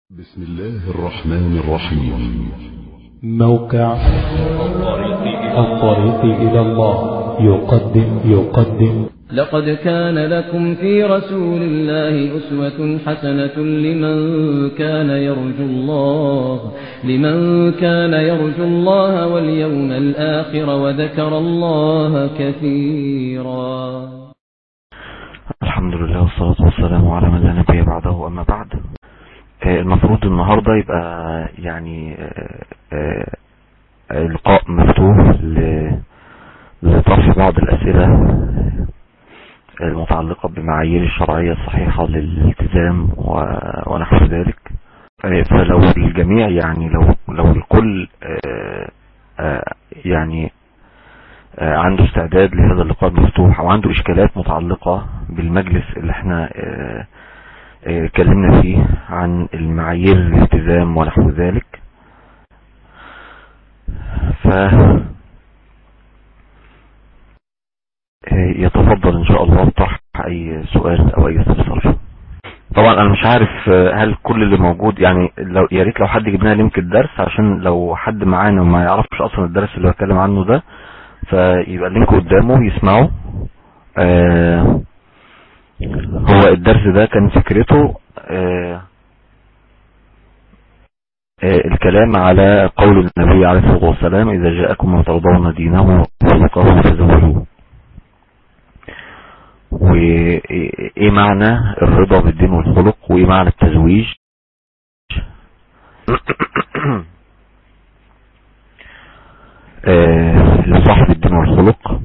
بسم الله الرحمن الرحيم موقع الطريق إلى الله يقدم يقدم لقد كان لكم في رسول الله أسوة حسنة لمن كان يرجو الله لمن كان يرجو الله واليوم الآخر وذكر الله كثيرا الحمد لله والصلاة والسلام على من لا نبي بعده أما بعد آه، المفروض النهاردة يبقى يعني آه، آه، لقاء مفتوح ل- لطرح بعض الأسئلة المتعلقة بمعايير الشرعية الصحيحة للالتزام و- ونحو ذلك آه، فلو الجميع يعني لو لو الكل آه، آه، يعني آه، عنده استعداد لهذا اللقاء المفتوح او عنده اشكالات متعلقة بالمجلس اللي احنا آه، آه، اتكلمنا فيه عن المعايير الالتزام ونحو ذلك ف آه، يتفضل ان شاء الله بطرح اي سؤال او اي استفسار طبعا انا مش عارف آه، هل كل اللي موجود يعني لو يا ريت لو حد جبنا لينك الدرس عشان لو حد معانا وما يعرفش اصلا الدرس اللي بتكلم عنه ده فيبقى اللينك قدامه يسمعه آه هو الدرس ده كان فكرته آه آه الكلام على قول النبي عليه الصلاة والسلام إذا جاءكم من ترضون دينه وخلقه فزوجوه وإيه معنى الرضا بالدين والخلق وإيه معنى التزويج آه، لصاحب الدين والخلق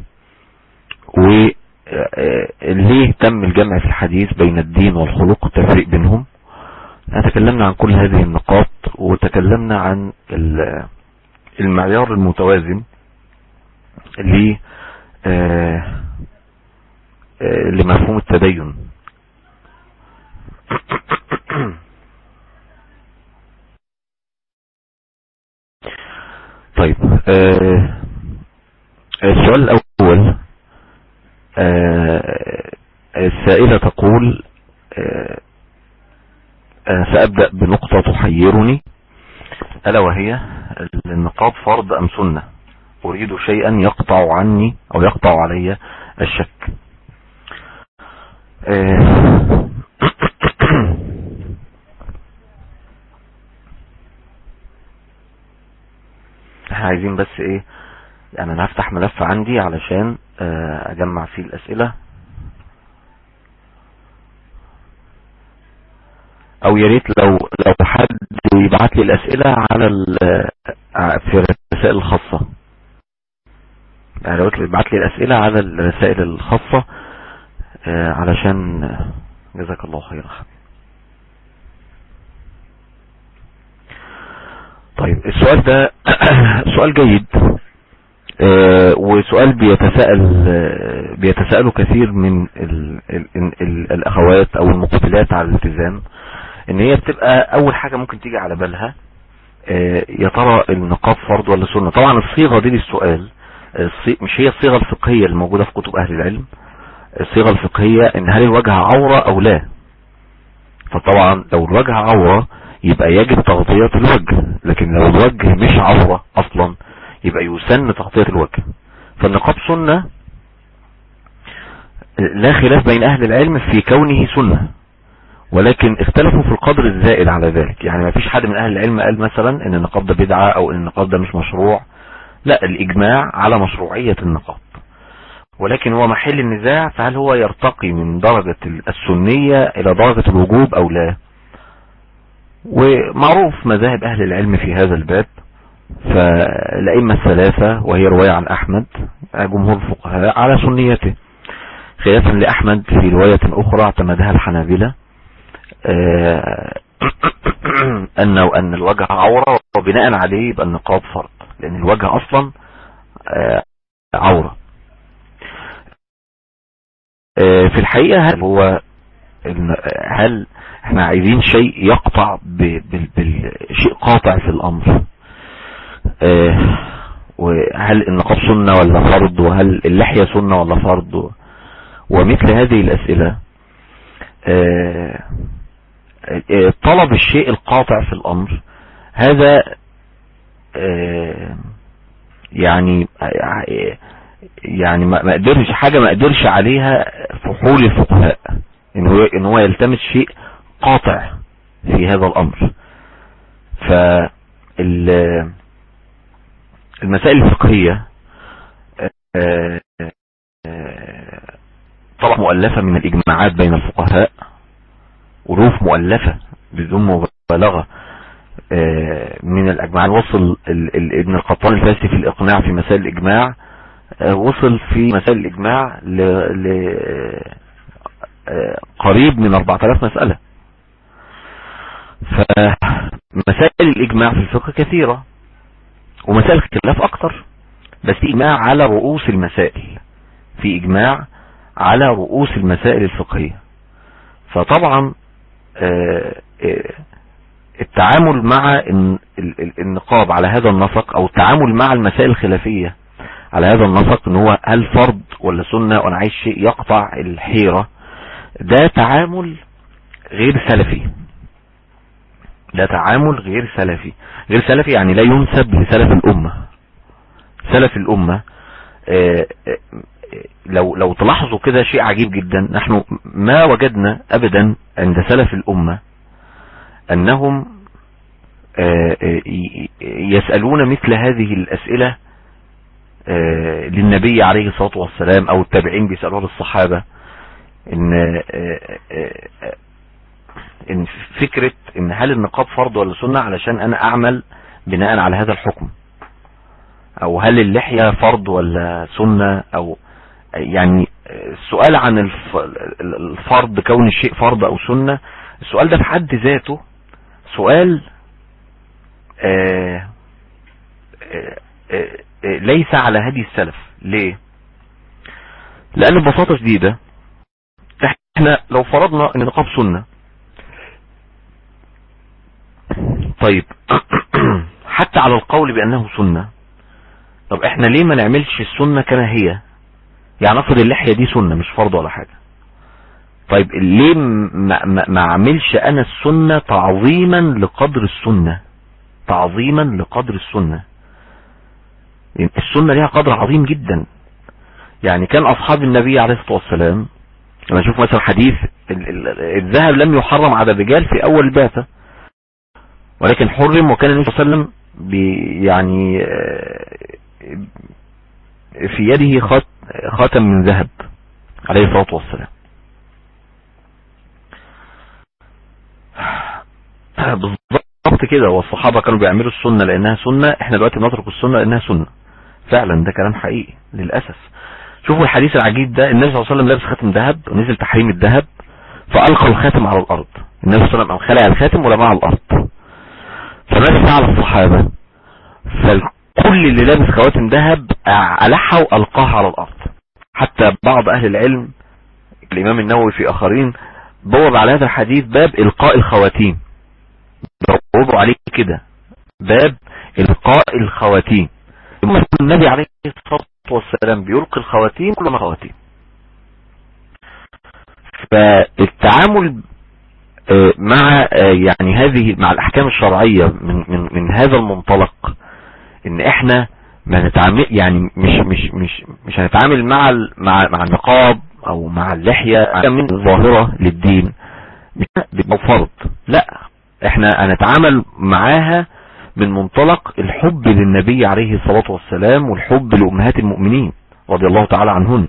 وليه تم الجمع في الحديث بين الدين والخلق التفريق بينهم تكلمنا عن كل هذه النقاط وتكلمنا عن ال- المعيار المتوازن ل آه، آه، لمفهوم التدين طيب آه، السؤال الأول آه، السائلة تقول آه، أنا سأبدأ بنقطة تحيرني ألا وهي النقاط فرض أم سنة أريد شيئا يقطع عني أو يقطع علي الشك آه، احنا عايزين بس ايه يعني انا هفتح ملف عندي علشان آه، اجمع فيه الاسئلة او يا ريت لو لو حد يبعت لي الاسئلة على ال- آه، في الرسائل الخاصة يعني لو يبعت لي الاسئلة على الرسائل الخاصة آه، علشان آه، جزاك الله خيرا طيب السؤال ده سؤال جيد آه، وسؤال بيتساءل آه، بيتساءله كثير من ال ال ال الاخوات او المقبلات على الالتزام ان هي بتبقى اول حاجة ممكن تيجي على بالها آه، يا ترى النقاب فرض ولا سنة طبعا الصيغة دي للسؤال الصي- مش هي الصيغة الفقهية الموجودة في كتب اهل العلم الصيغة الفقهية ان هل الوجه عورة او لا فطبعا لو الوجه عورة يبقى يجب تغطية الوجه لكن لو الوجه مش عورة اصلا يبقى يسن تغطية الوجه فالنقاب سنة لا خلاف بين اهل العلم في كونه سنة ولكن اختلفوا في القدر الزائد على ذلك يعني ما فيش حد من اهل العلم قال مثلا ان النقاب ده بدعة او ان النقاب ده مش مشروع لا الاجماع على مشروعية النقاب ولكن هو محل النزاع فهل هو يرتقي من درجة السنية الى درجة الوجوب او لا ومعروف مذاهب اهل العلم في هذا الباب فالأئمة الثلاثة وهي رواية عن أحمد جمهور الفقهاء على سنيته خلافا لأحمد في رواية أخرى اعتمدها الحنابلة آه، أنه أن الوجه عورة وبناء عليه يبقى النقاب فرض لأن الوجه أصلا آه، عورة آه، في الحقيقة هل هو إن- هل احنا عايزين شيء يقطع ب- بال- بالشيء قاطع في الأمر آه، وهل النقاب سنة ولا فرض وهل اللحية سنة ولا فرض ومثل هذه الأسئلة آه، آه، طلب الشيء القاطع في الامر هذا آه، يعني آه، يعني ما ما قدرش حاجة ما قدرش عليها فحول الفقهاء ان هو ان هو يلتمس شيء قاطع في هذا الامر ف المسائل الفقهية آه، آه، طبعا مؤلفة من الإجماعات بين الفقهاء ألوف مؤلفة بدون مبالغة آه، من الأجماعات وصل ابن القطان الفاسي في الإقناع في مسائل الإجماع وصل في مسائل الإجماع ل قريب من 4000 مسألة فمسائل الإجماع في الفقه كثيرة ومسائل الخلاف أكتر بس في إجماع على رؤوس المسائل في إجماع على رؤوس المسائل الفقهية فطبعا آه، آه، التعامل مع النقاب على هذا النسق او التعامل مع المسائل الخلافية على هذا النسق ان هو هل فرض ولا سنة وانا عايز شيء يقطع الحيرة ده تعامل غير سلفي ده تعامل غير سلفي غير سلفي يعني لا ينسب لسلف الامة سلف الامة آه، آه، لو لو تلاحظوا كده شيء عجيب جدا نحن ما وجدنا ابدا عند سلف الامة انهم آه، يسألون مثل هذه الاسئلة للنبي عليه الصلاة والسلام او التابعين بيسألوها للصحابة ان ان فكرة ان هل النقاب فرض ولا سنة علشان انا اعمل بناء على هذا الحكم او هل اللحية فرض ولا سنة او يعني السؤال عن الفرض كون الشيء فرض او سنة السؤال ده في حد ذاته سؤال آآ آآ آآ ليس على هدي السلف ليه لان ببساطة شديدة احنا لو فرضنا ان نقاب سنة طيب حتى على القول بانه سنة طب احنا ليه ما نعملش السنة كما هي يعني افرض اللحية دي سنة مش فرض ولا حاجة طيب ليه ما, ما, ما عملش انا السنة تعظيما لقدر السنة تعظيما لقدر السنة يعني السنة ليها قدر عظيم جدا يعني كان اصحاب النبي عليه الصلاة والسلام لما نشوف مثلا حديث الذهب لم يحرم على الرجال في اول البعثة ولكن حرم وكان النبي صلى الله عليه وسلم يعني آه، في يده خاتم من ذهب عليه الصلاة والسلام بالضبط كده والصحابة كانوا بيعملوا السنة لانها سنة احنا دلوقتي بنترك السنة لانها سنة فعلا ده كلام حقيقي للأسف شوفوا الحديث العجيب ده النبي صلى الله عليه وسلم لابس خاتم ذهب ونزل تحريم الذهب فألقى الخاتم على الأرض النبي صلى الله عليه وسلم خلع الخاتم ولمع على الأرض فماذا فعل الصحابة فالكل اللي لابس خواتم ذهب ألحها وألقاها على الأرض حتى بعض أهل العلم الإمام النووي في آخرين بوض على هذا الحديث باب إلقاء الخواتيم بوضوا عليه كده باب إلقاء الخواتيم النبي عليه الصلاة والسلام بيلقي الخواتيم كلما خواتيم فالتعامل آه، مع آه، يعني هذه مع الاحكام الشرعية من, من, من هذا المنطلق ان احنا ما نتعامل يعني مش مش مش مش هنتعامل مع مع مع النقاب او مع اللحية من ظاهرة للدين مش فرض لا احنا هنتعامل معاها من منطلق الحب للنبي عليه الصلاة والسلام والحب لأمهات المؤمنين رضي الله تعالى عنهن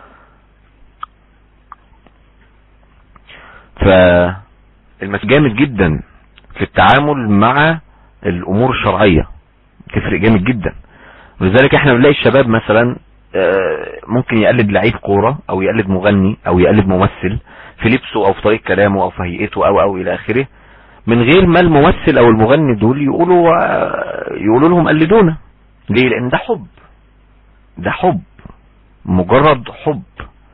فالمس جامد جدا في التعامل مع الأمور الشرعية تفرق جامد جدا ولذلك احنا بنلاقي الشباب مثلا آه، ممكن يقلد لعيب كورة او يقلد مغني او يقلد ممثل في لبسه او في طريقة كلامه او في هيئته او او الى اخره من غير ما الممثل او المغني دول يقولوا يقولوا لهم قلدونا ليه لان ده حب ده حب مجرد حب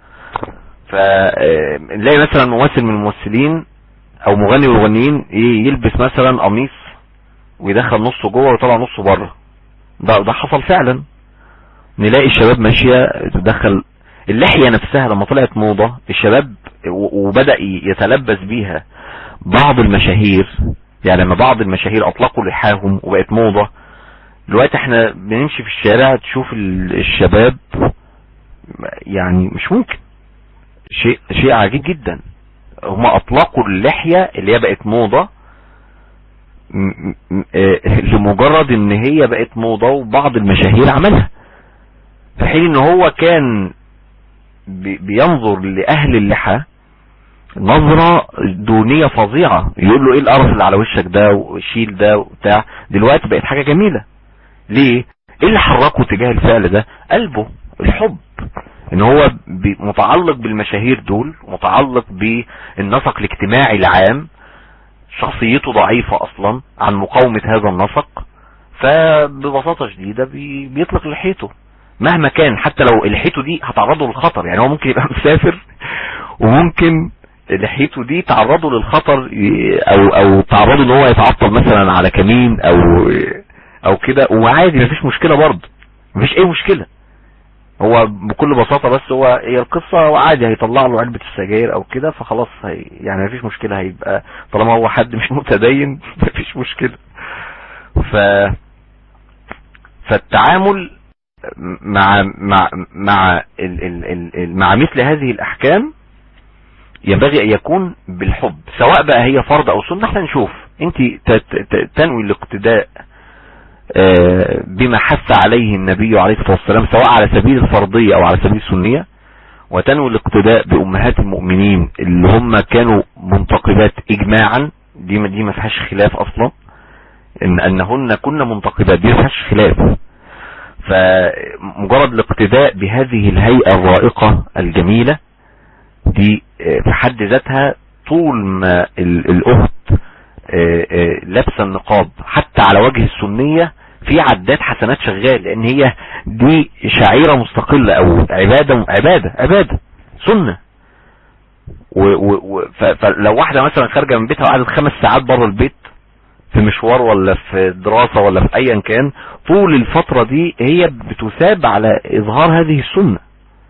فنلاقي مثلا ممثل من الممثلين او مغني من المغنيين يلبس مثلا قميص ويدخل نصه جوه ويطلع نصه بره ده ده حصل فعلا نلاقي الشباب ماشيه تدخل اللحيه نفسها لما طلعت موضه الشباب وبدا يتلبس بيها بعض المشاهير يعني لما بعض المشاهير اطلقوا لحاهم وبقت موضة دلوقتي احنا بنمشي في الشارع تشوف ال- الشباب يعني مش ممكن شيء شيء عجيب جدا هم اطلقوا اللحية اللي هي بقت موضة م- م- آه، لمجرد ان هي بقت موضة وبعض المشاهير عملها في حين ان هو كان بي- بينظر لأهل اللحى نظرة دونية فظيعة يقول له ايه القرف اللي على وشك ده وشيل ده وبتاع دلوقتي بقت حاجة جميلة ليه ايه اللي حركه تجاه الفعل ده قلبه الحب ان هو بي- متعلق بالمشاهير دول متعلق بالنسق الاجتماعي العام شخصيته ضعيفة اصلا عن مقاومة هذا النسق فببساطة شديدة بي- بيطلق لحيته مهما كان حتى لو لحيته دي هتعرضه للخطر يعني هو ممكن يبقى مسافر وممكن لحيته دي تعرضه للخطر ي- او او تعرضه ان هو يتعطل مثلا على كمين او او كده وعادي مفيش مشكلة برضه مفيش اي مشكلة هو بكل بساطة بس هو هي القصة وعادي هيطلع له علبة السجاير او كده فخلاص هي يعني مفيش مشكلة هيبقى طالما هو حد مش متدين مفيش مشكلة ف فالتعامل مع مع مع ال ال ال ال مع مثل هذه الاحكام ينبغي ان يكون بالحب سواء بقى هي فرض او سنة احنا نشوف انت ت- ت- تنوي الاقتداء آه، بما حث عليه النبي عليه الصلاة والسلام سواء على سبيل الفرضية او على سبيل السنية وتنوي الاقتداء بامهات المؤمنين اللي هم كانوا منتقبات اجماعا دي ما دي ما فيهاش خلاف اصلا ان انهن كن منتقبات دي ما فيهاش خلاف فمجرد الاقتداء بهذه الهيئة الرائقة الجميلة دي آه، في حد ذاتها طول ما ال- الاخت آه، آه، لابسه النقاب حتى على وجه السنية في عداد حسنات شغال لان هي دي شعيرة مستقلة او عبادة عبادة عبادة سنة و و و ف- فلو واحدة مثلا خارجة من بيتها وقعدت خمس ساعات بره البيت في مشوار ولا في دراسة ولا في ايا كان طول الفترة دي هي بتثاب على اظهار هذه السنة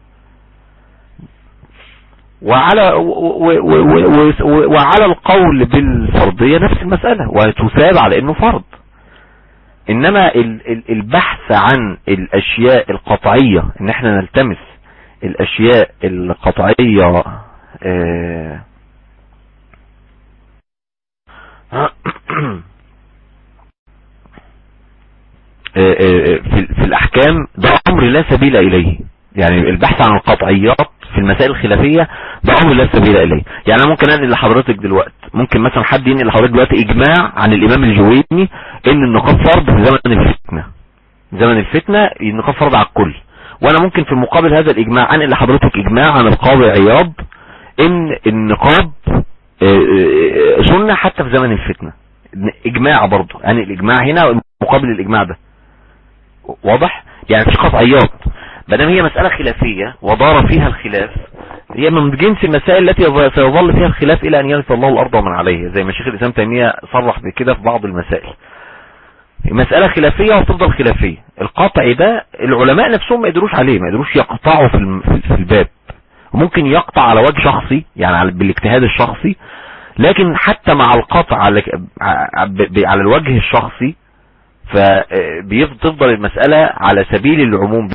وعلى و و و و و وعلى القول بالفرضية نفس المسألة وتثاب على انه فرض انما ال- ال- البحث عن الاشياء القطعية ان احنا نلتمس الاشياء القطعية آه، آه، آه، في في الاحكام ده امر لا سبيل اليه يعني البحث عن القطعيات في المسائل الخلافية ده امر لا سبيل اليه يعني انا ممكن انقل لحضرتك دلوقتي ممكن مثلا حد ينقل لحضرتك دلوقتي اجماع عن الامام الجويني ان النقاب فرض في زمن الفتنة زمن الفتنة النقاب فرض على الكل وانا ممكن في مقابل هذا الاجماع انقل لحضرتك اجماع عن القاضي عياض ان النقاب آه، آه، سنة حتى في زمن الفتنة اجماع برضه يعني الاجماع هنا مقابل الاجماع ده واضح يعني مفيش قطعيات مادام هي مسألة خلافية ودار فيها الخلاف هي من جنس المسائل التي يظ- سيظل فيها الخلاف الى ان يرث الله الارض ومن عليها زي ما شيخ الاسلام تيمية صرح بكده في بعض المسائل مسألة خلافية وتفضل خلافية القطع ده العلماء نفسهم ما يدروش عليه ما يدروش يقطعوا في الم- في في الباب ممكن يقطع على وجه شخصي يعني على- بالاجتهاد الشخصي لكن حتى مع القطع على ع- ب- ب- على الوجه الشخصي فبيفضل المسألة على سبيل العموم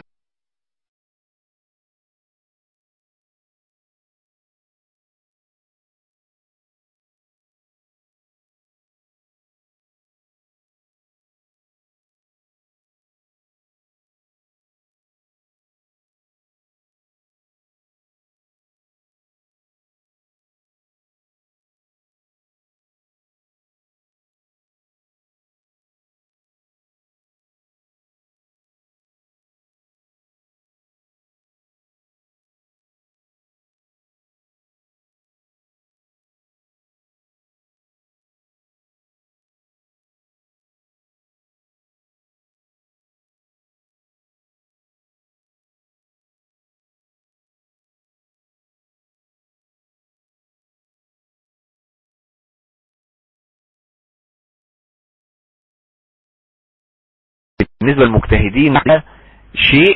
بالنسبة للمجتهدين شيء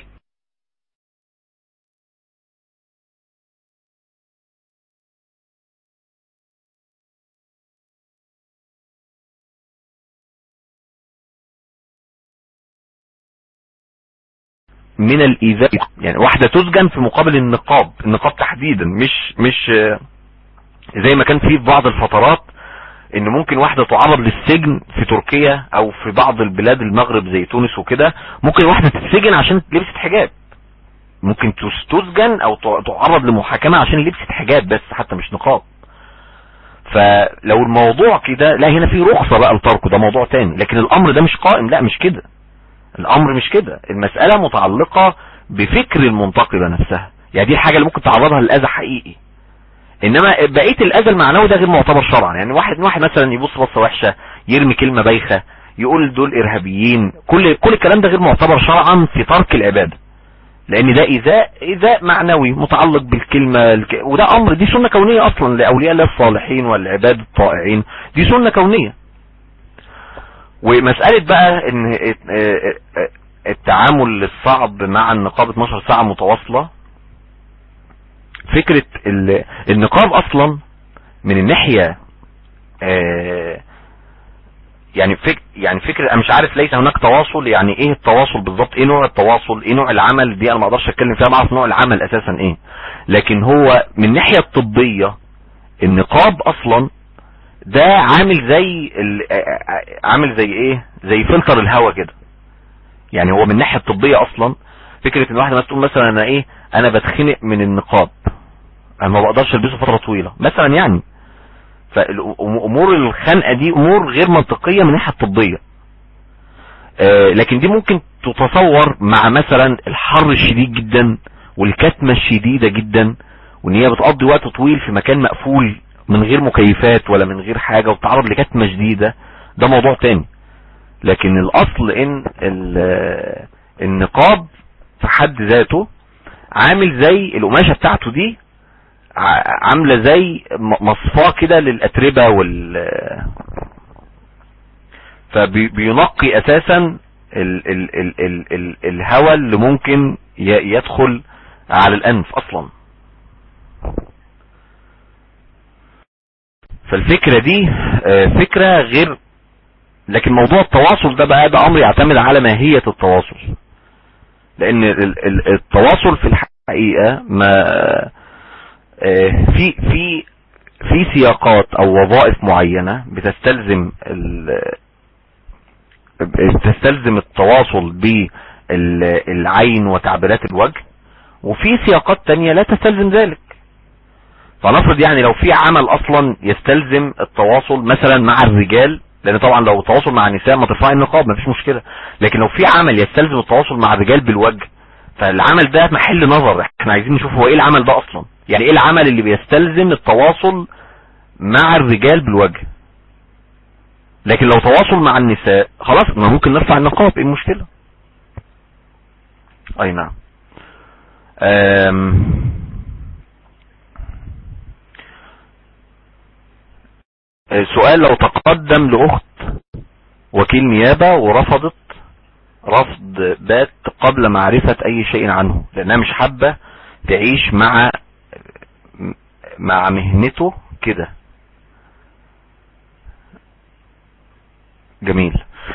من الايذاء يعني واحدة تسجن في مقابل النقاب النقاب تحديدا مش مش آه، زي ما كان في في بعض الفترات ان ممكن واحدة تعرض للسجن في تركيا او في بعض البلاد المغرب زي تونس وكده ممكن واحدة تتسجن عشان لبست حجاب ممكن تس- تسجن او ت- تعرض لمحاكمة عشان لبست حجاب بس حتى مش نقاب فلو الموضوع كده لا هنا في رخصة بقى لتركه ده موضوع تاني لكن الامر ده مش قائم لا مش كده الامر مش كده المسألة متعلقة بفكر المنتقبة نفسها يعني دي الحاجة اللي ممكن تعرضها للأذى حقيقي انما بقية الاذى المعنوي ده غير معتبر شرعا يعني واحد واحد مثلا يبص بصة وحشة يرمي كلمة بايخة يقول دول ارهابيين كل كل الكلام ده غير معتبر شرعا في ترك العبادة لان ده ايذاء ايذاء معنوي متعلق بالكلمة الك... وده امر دي سنة كونية اصلا لاولياء الله الصالحين والعباد الطائعين دي سنة كونية ومسألة بقى ان التعامل الصعب مع النقاب 12 ساعة متواصلة فكرة ال- النقاب اصلا من الناحية آه، يعني فك يعني فكرة انا مش عارف ليس هناك تواصل يعني ايه التواصل بالظبط ايه نوع التواصل ايه نوع العمل دي انا ما اقدرش اتكلم فيها بعرف نوع العمل اساسا ايه لكن هو من الناحية الطبية النقاب اصلا ده عامل زي ال- آه، آه، عامل زي ايه زي فلتر الهواء كده يعني هو من الناحية الطبية اصلا فكرة ان واحدة مثلا تقول مثلا انا ايه انا بتخنق من النقاب انا ما بقدرش البسه فترة طويلة مثلا يعني فامور الخنقة دي امور غير منطقية من الناحية الطبية آه، لكن دي ممكن تتصور مع مثلا الحر الشديد جدا والكتمة الشديدة جدا وان هي بتقضي وقت طويل في مكان مقفول من غير مكيفات ولا من غير حاجة وتتعرض لكتمة شديدة ده موضوع تاني لكن الاصل ان ال- النقاب في حد ذاته عامل زي القماشة بتاعته دي ع- عاملة زي م- مصفاة كده للأتربة وال فبينقي اساسا ال ال ال ال ال الهواء اللي ممكن ي- يدخل على الانف اصلا فالفكرة دي آه، فكرة غير لكن موضوع التواصل ده بقى ده امر يعتمد على ماهية التواصل لان ال- ال- التواصل في الحقيقة ما آه، في في في سياقات او وظائف معينة بتستلزم ال- تستلزم التواصل بالعين وتعبيرات الوجه وفي سياقات تانية لا تستلزم ذلك فنفرض يعني لو في عمل اصلا يستلزم التواصل مثلا مع الرجال لان طبعا لو التواصل مع النساء ما ترفعي النقاب ما فيش مشكلة لكن لو في عمل يستلزم التواصل مع الرجال بالوجه فالعمل ده محل نظر احنا عايزين نشوف هو ايه العمل ده اصلا يعني ايه العمل اللي بيستلزم التواصل مع الرجال بالوجه لكن لو تواصل مع النساء خلاص ما ممكن نرفع النقاب ايه المشكلة اي نعم أم سؤال لو تقدم لأخت وكيل نيابة ورفضت رفض بات قبل معرفة أي شيء عنه لأنها مش حابة تعيش مع مع مهنته كده جميل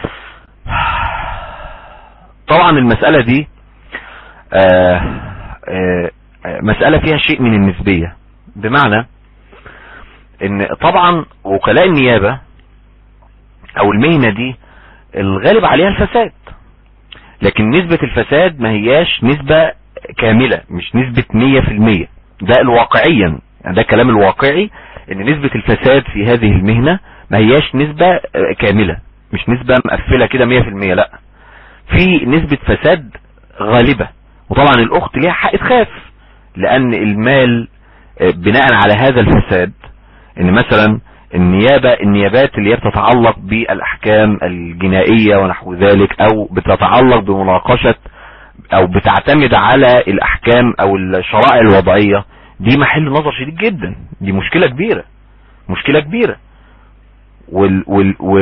طبعا المسألة دي آه آه آه مسألة فيها شيء من النسبية بمعنى ان طبعا وكلاء النيابة او المهنة دي الغالب عليها الفساد لكن نسبة الفساد ما هياش نسبة كاملة مش نسبة مية في المية ده الواقعيا يعني ده الكلام الواقعي ان نسبة الفساد في هذه المهنة ما هياش نسبة كاملة مش نسبة مقفلة كده مية في المية لا في نسبة فساد غالبة وطبعا الاخت ليها حق تخاف لان المال بناء على هذا الفساد ان مثلا النيابة النيابات اللي هي بتتعلق بالاحكام الجنائية ونحو ذلك او بتتعلق بمناقشة او بتعتمد على الاحكام او الشرائع الوضعية دي محل نظر شديد جدا دي مشكلة كبيرة مشكلة كبيرة وال وال و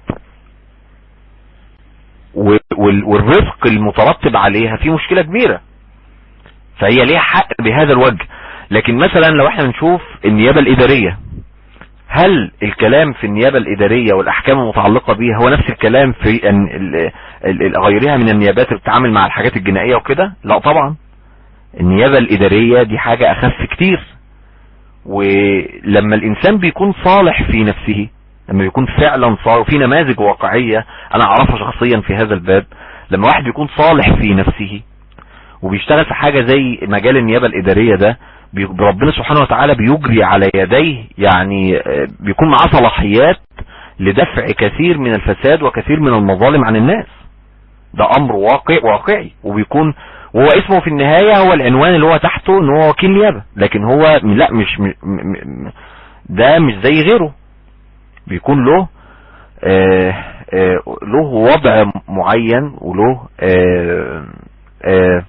وال والرفق المترتب عليها في مشكلة كبيرة فهي ليها حق بهذا الوجه لكن مثلا لو احنا نشوف النيابة الادارية هل الكلام في النيابة الإدارية والأحكام المتعلقة بيها هو نفس الكلام في أن- ال- ال- غيرها من النيابات اللي بتتعامل مع الحاجات الجنائية وكده لا طبعا النيابة الإدارية دي حاجة أخف كتير ولما الإنسان بيكون صالح في نفسه لما بيكون فعلا صالح وفي نماذج واقعية أنا أعرفها شخصيا في هذا الباب لما واحد بيكون صالح في نفسه وبيشتغل في حاجة زي مجال النيابة الإدارية ده بي- ربنا سبحانه وتعالى بيجري على يديه يعني آه، بيكون معاه صلاحيات لدفع كثير من الفساد وكثير من المظالم عن الناس ده امر واقع واقعي وبيكون وهو اسمه في النهاية هو العنوان اللي هو تحته ان هو وكيل نيابة لكن هو م- لا مش م م م ده مش زي غيره بيكون له آه آه له وضع معين وله آه آه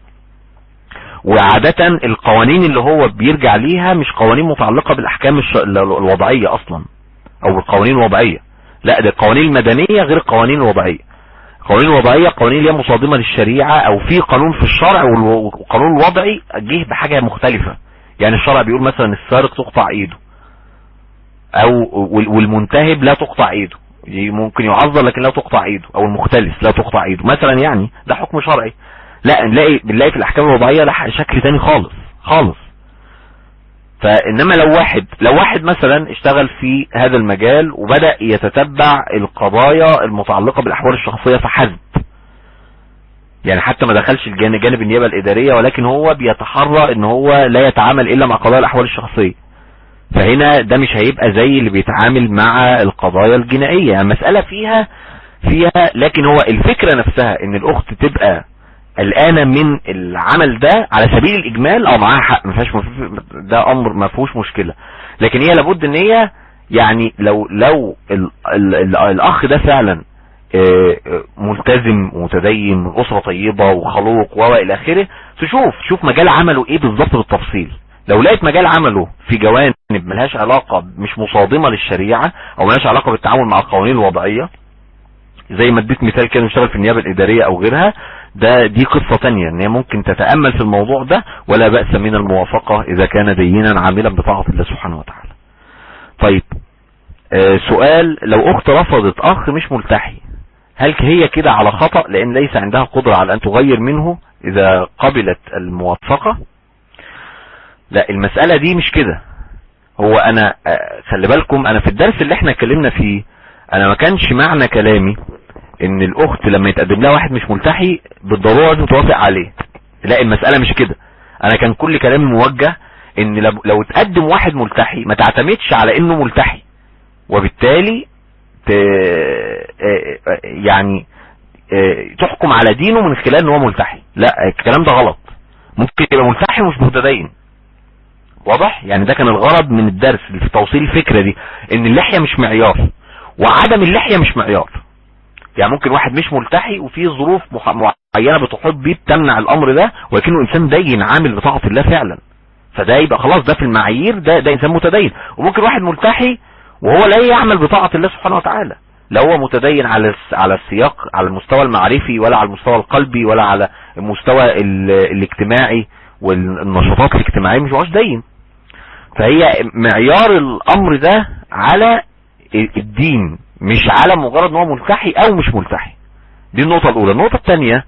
وعادة القوانين اللي هو بيرجع ليها مش قوانين متعلقة بالاحكام الش- ال- الوضعية اصلا او القوانين الوضعية لا ده القوانين المدنية غير القوانين الوضعية القوانين الوضعية قوانين اللي هي مصادمة للشريعة او في قانون في الشرع والو- والقانون الوضعي جه بحاجة مختلفة يعني الشرع بيقول مثلا السارق تقطع ايده او وال- والمنتهب لا تقطع ايده دي ممكن يعذر لكن لا تقطع ايده او المختلس لا تقطع ايده مثلا يعني ده حكم شرعي لا نلاقي بنلاقي في الاحكام الوضعيه لا شكل تاني خالص خالص فانما لو واحد لو واحد مثلا اشتغل في هذا المجال وبدأ يتتبع القضايا المتعلقة بالاحوال الشخصية فحسب يعني حتى ما دخلش الجانب جانب النيابة الادارية ولكن هو بيتحرى ان هو لا يتعامل الا مع قضايا الاحوال الشخصية فهنا ده مش هيبقى زي اللي بيتعامل مع القضايا الجنائية يعني مسألة فيها فيها لكن هو الفكرة نفسها ان الاخت تبقى قلقانة من العمل ده على سبيل الاجمال او معاها حق ما فيهاش ده امر ما فيهوش مشكلة لكن هي لابد ان هي يعني لو لو ال ال ال الاخ ده فعلا آه، آه، ملتزم ومتدين من اسره طيبه وخلوق و الى اخره تشوف شوف مجال عمله ايه بالظبط بالتفصيل لو لقيت مجال عمله في جوانب ملهاش علاقه مش مصادمه للشريعه او ملهاش علاقه بالتعامل مع القوانين الوضعيه زي ما اديت مثال كده نشتغل في النيابه الاداريه او غيرها ده دي قصه تانية ان هي ممكن تتامل في الموضوع ده ولا باس من الموافقه اذا كان دينا عاملا بطاعه الله سبحانه وتعالى طيب آه سؤال لو اخت رفضت اخ مش ملتحي هل هي كده على خطأ لان ليس عندها قدرة على ان تغير منه اذا قبلت الموافقة لا المسألة دي مش كده هو انا آه، خلي بالكم انا في الدرس اللي احنا اتكلمنا فيه انا ما كانش معنى كلامي ان الاخت لما يتقدم لها واحد مش ملتحي بالضرورة لازم توافق عليه لا المسألة مش كده انا كان كل كلامي موجه ان لو- لو اتقدم واحد ملتحي ما تعتمدش على انه ملتحي وبالتالي ت... آه، آه، يعني آه، تحكم على دينه من خلال ان هو ملتحي لا الكلام ده غلط ممكن يبقى ملتحي ومش متدين واضح يعني ده كان الغرض من الدرس في توصيل الفكرة دي ان اللحية مش معيار وعدم اللحية مش معيار يعني ممكن واحد مش ملتحي وفي ظروف مح- معينة بتحط بيه بتمنع الامر ده ولكنه انسان دين عامل بطاعة الله فعلا فده يبقى خلاص ده في المعايير ده ده انسان متدين وممكن واحد ملتحي وهو لا يعمل بطاعة الله سبحانه وتعالى لا هو متدين على الس- على السياق على المستوى المعرفي ولا على المستوى القلبي ولا على المستوى ال- الاجتماعي والنشاطات الاجتماعية مش هوش دين فهي معيار الامر ده على الدين مش على مجرد ان هو ملتحي او مش ملتحي دي النقطة الاولى النقطة الثانية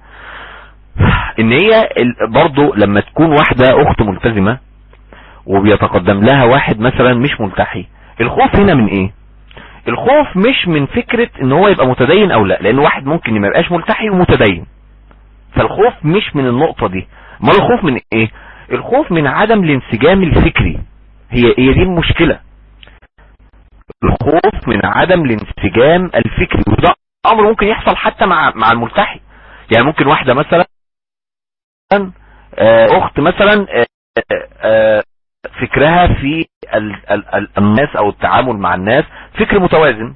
ان هي ال- برضو لما تكون واحدة اخت ملتزمة وبيتقدم لها واحد مثلا مش ملتحي الخوف هنا من ايه الخوف مش من فكرة ان هو يبقى متدين او لا لان واحد ممكن ما يبقاش ملتحي ومتدين فالخوف مش من النقطة دي ما الخوف من ايه الخوف من عدم الانسجام الفكري هي هي دي المشكلة الخوف من عدم الانسجام الفكري وده امر ممكن يحصل حتى مع مع الملتحي يعني ممكن واحدة مثلا آه، اخت مثلا آه، آه، فكرها في ال- ال- ال- الناس او التعامل مع الناس فكر متوازن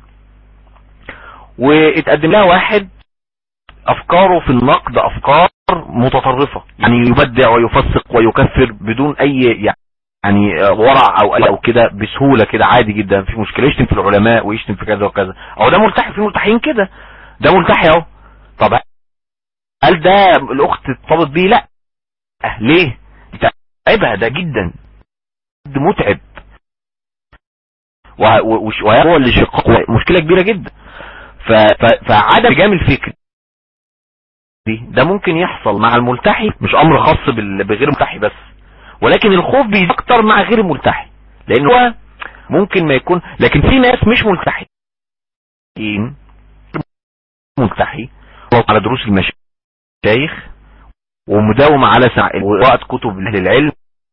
واتقدم لها واحد افكاره في النقد افكار متطرفة يعني يبدع ويفسق ويكفر بدون اي يعني ورع او او كده بسهولة كده عادي جدا في مشكلة يشتم في العلماء ويشتم في كذا وكذا او ده ملتحي في ملتحيين كده ده ملتحي اهو طب هل ده الاخت ترتبط بيه لا ليه تعبها ده جدا متعب وهو الاشقاق مشكلة كبيرة جدا فعدم جام الفكر دي ده ممكن يحصل مع الملتحي مش امر خاص بغير الملتحي بس ولكن الخوف بيزيد اكتر مع غير الملتحي لان هو ممكن ما يكون لكن في ناس مش ملتحيين ملتحي على دروس المشايخ ومداوم على قراءة كتب العلم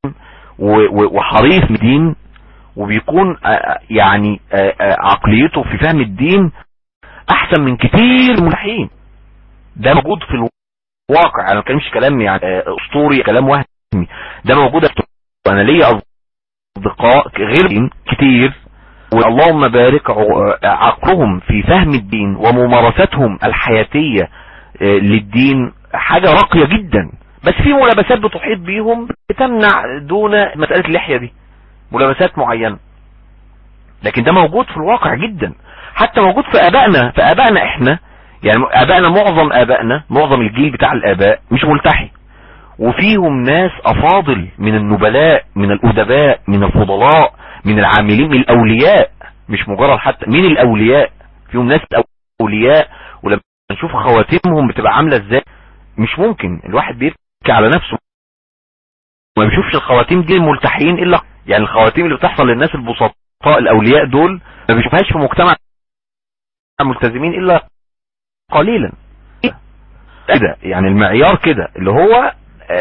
وحريص الدين وبيكون يعني عقليته في فهم الدين احسن من كتير ملحين ده موجود في الواقع انا ما بتكلمش كلام يعني اسطوري كلام وهمي ده موجود وانا ليا اصدقاء غير كتير واللهم بارك عقلهم في فهم الدين وممارستهم الحياتية للدين حاجة راقية جدا بس في ملابسات بتحيط بيهم بتمنع دون مسألة اللحية دي ملابسات معينة لكن ده موجود في الواقع جدا حتى موجود في ابائنا في ابائنا احنا يعني ابائنا معظم ابائنا معظم الجيل بتاع الاباء مش ملتحي وفيهم ناس افاضل من النبلاء من الادباء من الفضلاء من العاملين من الاولياء مش مجرد حتى من الاولياء فيهم ناس اولياء ولما نشوف خواتمهم بتبقى عاملة ازاي مش ممكن الواحد بيبكي على نفسه وما بيشوفش الخواتيم دي الملتحيين الا يعني الخواتيم اللي بتحصل للناس البسطاء الاولياء دول ما بيشوفهاش في مجتمع ملتزمين الا قليلا كده يعني المعيار كده اللي هو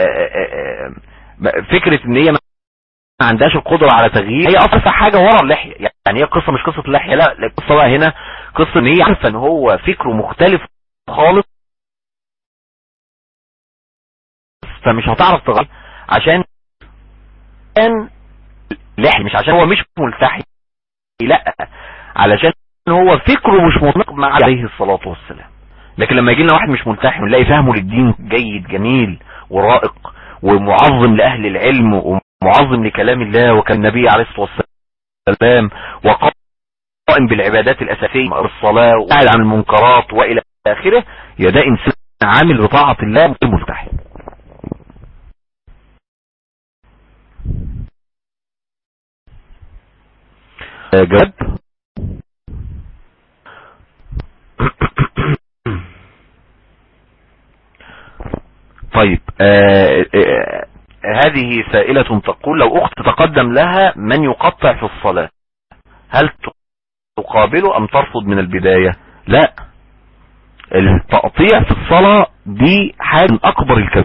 فكرة ان هي ما عندهاش القدرة على تغيير هي اصلا حاجة ورا اللحية يعني هي قصة مش قصة اللحية لا القصة بقى هنا قصة ان هي عارفة ان هو فكره مختلف خالص فمش هتعرف تغير عشان كان لحي مش عشان هو مش ملتحي لا علشان هو فكره مش مطلق مع عليه الصلاة والسلام لكن لما يجي لنا واحد مش ملتحي ونلاقي فهمه للدين جيد جميل ورائق ومعظم لأهل العلم ومعظم لكلام الله وكان النبي عليه الصلاة والسلام وقائم بالعبادات الأساسية الصلاة وقاعد عن المنكرات وإلى آخره يا ده إنسان عامل بطاعة الله ملتحي جواب طيب آه آه هذه سائلة تقول لو اخت تقدم لها من يقطع في الصلاة هل تقابله ام ترفض من البداية لا التقطيع في الصلاة دي حاجة من اكبر الكبير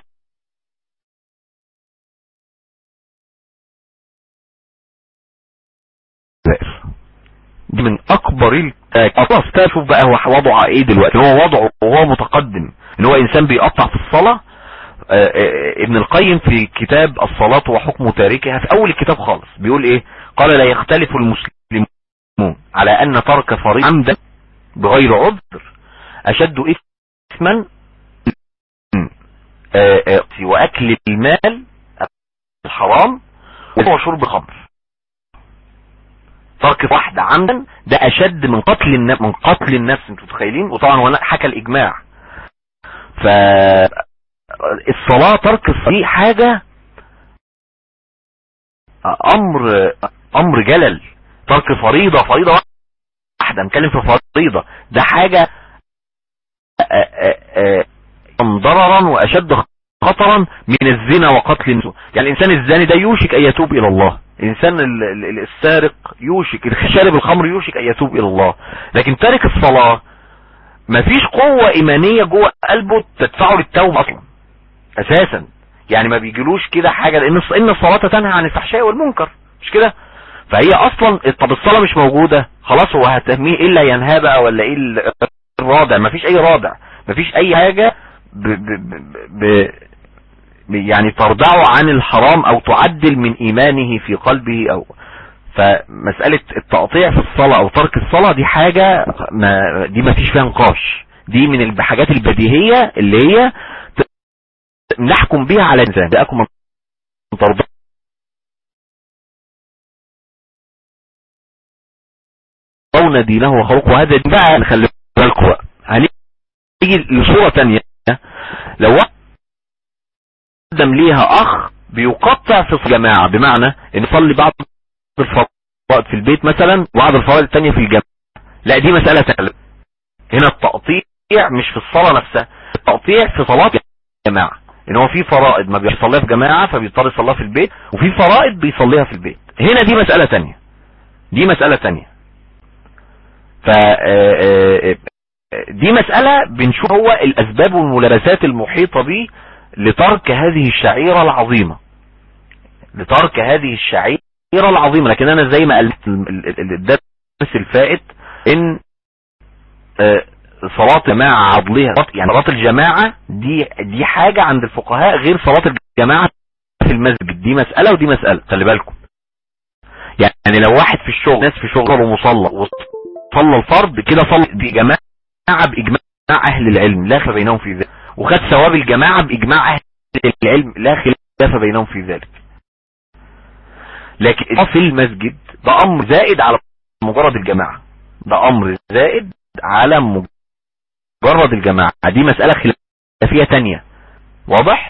دي من اكبر خلاص شوف بقى هو وضعه ايه دلوقتي هو وضعه وهو متقدم ان هو انسان بيقطع في الصلاة آآ آآ ابن القيم في كتاب الصلاة وحكم تاركها في اول الكتاب خالص بيقول ايه قال لا يختلف المسلمون على ان ترك فريض عمدا بغير عذر اشد اثما واكل المال الحرام وشرب الخمر ترك واحدة عمدا ده اشد من قتل النفس من قتل النفس انتوا متخيلين وطبعا هو حكى الاجماع فالصلاة ترك الصلاة حاجة امر امر جلل ترك فريضة فريضة واحدة نتكلم في فريضة ده حاجة ضررا واشد خطرا من الزنا وقتل النفس يعني الانسان الزاني ده يوشك ان يتوب الى الله الانسان السارق يوشك شارب الخمر يوشك ان يتوب الى الله لكن تارك الصلاة مفيش قوة ايمانية جوه قلبه تدفعه للتوبة اصلا اساسا يعني ما بيجيلوش كده حاجة لان ان الصلاة تنهى عن الفحشاء والمنكر مش كده فهي اصلا طب الصلاة مش موجودة خلاص هو هتهميه الا ينهى بقى ولا ايه الرادع مفيش اي رادع مفيش اي حاجة ب ب ب ب يعني تردعه عن الحرام او تعدل من ايمانه في قلبه او فمسألة التقطيع في الصلاة او ترك الصلاة دي حاجة ما دي ما فيش فيها نقاش دي من الحاجات البديهية اللي هي نحكم بها على الانسان جاءكم من ترضون دينه وخلقه وهذا بقى نخلي بالكم بقى هنيجي لصورة تانية لو قدم ليها اخ بيقطع في الجماعة بمعنى ان يصلي بعض الفرائض في البيت مثلا وبعض الفرائض التانية في الجامع لا دي مسألة تانية هنا التقطيع مش في الصلاة نفسها التقطيع في صلاة الجماعة ان هو في فرائض ما بيصليها في جماعة فبيضطر يصليها في البيت وفي فرائض بيصليها في البيت هنا دي مسألة تانية دي مسألة تانية ف دي مسألة بنشوف هو الاسباب والملابسات المحيطة به لترك هذه الشعيرة العظيمة لترك هذه الشعيرة العظيمة لكن انا زي ما قلت الدرس الفائت ان صلاة جماعة عضلية يعني صلاة الجماعة دي دي حاجة عند الفقهاء غير صلاة الجماعة في المسجد دي مسألة ودي مسألة خلي بالكم يعني لو واحد في الشغل ناس في شغل ومصلى وصلى الفرض كده صلى دي جماعة بإجماع أهل العلم لا خلاف بينهم في ذلك وخد ثواب الجماعة بإجماع أهل العلم لا خلاف بينهم في ذلك لكن في المسجد ده أمر زائد على مجرد الجماعة ده أمر زائد على مجرد الجماعة دي مسألة خلافية تانية واضح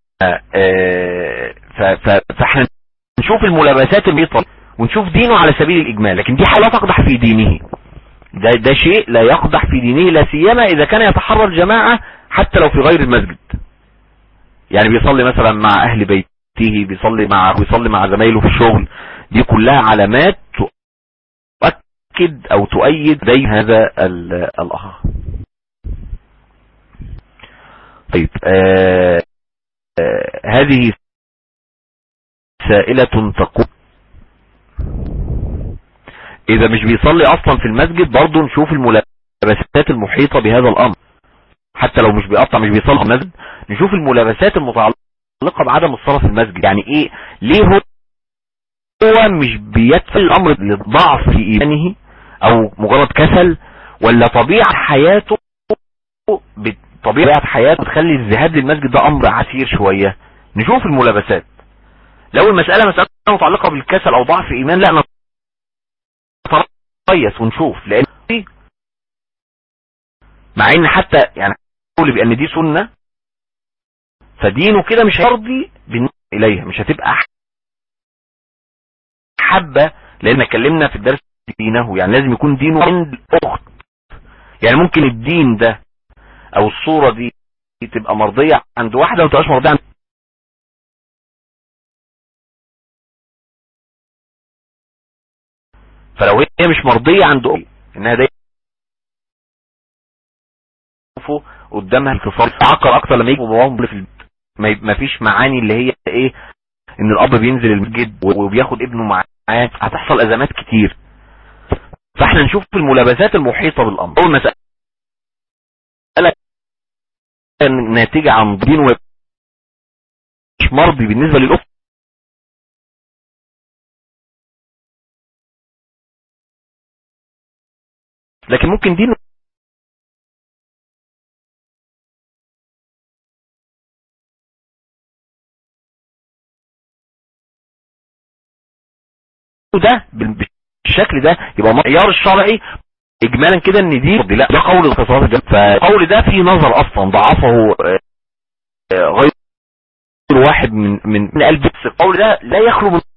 فاحنا نشوف الملابسات الميطة ونشوف دينه على سبيل الإجمال لكن دي حاجة لا تقدح في دينه ده, ده شيء لا يقدح في دينه لا سيما إذا كان يتحرى الجماعة حتى لو في غير المسجد يعني بيصلي مثلا مع أهل بيته بيصلي مع بيصلي مع زمايله في الشغل دي كلها علامات تؤكد أو تؤيد زي هذا الأخ طيب آه آه هذه سائلة تقول اذا مش بيصلي اصلا في المسجد برضه نشوف الملابسات المحيطة بهذا الامر حتى لو مش بيقطع مش بيصلي في المسجد نشوف الملابسات المتعلقة بعدم الصلاة في المسجد يعني ايه ليه هو هو مش بيدفع الامر للضعف في ايمانه او مجرد كسل ولا طبيعة حياته طبيعة حياته تخلي الذهاب للمسجد ده امر عسير شوية نشوف الملابسات لو المسألة مسألة متعلقة بالكسل او ضعف ايمان لا نتريث ونشوف لان مع ان حتى يعني قول بان دي سنة فدينه كده مش هيرضي اليها مش هتبقى حبة لان اتكلمنا في الدرس دينه يعني لازم يكون دينه عند الاخت يعني ممكن الدين ده او الصورة دي تبقى مرضية عند واحدة وتبقاش مرضية عند فلو هي مش مرضية عند أم انها دايما قدامها انتصار تعقر اكتر لما يجي باباهم في البيت ما فيش معاني اللي هي ايه ان الاب بينزل المسجد وبياخد ابنه معاه هتحصل ازمات كتير فاحنا نشوف الملابسات المحيطة بالامر اول مسألة ناتجة عن دين مش مرضي بالنسبة للأخت لكن ممكن دينه ده بالشكل ده يبقى معيار الشرعي اجمالا كده ان دي لا ده قول القصاص فالقول ده في نظر اصلا ضعفه غير واحد من من من قلب القول ده لا يخلو من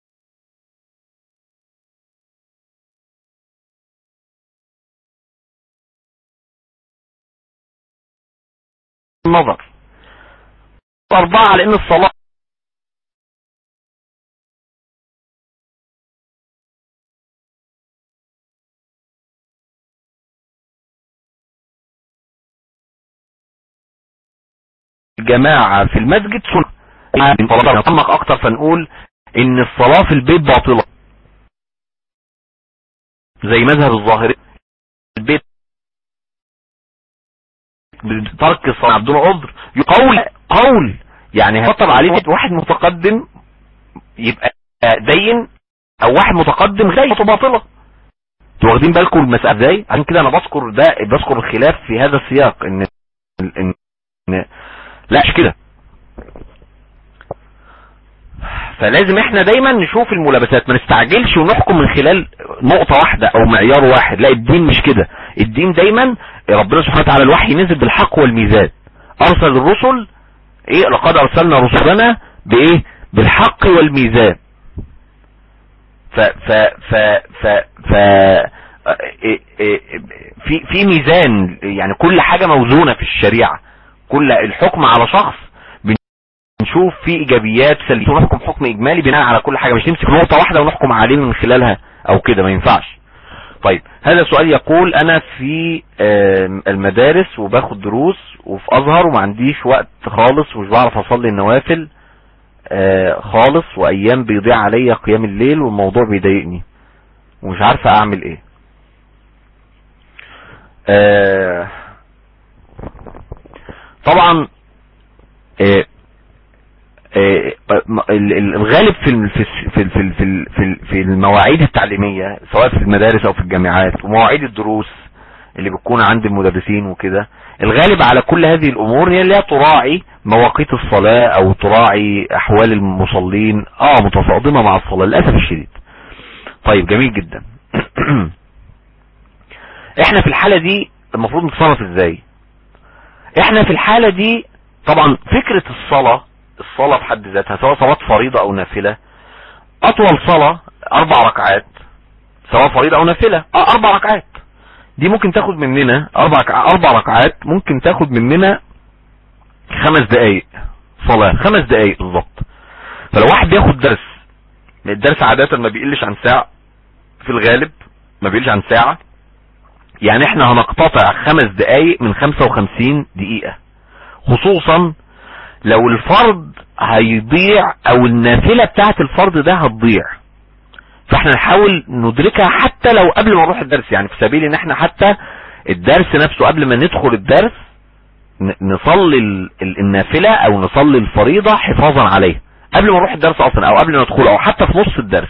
النظر أربعة على إن الصلاة الجماعة في المسجد سنة نطمق أكتر فنقول إن الصلاة في البيت باطلة زي مذهب الظاهري البيت ترك الصلاة عبدون عذر قول قول يعني هيطب عليه واحد متقدم يبقى دين او واحد متقدم غايته باطلة واخدين بالكم المسألة ازاي عشان كده انا بذكر ده بذكر الخلاف في هذا السياق ان, إن, إن لا مش كده فلازم احنا دايما نشوف الملابسات ما نستعجلش ونحكم من خلال نقطة واحدة او معيار واحد لا الدين مش كده الدين دايما ربنا سبحانه وتعالى الوحي نزل بالحق والميزان ارسل الرسل ايه لقد ارسلنا رسلنا بايه بالحق والميزان ف ف ف ف ف إيه- إيه- في في ميزان يعني كل حاجة موزونة في الشريعة كل الحكم على شخص بنشوف فيه ايجابيات سلبيات ونحكم حكم اجمالي بناء على كل حاجة مش نمسك نقطة واحدة ونحكم عليه من خلالها او كده ما ينفعش طيب هذا سؤال يقول انا في آم، المدارس وباخد دروس وفي ازهر وما عنديش وقت خالص ومش بعرف اصلي النوافل آه، خالص وايام بيضيع عليا قيام الليل والموضوع بيضايقني ومش عارفه اعمل ايه آه، طبعا آه، آه، م- ال- ال- الغالب في ال- في الس- في ال- في ال- في ال- في ال- في المواعيد التعليمية سواء في المدارس او في الجامعات ومواعيد الدروس اللي بتكون عند المدرسين وكده الغالب على كل هذه الامور هي اللي هي تراعي مواقيت الصلاة او تراعي احوال المصلين اه متصادمة مع الصلاة للاسف الشديد طيب جميل جدا احنا في الحالة دي المفروض نتصرف ازاي احنا في الحالة دي طبعا فكرة الصلاة الصلاة في حد ذاتها سواء صلاة فريضة او نافلة اطول صلاة اربع ركعات سواء فريضة او نافلة اه اربع ركعات دي ممكن تاخد مننا اربع اربع ركعات ممكن تاخد مننا خمس دقايق صلاة خمس دقايق بالظبط فلو واحد بياخد درس الدرس عادة ما بيقلش عن ساعة في الغالب ما بيقلش عن ساعة يعني احنا هنقتطع خمس دقايق من خمسة وخمسين دقيقة خصوصا لو الفرض هيضيع او النافلة بتاعت الفرض ده هتضيع فاحنا نحاول ندركها حتى لو قبل ما نروح الدرس يعني في سبيل ان احنا حتى الدرس نفسه قبل ما ندخل الدرس ن- نصلي ال- ال- النافلة او نصلي الفريضة حفاظا عليها قبل ما نروح الدرس اصلا او قبل ما ندخل او حتى في نص الدرس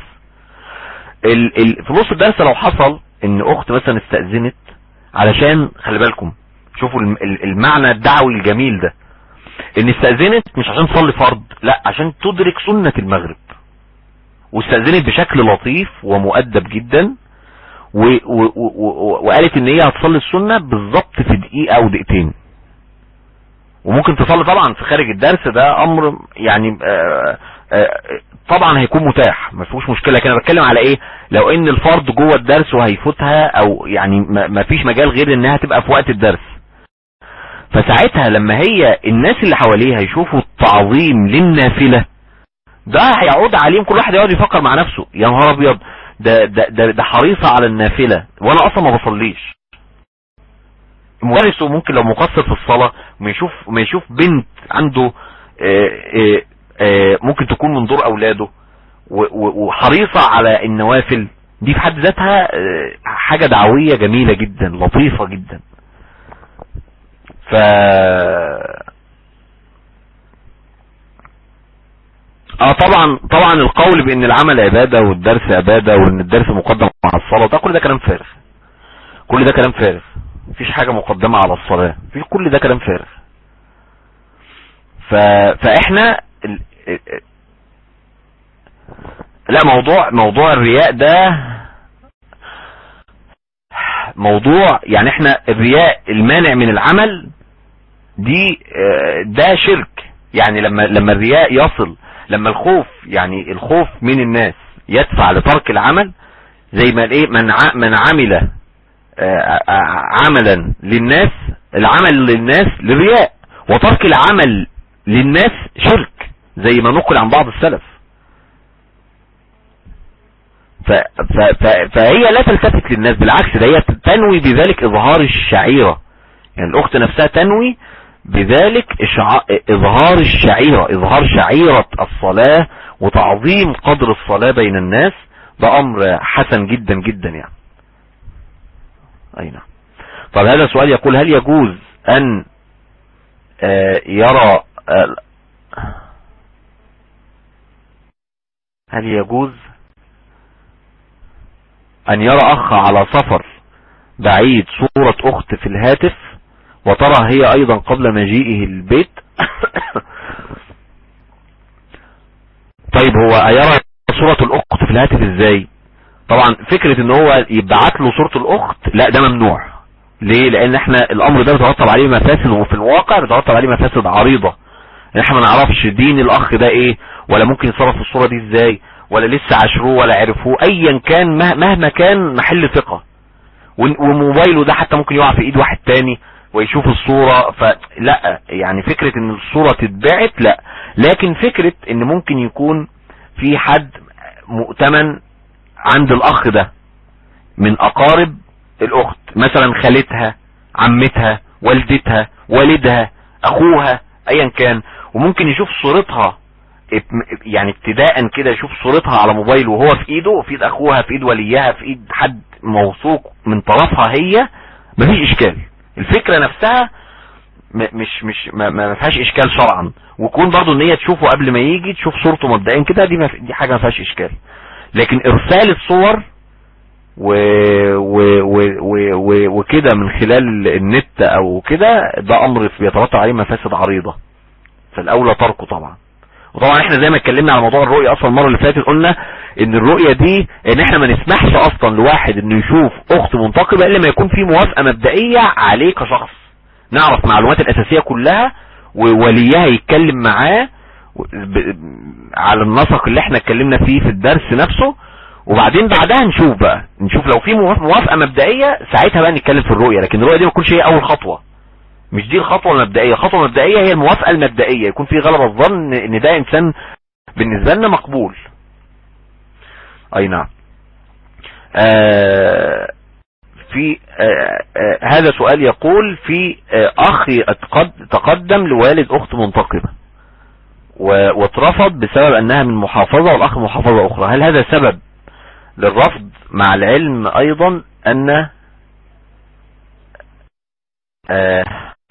ال ال في نص الدرس لو حصل ان اخت مثلا استأذنت علشان خلي بالكم شوفوا الم- ال- المعنى الدعوي الجميل ده ان استأذنت مش عشان تصلي فرض لا عشان تدرك سنة المغرب واستأذنت بشكل لطيف ومؤدب جدا و و و و وقالت ان هي هتصلي السنة بالظبط في دقيقة او دقيقتين وممكن تصلي طبعا في خارج الدرس ده امر يعني آه آه طبعا هيكون متاح ما فيهوش مشكله لكن انا بتكلم على ايه لو ان الفرد جوه الدرس وهيفوتها او يعني ما ما فيش مجال غير انها تبقى في وقت الدرس فساعتها لما هي الناس اللي حواليها يشوفوا التعظيم للنافله ده هيعود عليهم كل واحد يقعد يفكر مع نفسه يا نهار ابيض ده ده ده, ده حريصه على النافله وانا اصلا ما بصليش المدرس ممكن لو مقصر في الصلاة ما يشوف ما يشوف بنت عنده آه، آه، آه، ممكن تكون من دور اولاده و- و- وحريصة على النوافل دي في حد ذاتها آه، حاجة دعوية جميلة جدا لطيفة جدا ف اه طبعا طبعا القول بان العمل عبادة والدرس عبادة وان الدرس مقدم على الصلاة ده كل ده كلام فارغ كل ده كلام فارغ مفيش حاجة مقدمة على الصلاة في كل ده كلام فارغ ف... فاحنا ال... لا موضوع موضوع الرياء ده موضوع يعني احنا الرياء المانع من العمل دي آه، ده شرك يعني لما لما الرياء يصل لما الخوف يعني الخوف من الناس يدفع لترك العمل زي ما ايه من ع- من عمل آه، آه، عملا للناس العمل للناس للرياء وترك العمل للناس شرك زي ما نقل عن بعض السلف ف ف ف فهي لا تلتفت للناس بالعكس ده هي تنوي بذلك اظهار الشعيرة يعني الاخت نفسها تنوي بذلك إشع... اظهار الشعيرة اظهار شعيرة الصلاة وتعظيم قدر الصلاة بين الناس ده امر حسن جدا جدا يعني اي نعم طب هذا سؤال يقول هل يجوز ان آه، يرى آه، هل يجوز ان يرى اخ على سفر بعيد صورة اخت في الهاتف وترى هي ايضا قبل مجيئه البيت طيب هو يرى صورة الاخت في الهاتف ازاي طبعا فكرة ان هو يبعت له صورة الاخت لا ده ممنوع ليه لان احنا الامر ده بيترتب عليه مفاسد وفي الواقع بيترتب عليه مفاسد عريضة احنا ما نعرفش دين الاخ ده ايه ولا ممكن يتصرف في الصورة دي ازاي ولا لسه عاشروه ولا عرفوه ايا كان مه- مهما كان محل ثقة وال- وموبايله ده حتى ممكن يقع في ايد واحد تاني ويشوف الصورة فلا يعني فكرة ان الصورة تتبعت لا لكن فكرة ان ممكن يكون في حد مؤتمن عند الاخ ده من اقارب الاخت مثلا خالتها عمتها والدتها والدها اخوها ايا كان وممكن يشوف صورتها اب- يعني ابتداء كده يشوف صورتها على موبايله وهو في ايده في ايد اخوها في ايد وليها في ايد حد موثوق من طرفها هي مفيش اشكال الفكرة نفسها م- مش مش ما, ما فيهاش اشكال شرعا وكون برضو ان هي تشوفه قبل ما يجي تشوف صورته مبدئيا كده دي ما في- دي حاجه ما فيهاش اشكال لكن ارسال الصور و و و و و وكده من خلال النت او كده ده امر بيترتب عليه مفاسد عريضه فالاولى تركه طبعا وطبعا احنا زي ما اتكلمنا على موضوع الرؤيه اصلا المره اللي فاتت قلنا ان الرؤيه دي ان احنا ما نسمحش اصلا لواحد انه يشوف اخت منتقبه الا ما يكون في موافقه مبدئيه عليه كشخص نعرف معلومات الاساسيه كلها ووليها يتكلم معاه ب- على النسق اللي احنا اتكلمنا فيه في الدرس نفسه وبعدين بعدها نشوف بقى نشوف لو في موافقه موافقة مبدئيه ساعتها بقى نتكلم في الرؤيه لكن الرؤيه دي ما تكونش هي اول خطوه مش دي الخطوه المبدئيه الخطوه المبدئيه هي الموافقه المبدئيه يكون في غلبه الظن ان ده انسان بالنسبه لنا مقبول اي نعم آه في آه آه هذا سؤال يقول في آه اخي اتقد- تقدم لوالد اخت منتقبه و- واترفض بسبب انها من محافظة والاخ من محافظة اخرى هل هذا سبب للرفض مع العلم ايضا ان آه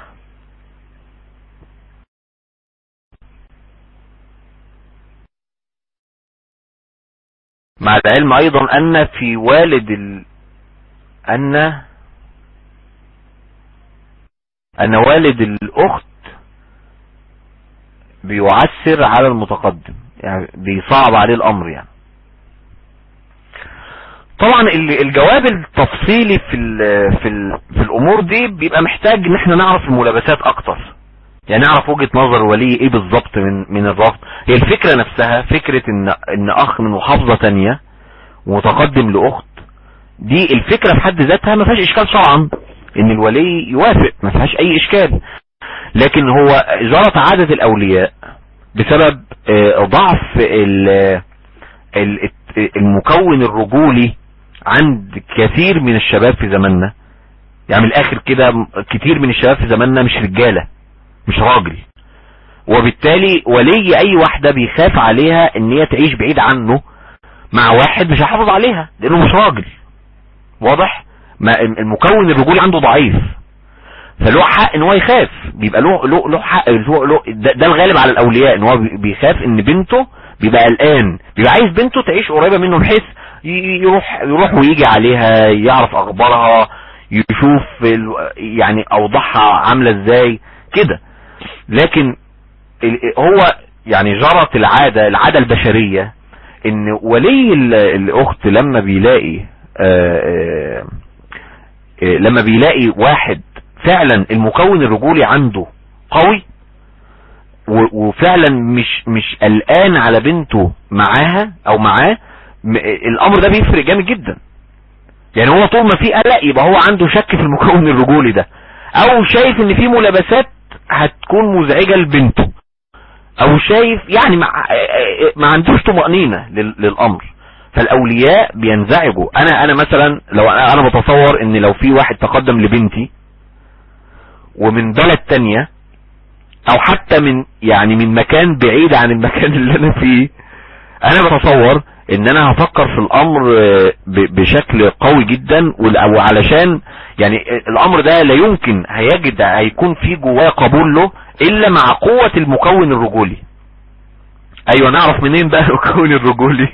مع العلم ايضا ان في والد ال... ان ان والد الاخت بيعسر على المتقدم يعني بيصعب عليه الامر يعني طبعا ال- الجواب التفصيلي في ال في ال في الامور دي بيبقى محتاج ان احنا نعرف الملابسات اكتر يعني نعرف وجهة نظر الولي ايه بالظبط من من الرفض هي الفكرة نفسها فكرة ان ان اخ من محافظة تانية متقدم لاخت دي الفكرة في حد ذاتها ما فيهاش اشكال شرعا ان الولي يوافق ما فيهاش اي اشكال لكن هو جرت عادة الاولياء بسبب آه، ضعف ال- ال- المكون الرجولي عند كثير من الشباب في زماننا يعني من الاخر كده م- كتير من الشباب في زماننا مش رجالة مش راجل وبالتالي ولي اي واحدة بيخاف عليها ان هي تعيش بعيد عنه مع واحد مش هيحافظ عليها لانه مش راجل واضح ما المكون الرجولي عنده ضعيف فله حق ان هو يخاف بيبقى له له له حق له له ده, ده الغالب على الاولياء ان هو بي- بيخاف ان بنته بيبقى قلقان بيبقى عايز بنته تعيش قريبه منه بحيث ي- يروح يروح ويجي عليها يعرف اخبارها يشوف ال- يعني اوضاعها عامله ازاي كده لكن ال- هو يعني جرت العاده العاده البشريه ان ولي ال- الاخت لما بيلاقي آه، آه، آه، لما بيلاقي واحد فعلا المكون الرجولي عنده قوي و- وفعلا مش مش قلقان على بنته معاها او معاه م- الامر ده بيفرق جامد جدا يعني هو طول ما في قلق يبقى هو عنده شك في المكون الرجولي ده او شايف ان في ملابسات هتكون مزعجة لبنته او شايف يعني ما, ما عندوش طمأنينة لل- للامر فالاولياء بينزعجوا انا انا مثلا لو انا أنا بتصور ان لو في واحد تقدم لبنتي ومن بلد تانية او حتى من يعني من مكان بعيد عن المكان اللي انا فيه انا بتصور ان انا هفكر في الامر آه، ب- بشكل قوي جدا وال- او علشان يعني الامر ده لا يمكن هيجد هيكون في جواه قبول له الا مع قوة المكون الرجولي ايوه نعرف منين بقى المكون الرجولي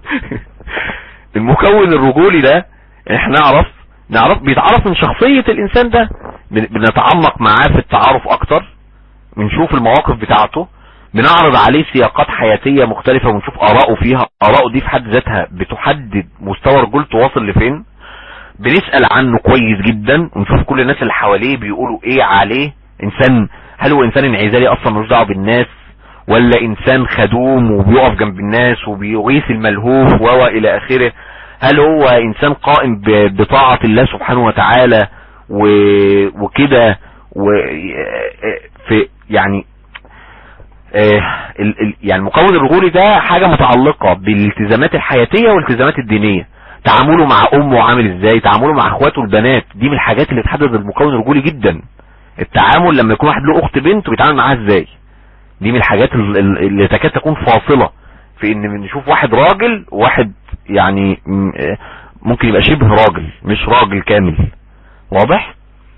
المكون الرجولي ده احنا نعرف نعرف بيتعرف من شخصية الانسان ده بن- بنتعمق معاه في التعارف اكتر بنشوف المواقف بتاعته بنعرض عليه سياقات حياتية مختلفة ونشوف آراءه فيها آراءه دي في حد ذاتها بتحدد مستوى رجولته واصل لفين بنسأل عنه كويس جدا ونشوف كل الناس اللي حواليه بيقولوا ايه عليه انسان هل هو انسان انعزالي اصلا ملوش دعوه بالناس ولا انسان خدوم وبيقف جنب الناس وبيغيث الملهوف و الى اخره هل هو انسان قائم ب- بطاعة الله سبحانه وتعالى و- وكده و في يعني آه، ال- ال- يعني المكون الرجولي ده حاجة متعلقة بالالتزامات الحياتية والالتزامات الدينية تعامله مع امه عامل ازاي تعامله مع اخواته البنات دي من الحاجات اللي تحدد المكون الرجولي جدا التعامل لما يكون واحد له اخت بنت وبيتعامل معاها ازاي دي من الحاجات ال- ال- اللي تكاد تكون فاصلة في ان نشوف واحد راجل وواحد يعني م- آه، ممكن يبقى شبه راجل مش راجل كامل واضح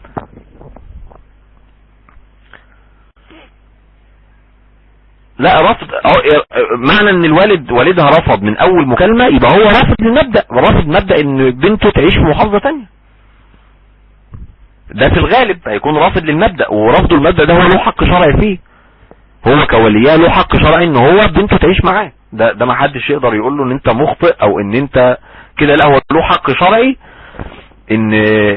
لا رفض أو- معنى ان الوالد والدها رفض من اول مكالمة يبقى هو رافض للمبدأ رافض مبدأ ان بنته تعيش في محافظة تانية ده في الغالب هيكون رافض للمبدأ ورفضه المبدأ ده هو له حق شرعي فيه هو كولياه له حق شرعي ان هو بنته تعيش معاه ده ده ما حدش يقدر يقول له ان انت مخطئ او ان انت كده لا هو له حق شرعي ان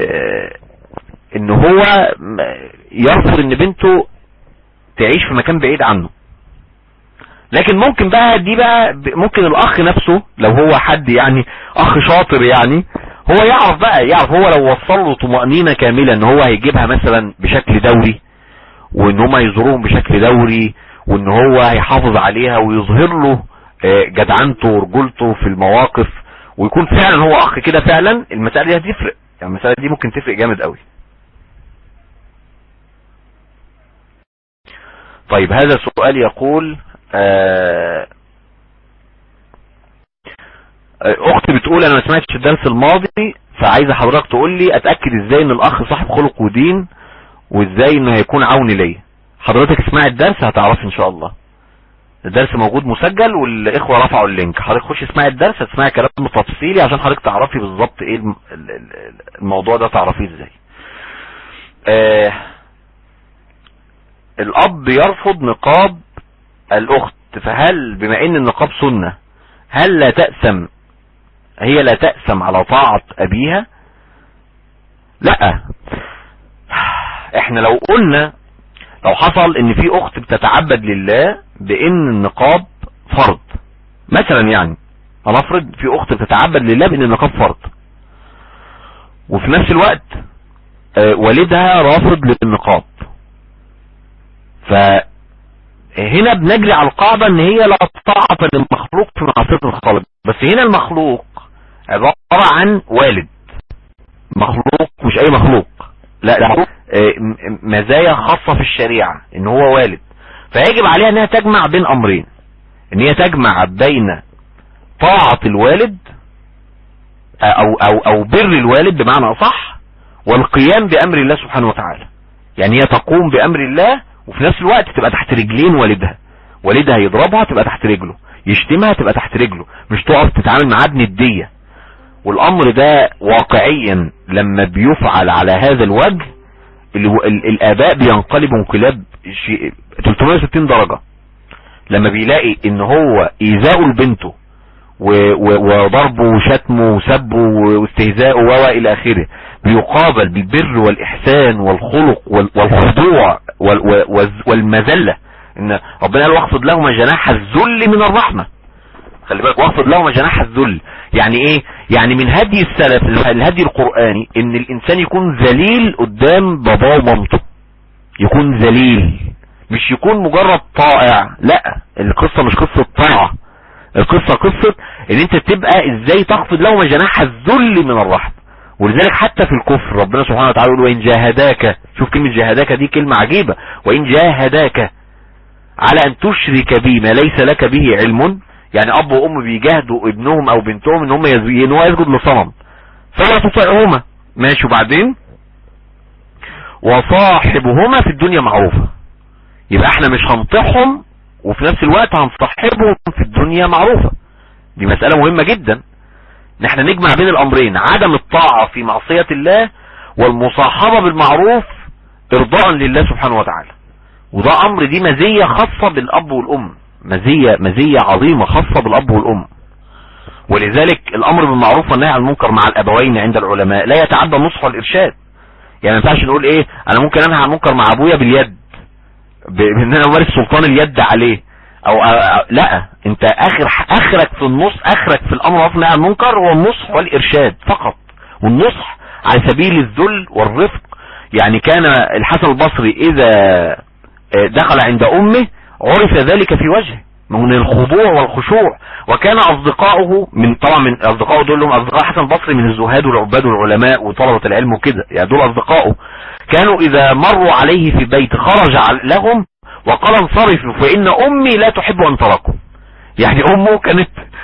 ان هو يرفض ان بنته تعيش في مكان بعيد عنه لكن ممكن بقى دي بقى ب- ممكن الاخ نفسه لو هو حد يعني اخ شاطر يعني هو يعرف بقى يعرف هو لو وصل له طمأنينة كاملة ان هو هيجيبها مثلا بشكل دوري وان هم يزوروهم بشكل دوري وان هو هيحافظ عليها ويظهر له آه، جدعنته ورجولته في المواقف ويكون فعلا هو اخ كده فعلا المسألة دي هتفرق يعني المسألة دي ممكن تفرق جامد قوي طيب هذا السؤال يقول آه، اختي بتقول انا ما سمعتش الدرس الماضي فعايزه حضرتك تقول لي اتاكد ازاي ان الاخ صاحب خلق ودين وازاي انه هيكون عون ليا حضرتك اسمعي الدرس هتعرفي ان شاء الله الدرس موجود مسجل والاخوه رفعوا اللينك حضرتك خش اسمعي الدرس هتسمعي كلام تفصيلي عشان حضرتك تعرفي بالظبط ايه الم- ال- ال- الموضوع ده تعرفيه ازاي آه الاب يرفض نقاب الاخت فهل بما ان النقاب سنة هل لا تأسم هي لا تأسم على طاعة ابيها لا احنا لو قلنا لو حصل ان في اخت بتتعبد لله بان النقاب فرض مثلا يعني هنفرض في اخت بتتعبد لله بان النقاب فرض وفي نفس الوقت آه، والدها رافض للنقاب فهنا بنجري على القاعدة ان هي لا طاعة للمخلوق في معصية الخالق بس هنا المخلوق عبارة عن والد مخلوق مش اي مخلوق لا ده مخلوق آه، م- م- مزايا خاصة في الشريعة ان هو والد فيجب عليها انها تجمع بين امرين ان هي تجمع بين طاعة الوالد آه، او او او بر الوالد بمعنى اصح والقيام بامر الله سبحانه وتعالى يعني هي تقوم بامر الله وفي نفس الوقت تبقى تحت رجلين والدها والدها يضربها تبقى تحت رجله يشتمها تبقى تحت رجله مش تقف تتعامل معاه بندية والامر ده واقعيا لما بيفعل على هذا الوجه ال- ال- الاباء بينقلبوا انقلاب شيء 360 درجة لما بيلاقي ان هو ايذاؤه لبنته و- و- وضربه وشتمه وسبه واستهزاءه و الى اخره بيقابل بالبر والاحسان والخلق وال- والخضوع وال- و- والز- والمذلة ان ربنا قال واخفض لهما جناح الذل من الرحمة خلي بالك واخفض لهما جناح الذل يعني ايه يعني من هدي السلف الهدي القرآني ان الانسان يكون ذليل قدام باباه ومامته يكون ذليل مش يكون مجرد طائع لا القصة مش قصة طاعة القصة قصة ان انت تبقى ازاي تخفض لهما جناح الذل من الرحمة ولذلك حتى في الكفر ربنا سبحانه وتعالى يقول وان جاهداك شوف كلمة جاهداك دي كلمة عجيبة وان جاهداك على ان تشرك بي ما ليس لك به علم يعني اب وام بيجاهدوا ابنهم او بنتهم ان هم يز- ان هو يسجد لصنم فلا تطيعهما ماشي وبعدين وصاحبهما في الدنيا معروفة يبقى احنا مش هنطيعهم وفي نفس الوقت هنصاحبهم في الدنيا معروفة دي مسألة مهمة جدا ان احنا نجمع بين الامرين عدم الطاعة في معصية الله والمصاحبة بالمعروف ارضاء لله سبحانه وتعالى وده امر دي مزية خاصة بالاب والام مزية مزية عظيمة خاصة بالاب والام ولذلك الامر بالمعروف والنهي عن المنكر مع الابوين عند العلماء لا يتعدى النصح والارشاد يعني ما ينفعش نقول ايه انا ممكن انهى عن المنكر مع ابويا باليد ب- بان انا امارس سلطان اليد عليه او, أو لا انت اخر اخرك في النص اخرك في الامر والنهي عن المنكر هو النصح والارشاد فقط والنصح على سبيل الذل والرفق يعني كان الحسن البصري اذا دخل عند امه عرف ذلك في وجهه من الخضوع والخشوع وكان اصدقائه من طبعا من اصدقائه دول لهم اصدقاء حسن البصري من الزهاد والعباد والعلماء وطلبة العلم وكده يعني دول اصدقائه كانوا اذا مروا عليه في بيت خرج لهم وقال انصرفوا فان امي لا تحب ان تراكم يعني امه كانت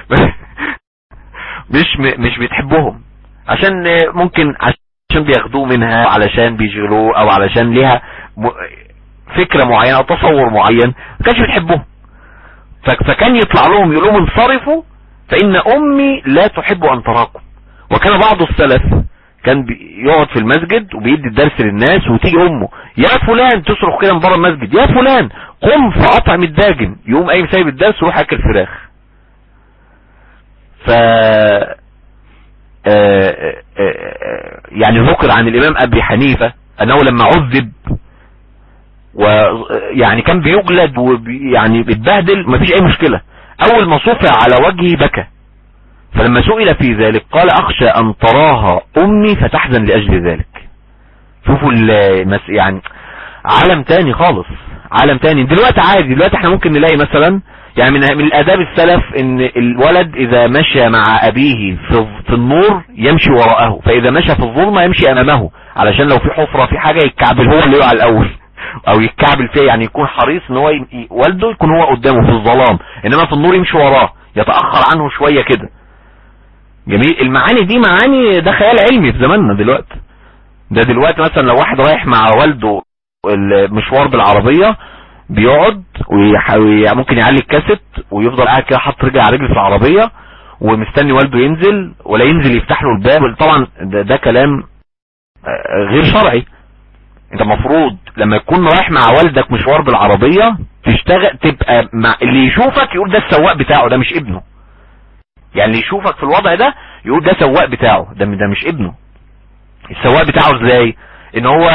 مش مش بتحبهم عشان ممكن عشان بياخدوه منها علشان بيشغلوه او علشان ليها فكرة معينة او تصور معين ما كانش بتحبهم فكان يطلع لهم يقول لهم انصرفوا فان امي لا تحب ان تراكم وكان بعض السلف كان يقعد في المسجد وبيدي الدرس للناس وتيجي امه يا فلان تصرخ كده من بره المسجد يا فلان قم فاطعم الداجن يقوم قايم سايب الدرس ويروح اكل فراخ ف يعني ذكر عن الامام ابي حنيفة انه لما عذب ويعني كان بيجلد ويعني بيتبهدل مفيش اي مشكلة اول ما صفع على وجهه بكى فلما سئل في ذلك قال اخشى ان تراها امي فتحزن لاجل ذلك شوفوا المس يعني عالم تاني خالص عالم تاني دلوقتي عادي دلوقتي احنا ممكن نلاقي مثلا يعني من من الاداب السلف ان الولد اذا مشى مع ابيه في, في النور يمشي وراءه فاذا مشى في الظلمة يمشي امامه علشان لو في حفرة في حاجة يتكعبل هو اللي يقع الاول او يتكعبل فيها يعني يكون حريص ان هو ي... والده يكون هو قدامه في الظلام انما في النور يمشي وراه يتأخر عنه شوية كده جميل المعاني دي معاني ده خيال علمي في زماننا دلوقتي ده دلوقتي مثلا لو واحد رايح مع والده المشوار بالعربية بيقعد وممكن يعلي الكاسيت ويفضل قاعد كده حاطط رجل على رجل في العربية ومستني والده ينزل ولا ينزل يفتح له الباب طبعا ده, ده كلام غير شرعي انت مفروض لما يكون رايح مع والدك مشوار بالعربية تشتغل تبقى مع اللي يشوفك يقول ده السواق بتاعه ده مش ابنه يعني اللي يشوفك في الوضع ده يقول ده سواق بتاعه ده ده مش ابنه السواق بتاعه ازاي ان هو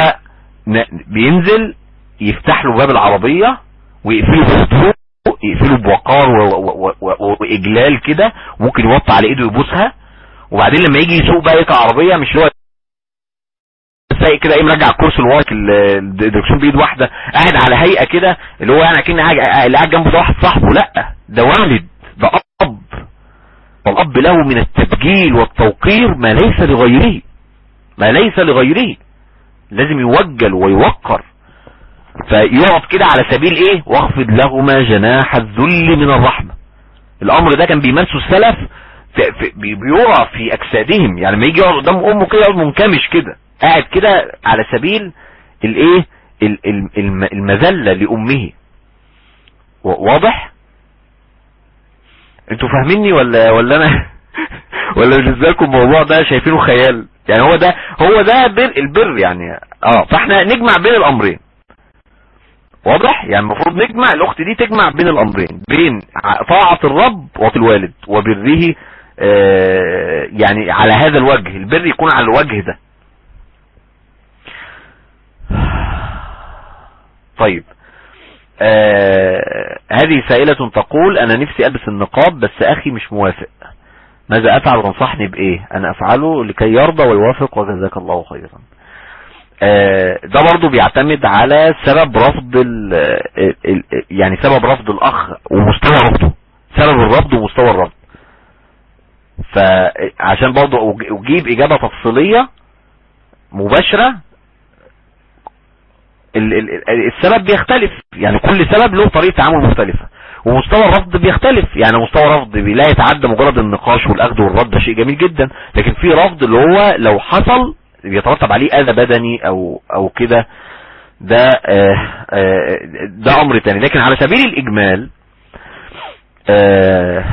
بينزل يفتح له باب العربية ويقفله بهدوء يقفله بوقار واجلال كده ممكن يوطي على ايده يبوسها وبعدين لما يجي يسوق بقى يقع عربية مش هو سايق كده ايه مرجع الكرسي لورا الدركسيون بايد واحده قاعد على هيئه كده اللي هو يعني اكن اللي قاعد جنبه ده واحد صاحبه لا ده والد ده اب والاب له من التبجيل والتوقير ما ليس لغيره ما ليس لغيره لازم يوجل ويوقر فيقعد كده على سبيل ايه واخفض لهما جناح الذل من الرحمة الامر ده كان بيمارسه السلف بيرى في اجسادهم يعني لما يجي يقعد قدام امه كده يقعد منكمش كده قاعد كده على سبيل الايه المذلة لامه واضح انتوا فاهميني ولا ولا انا ولا بالنسبه لكم الموضوع ده شايفينه خيال يعني هو ده هو ده بر البر يعني اه فاحنا نجمع بين الامرين واضح يعني المفروض نجمع الاخت دي تجمع بين الامرين بين طاعة الرب وطاعة الوالد وبره آه يعني على هذا الوجه البر يكون على الوجه ده طيب آه هذه سائلة تقول انا نفسي البس النقاب بس اخي مش موافق ماذا افعل وتنصحني بايه انا افعله لكي يرضى ويوافق وجزاك الله خيرا آه ده برضو بيعتمد على سبب رفض ال ال يعني سبب رفض الاخ ومستوى رفضه سبب الرفض ومستوى الرفض فعشان برضو اجيب اجابة تفصيلية مباشرة السبب بيختلف يعني كل سبب له طريقة تعامل مختلفة ومستوى الرفض بيختلف يعني مستوى الرفض لا يتعدى مجرد النقاش والاخذ والرد ده شيء جميل جدا لكن في رفض اللي هو لو حصل بيترتب عليه اذى بدني او او كده ده آه آه ده امر تاني لكن على سبيل الاجمال آه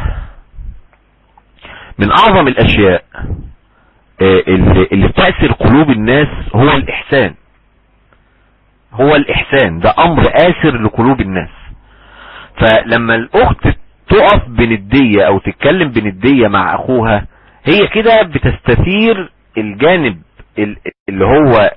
من اعظم الاشياء اللي, اللي بتأثر قلوب الناس هو الاحسان هو الاحسان ده امر اثر لقلوب الناس فلما الاخت تقف بندية او تتكلم بندية مع اخوها هي كده بتستثير الجانب اللي هو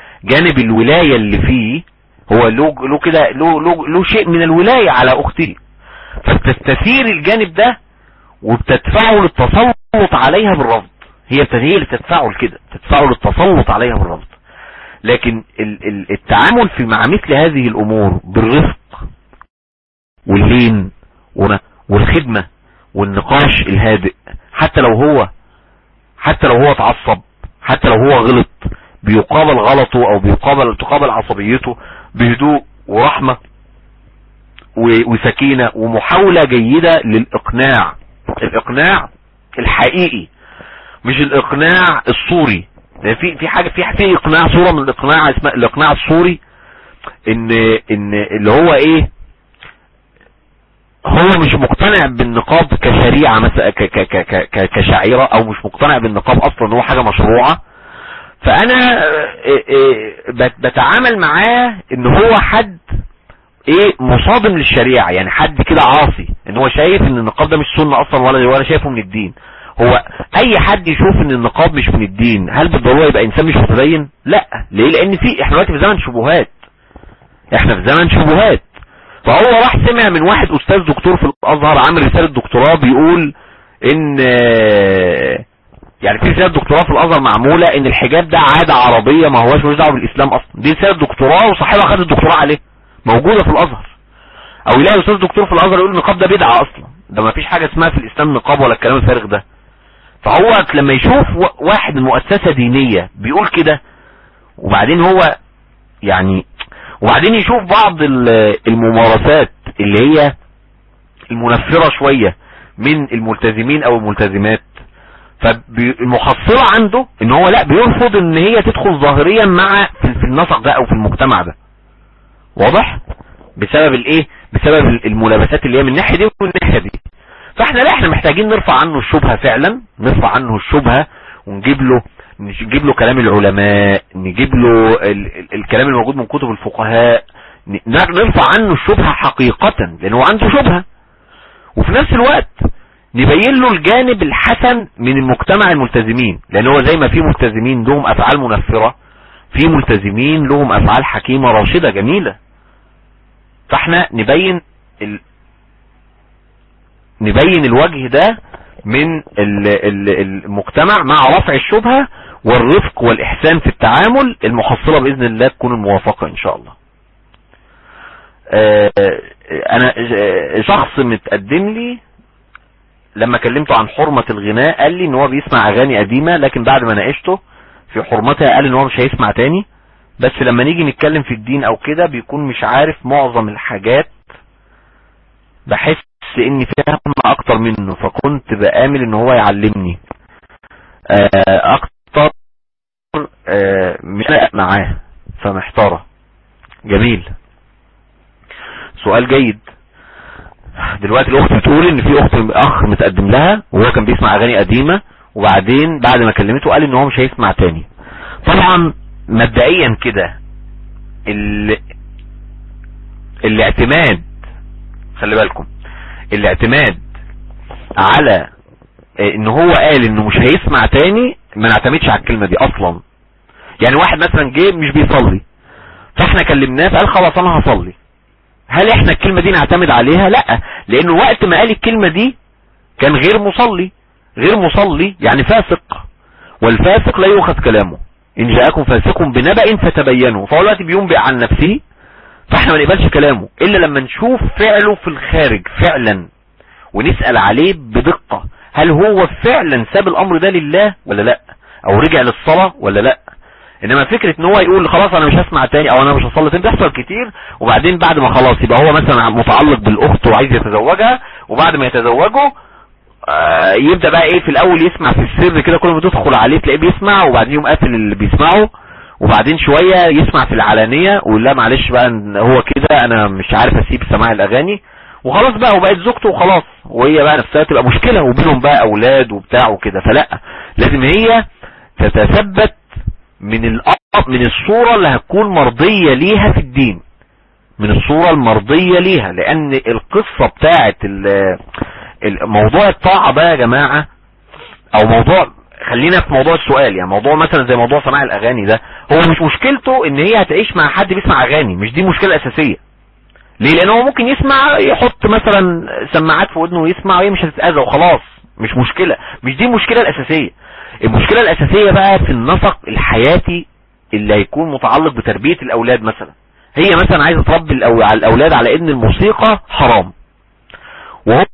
جانب الولاية اللي فيه هو له له كده له له له شيء من الولاية على اخته فبتستثير الجانب ده وبتدفعه للتسلط عليها بالرفض هي هي اللي بتدفعه لكده بتدفعه للتسلط عليها بالرفض لكن ال- ال- التعامل في مع مثل هذه الامور بالرفق واللين ون- والخدمة والنقاش الهادئ حتى لو هو حتى لو هو اتعصب حتى لو هو غلط بيقابل غلطه او بيقابل تقابل عصبيته بهدوء ورحمة و- وسكينة ومحاولة جيدة للاقناع الاقناع الحقيقي مش الاقناع الصوري لان في في حاجه في في اقناع صوره من الاقناع اسمها الاقناع الصوري ان ان اللي هو ايه هو مش مقتنع بالنقاب كشريعة مثلا ك ك ك ك ك كشعيرة او مش مقتنع بالنقاب اصلا ان هو حاجة مشروعة فانا آه، آه، بت- بتعامل معاه ان هو حد ايه مصادم للشريعة يعني حد كده عاصي ان هو شايف ان النقاب ده مش سنة اصلا ولا ولا شايفه من الدين هو اي حد يشوف ان النقاب مش من الدين هل بالضرورة يبقى انسان مش متدين لا ليه لان في احنا دلوقتي في زمن شبهات احنا في زمن شبهات فهو راح سمع من واحد استاذ دكتور في الازهر عامل رسالة دكتوراه بيقول ان يعني في رسالة دكتوراه في الازهر معمولة ان الحجاب ده عادة عربية ما هواش ملوش دعوه بالاسلام اصلا دي رسالة دكتوراه وصاحبها خد الدكتوراه عليه موجودة في الازهر او يلاقي استاذ دكتور في الازهر يقول النقاب ده بدعة اصلا ده ما فيش حاجة اسمها في الاسلام نقاب ولا الكلام الفارغ ده فهو لما يشوف و- واحد من مؤسسة دينية بيقول كده وبعدين هو يعني وبعدين يشوف بعض ال- الممارسات اللي هي المنفرة شوية من الملتزمين او الملتزمات فالمحصلة عنده ان هو لا بيرفض ان هي تدخل ظاهريا مع في في النسق ده او في المجتمع ده واضح بسبب الايه بسبب الملابسات اللي هي من الناحية دي ومن الناحية دي فاحنا لا احنا محتاجين نرفع عنه الشبهة فعلا نرفع عنه الشبهة ونجيب له نجيب له كلام العلماء نجيب له ال ال الكلام الموجود من كتب الفقهاء ن- نرفع عنه الشبهة حقيقة لانه عنده شبهة وفي نفس الوقت نبين له الجانب الحسن من المجتمع الملتزمين لان هو زي ما في ملتزمين لهم افعال منفرة في ملتزمين لهم افعال حكيمة راشدة جميلة فاحنا نبين ال... نبين الوجه ده من ال... ال... المجتمع مع رفع الشبهة والرفق والإحسان في التعامل المحصلة بإذن الله تكون الموافقة إن شاء الله آه، أنا ج- شخص متقدم لي لما كلمته عن حرمة الغناء قال لي ان هو بيسمع اغاني قديمة لكن بعد ما ناقشته في حرمتها قال ان هو مش هيسمع تاني بس لما نيجي نتكلم في الدين او كده بيكون مش عارف معظم الحاجات بحس اني فاهم اكتر منه فكنت بآمل ان هو يعلمني آه، اكتر آه، مش لاقي معاه فمحتارة جميل سؤال جيد دلوقتي الاخت بتقول ان في اخت اخ متقدم لها وهو كان بيسمع اغاني قديمة وبعدين بعد ما كلمته قال ان هو مش هيسمع تاني طبعا مبدئيا كده ال... الاعتماد خلي بالكم الاعتماد على ان هو قال انه مش هيسمع تاني ما نعتمدش على الكلمة دي اصلا يعني واحد مثلا جه مش بيصلي فاحنا كلمناه فقال خلاص انا هصلي هل احنا الكلمة دي نعتمد عليها لا لانه وقت ما قال الكلمة دي كان غير مصلي غير مصلي يعني فاسق والفاسق لا يؤخذ كلامه ان جاءكم فاسق بنبأ فتبينوا فهو دلوقتي بينبئ عن نفسه فاحنا ما نقبلش كلامه الا لما نشوف فعله في الخارج فعلا ونسأل عليه بدقة هل هو فعلا ساب الامر ده لله ولا لا او رجع للصلاة ولا لا انما فكرة ان هو يقول خلاص انا مش هسمع تاني او انا مش هصلي تاني بيحصل كتير وبعدين بعد ما خلاص يبقى هو مثلا متعلق بالاخت وعايز يتزوجها وبعد ما يتزوجوا آه، يبدأ بقى ايه في الاول يسمع في السر كده كل ما تدخل عليه تلاقيه بيسمع وبعدين يقوم قافل اللي بيسمعه وبعدين شوية يسمع في العلانية ويقول لا معلش بقى إن هو كده انا مش عارف اسيب سماع الاغاني وخلاص بقى وبقت زوجته وخلاص وهي بقى نفسها تبقى مشكلة وبينهم بقى اولاد وبتاع وكده فلا لازم هي تتثبت من الأ- من الصورة اللي هتكون مرضية ليها في الدين من الصورة المرضية ليها لان القصة بتاعت ال- ال- موضوع الطاعة بقى يا جماعة او موضوع خلينا في موضوع السؤال يعني موضوع مثلا زي موضوع سماع الاغاني ده هو مش مشكلته ان هي هتعيش مع حد بيسمع اغاني مش دي مشكلة اساسية ليه لان هو ممكن يسمع يحط مثلا سماعات في ودنه ويسمع وهي مش هتتاذى وخلاص مش مشكلة مش دي المشكلة الاساسية المشكلة الاساسية بقى في النسق الحياتي اللي هيكون متعلق بتربية الاولاد مثلا هي مثلا عايزة تربي الأو- على الاولاد على ان الموسيقى حرام وهو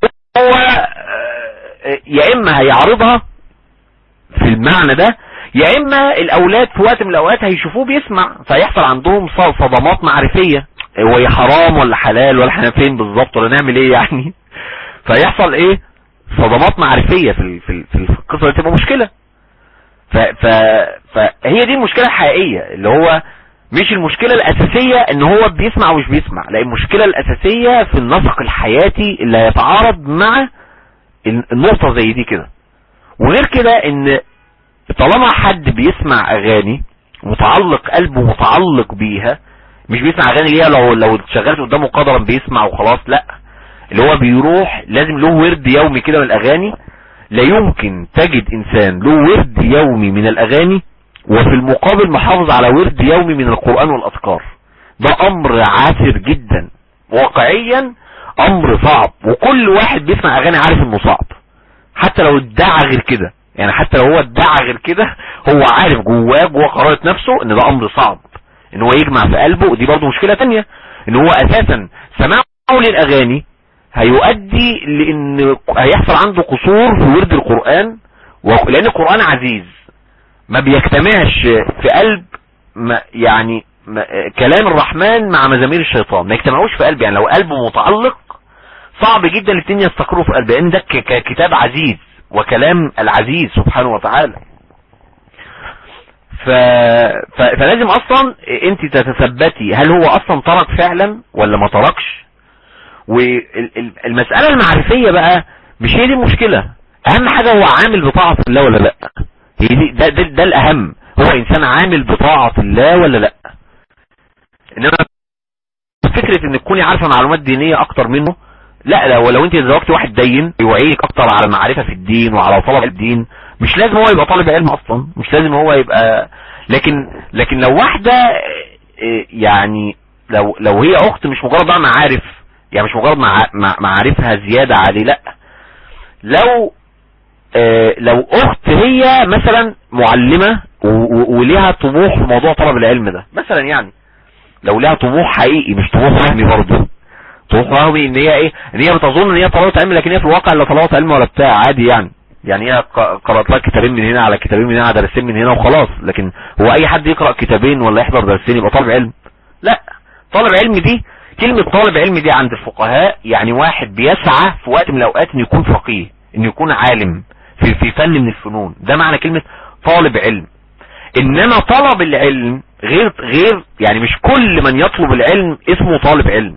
آه، يا اما هيعرضها في المعنى ده يا اما الاولاد في وقت من الاوقات هيشوفوه بيسمع فيحصل عندهم ص- صدمات معرفية هو هي حرام ولا حلال ولا احنا فين بالظبط ولا نعمل ايه يعني فيحصل ايه صدمات معرفية في ال- في ال- في القصة دي تبقى مشكلة ف ف فهي دي المشكلة الحقيقية اللي هو مش المشكلة الأساسية ان هو بيسمع ومش بيسمع لا المشكلة الأساسية في النسق الحياتي اللي هيتعارض مع ال- النقطة زي دي كده وغير كده ان طالما حد بيسمع اغاني متعلق قلبه متعلق بيها مش بيسمع اغاني ليها لو لو شغلت قدامه قدرا بيسمع وخلاص لا اللي هو بيروح لازم له ورد يومي كده من الاغاني لا يمكن تجد انسان له ورد يومي من الاغاني وفي المقابل محافظ على ورد يومي من القرآن والاذكار ده امر عاسر جدا واقعيا امر صعب وكل واحد بيسمع اغاني عارف انه صعب حتى لو ادعى غير كده يعني حتى لو هو ادعى غير كده هو عارف جواه جوه قرارة نفسه ان ده امر صعب ان هو يجمع في قلبه ودي برضه مشكلة تانية ان هو اساسا سماعه للاغاني هيؤدي لان هيحصل عنده قصور في ورد القرآن و- لان القرآن عزيز ما بيجتمعش في قلب ما يعني ما كلام الرحمن مع مزامير الشيطان ما يجتمعوش في قلب يعني لو قلبه متعلق صعب جدا الاثنين يستقروا في قلبه لان ده ك- ك- كتاب عزيز وكلام العزيز سبحانه وتعالى ف... ف... فلازم اصلا انت تتثبتي هل هو اصلا ترك فعلا ولا ما تركش والمسألة المعرفية بقى مش هي دي المشكلة اهم حاجة هو عامل بطاعة الله ولا لا هي دي ده, ده, ده الاهم هو انسان عامل بطاعة الله ولا لا انما فكرة ان تكوني عارفة معلومات دينية اكتر منه لا لا ولو انت زوجتي واحد دين يوعيك اكتر على معرفة في الدين وعلى طلب الدين مش لازم هو يبقى طالب علم اصلا مش لازم هو يبقى لكن لكن لو واحدة اه، يعني لو لو هي اخت مش مجرد بقى معارف يعني مش مجرد مع- مع- معارفها زيادة عليه لا لو اه، لو اخت هي مثلا معلمة و- و- وليها طموح في موضوع طلب العلم ده مثلا يعني لو لها طموح حقيقي مش طموح وهمي برضه طموح وهمي ان هي ايه ان هي بتظن ان هي طلبة علم لكن هي في الواقع لا طلبة علم ولا بتاع عادي يعني يعني هي ق- قرأت لها كتابين من هنا على كتابين من هنا على درسين من هنا وخلاص لكن هو اي حد يقرأ كتابين ولا يحضر درسين يبقى طالب علم لا طالب علم دي كلمة طالب علم دي عند الفقهاء يعني واحد بيسعى في وقت من الاوقات انه يكون فقيه انه يكون عالم في في فن من الفنون ده معنى كلمة طالب علم انما طلب العلم غير غير يعني مش كل من يطلب العلم اسمه طالب علم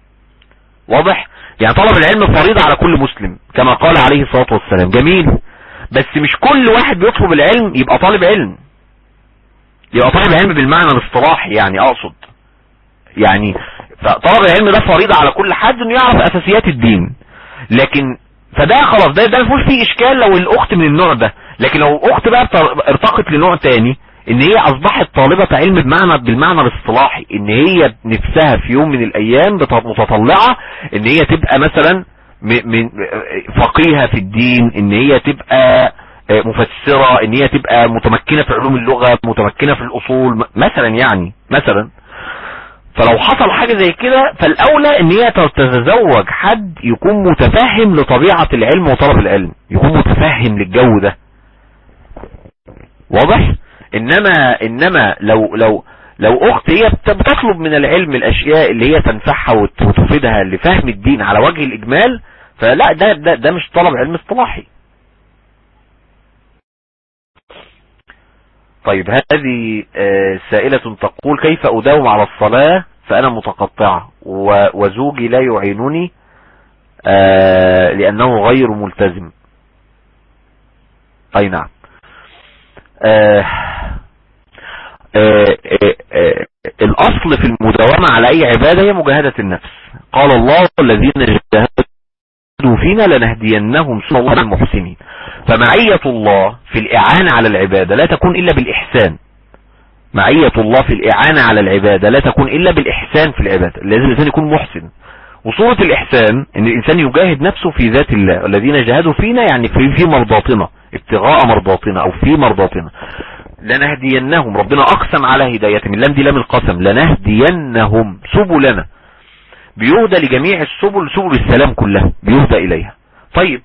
واضح يعني طلب العلم فريضة على كل مسلم كما قال عليه الصلاة والسلام جميل بس مش كل واحد بيطلب العلم يبقى طالب علم يبقى طالب علم بالمعنى الاصطلاحي يعني اقصد يعني طلب العلم ده فريضة على كل حد انه يعرف اساسيات الدين لكن فده خلاص ده ده مفيش فيه اشكال لو الاخت من النوع ده لكن لو اخت بقى بتر- ارتقت لنوع تاني ان هي اصبحت طالبة علم بمعنى بالمعنى الاصطلاحي ان هي نفسها في يوم من الايام بت- متطلعة ان هي تبقى مثلا م- من فقيهة في الدين ان هي تبقى آه، مفسرة ان هي تبقى متمكنة في علوم اللغة متمكنة في الاصول م- مثلا يعني مثلا فلو حصل حاجة زي كده فالاولى ان هي تتزوج حد يكون متفهم لطبيعة العلم وطلب العلم يكون متفهم للجو ده واضح انما انما لو لو لو اخت هي بت- بتطلب من العلم الاشياء اللي هي تنفعها وت- وتفيدها لفهم الدين على وجه الاجمال فلا ده ده ده مش طلب علم اصطلاحي طيب هذه آه، سائلة تقول كيف أداوم على الصلاة فأنا متقطعة و- وزوجي لا يعينني آه، لأنه غير ملتزم أي نعم آه، آه، آه، آه، الأصل في المداومة على أي عبادة هي مجاهدة النفس قال الله الذين جاهدوا فينا لنهدينهم سنة الله المحسنين فمعية الله في الإعانة على العبادة لا تكون إلا بالإحسان معية الله في الإعانة على العبادة لا تكون إلا بالإحسان في العبادة لازم الإنسان يكون محسن وصورة الإحسان إن الإنسان يجاهد نفسه في ذات الله الذين جاهدوا فينا يعني في, في مرضاتنا ابتغاء مرضاتنا أو في مرضاتنا لنهدينهم ربنا أقسم على هدايتهم اللام دي لام القسم لنهدينهم سبلنا بيهدى لجميع السبل سبل السلام كلها بيهدى إليها طيب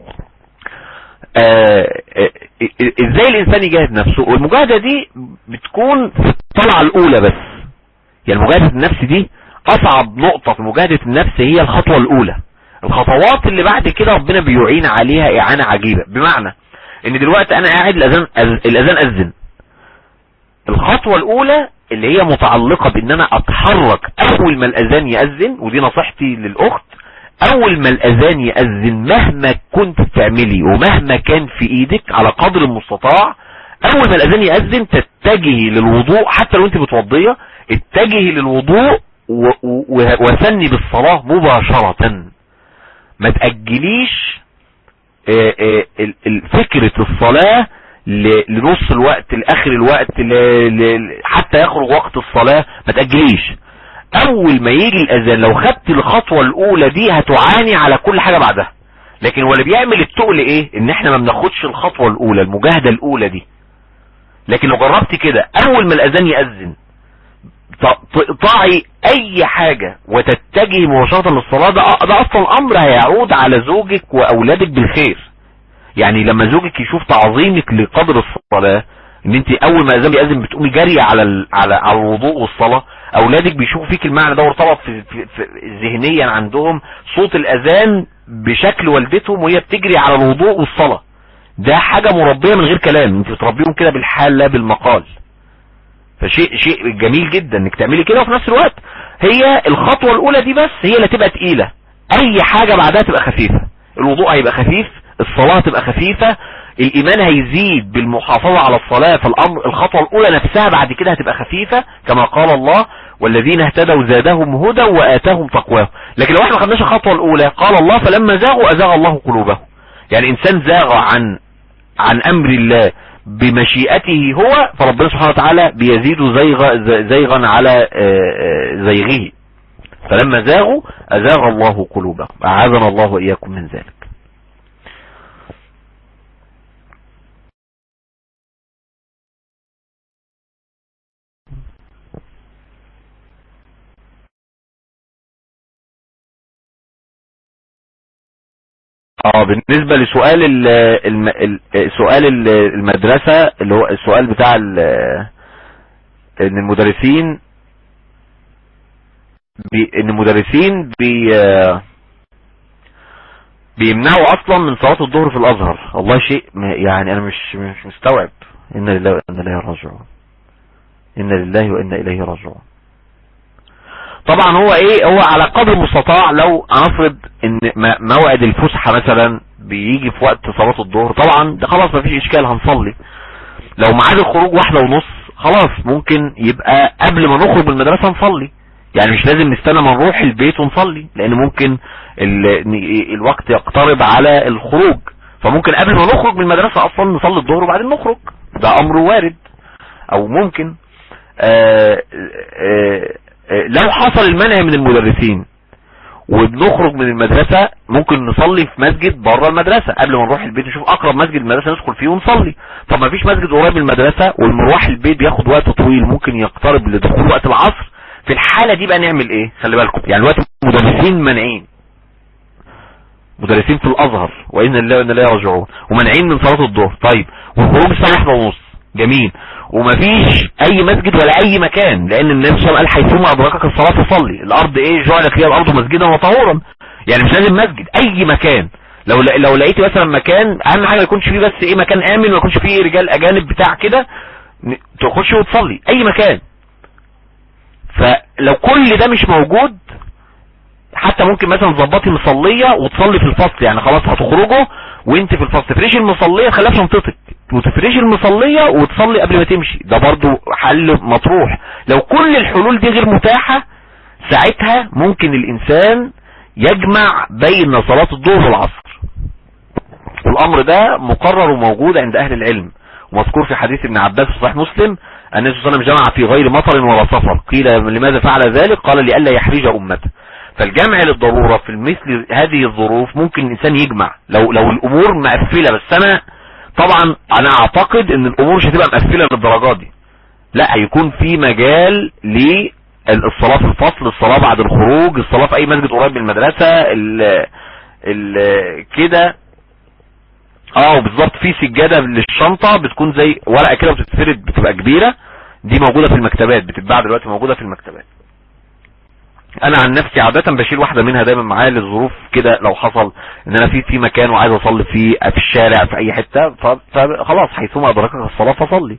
آه ازاي الانسان يجاهد نفسه والمجاهدة دي بتكون في الطلعة الاولى بس يعني مجاهدة النفس دي اصعب نقطة في مجاهدة النفس هي الخطوة الاولى الخطوات اللي بعد كده ربنا بيعين عليها اعانة عجيبة بمعنى ان دلوقتي انا قاعد الاذان الاذان اذن الخطوة الاولى اللي هي متعلقة بان انا اتحرك اول ما الاذان يأذن ودي نصيحتي للاخت اول ما الاذان يأذن مهما كنت بتعملي ومهما كان في ايدك على قدر المستطاع اول ما الاذان يأذن تتجهي للوضوء حتى لو انت متوضية اتجهي للوضوء وثني بالصلاة مباشرة ما تأجليش فكرة الصلاة لنص الوقت لاخر الوقت حتى يخرج وقت الصلاة ما تأجليش اول ما يجي الاذان لو خدت الخطوة الاولى دي هتعاني على كل حاجة بعدها لكن هو اللي بيعمل التقل ايه ان احنا ما بناخدش الخطوة الاولى المجاهدة الاولى دي لكن لو جربت كده اول ما الاذان يأذن تقطعي اي حاجة وتتجهي مباشرة للصلاة ده, ده اصلا امر هيعود على زوجك واولادك بالخير يعني لما زوجك يشوف تعظيمك لقدر الصلاة ان انت اول ما الاذان بيأذن بتقومي جارية على ال... على على الوضوء والصلاة اولادك بيشوفوا فيك المعنى ده وارتبط في... في... في ذهنيا عندهم صوت الاذان بشكل والدتهم وهي بتجري على الوضوء والصلاة ده حاجة مربية من غير كلام انت بتربيهم كده بالحال لا بالمقال فشيء شيء جميل جدا انك تعملي كده وفي نفس الوقت هي الخطوة الاولى دي بس هي اللي تبقى تقيلة اي حاجة بعدها تبقى خفيفة الوضوء هيبقى خفيف الصلاة تبقى خفيفة الايمان هيزيد بالمحافظة على الصلاة فالامر الخطوة الاولى نفسها بعد كده هتبقى خفيفة كما قال الله والذين اهتدوا زادهم هدى واتاهم تقواه لكن لو احنا ما خدناش الخطوة الاولى قال الله فلما زاغوا ازاغ الله قلوبهم يعني انسان زاغ عن عن امر الله بمشيئته هو فربنا سبحانه وتعالى بيزيد زيغ زيغا على زيغه فلما زاغوا ازاغ الله قلوبهم اعاذنا الله واياكم من ذلك اه بالنسبة لسؤال ال الم... ال... سؤال ال- المدرسة اللي هو السؤال بتاع ال... ان المدرسين بي... ان المدرسين بي... بيمنعوا اصلا من صلاة الظهر في الازهر والله شيء م- يعني انا مش مش مستوعب انا لله وانا اليه راجعون انا لله وانا اليه راجعون طبعا هو ايه هو على قدر المستطاع لو هنفرض ان م- موعد الفسحة مثلا بيجي في وقت صلاة الظهر طبعا ده خلاص مفيش اشكال هنصلي لو ميعاد الخروج واحدة ونص خلاص ممكن يبقى قبل ما نخرج من المدرسة نصلي يعني مش لازم نستنى ما نروح البيت ونصلي لان ممكن ال... ن- الوقت يقترب على الخروج فممكن قبل ما نخرج من المدرسة اصلا نصلي الظهر وبعدين نخرج ده امر وارد او ممكن آآ آآ لو حصل المنع من المدرسين وبنخرج من المدرسة ممكن نصلي في مسجد بره المدرسة قبل ما نروح البيت نشوف اقرب مسجد المدرسة ندخل فيه ونصلي طب ما فيش مسجد قريب من المدرسة والمروح البيت بياخد وقت طويل ممكن يقترب لدخول وقت العصر في الحالة دي بقى نعمل ايه خلي بالكم يعني دلوقتي مدرسين منعين مدرسين في الازهر وان الله وان الله راجعون ومنعين من صلاة الظهر طيب والخروج الساعة واحدة ونص جميل ومفيش اي مسجد ولا اي مكان لان النبي صلى الله عليه وسلم قال حيثما ادركك الصلاة فصلي الارض ايه جعلت لي الارض مسجدا وطهورا يعني مش لازم مسجد اي مكان لو لو لقيت مثلا مكان اهم حاجه ما يكونش فيه بس ايه مكان امن ما يكونش فيه رجال اجانب بتاع كده ن- تخش وتصلي اي مكان فلو كل ده مش موجود حتى ممكن مثلا تظبطي مصلية وتصلي في الفصل يعني خلاص هتخرجوا وانت في الفصل تفرشي المصلية خليها في شنطتك وتفرشي المصلية وتصلي قبل ما تمشي ده برضو حل مطروح لو كل الحلول دي غير متاحة ساعتها ممكن الانسان يجمع بين صلاة الظهر والعصر والامر ده مقرر وموجود عند اهل العلم ومذكور في حديث ابن عباس في صحيح مسلم النبي صلى الله عليه وسلم جمع في غير مطر ولا سفر قيل لماذا فعل ذلك قال لئلا يحرج امته فالجمع للضرورة في مثل هذه الظروف ممكن الانسان يجمع لو لو الامور مقفلة بس انا طبعا انا اعتقد ان الامور مش هتبقى مقفلة للدرجات دي لا هيكون في مجال للصلاة في الفصل الصلاة بعد الخروج الصلاة في اي مسجد قريب من المدرسة ال ال كده اه بالظبط في سجادة للشنطة بتكون زي ورقة كده بتتفرد بتبقى كبيرة دي موجودة في المكتبات بتتباع دلوقتي موجودة في المكتبات انا عن نفسي عادة بشيل واحدة منها دايما معايا للظروف كده لو حصل ان انا في في مكان وعايز اصلي فيه في الشارع في اي حتة ف- فخلاص حيثما ادركك الصلاة فصلي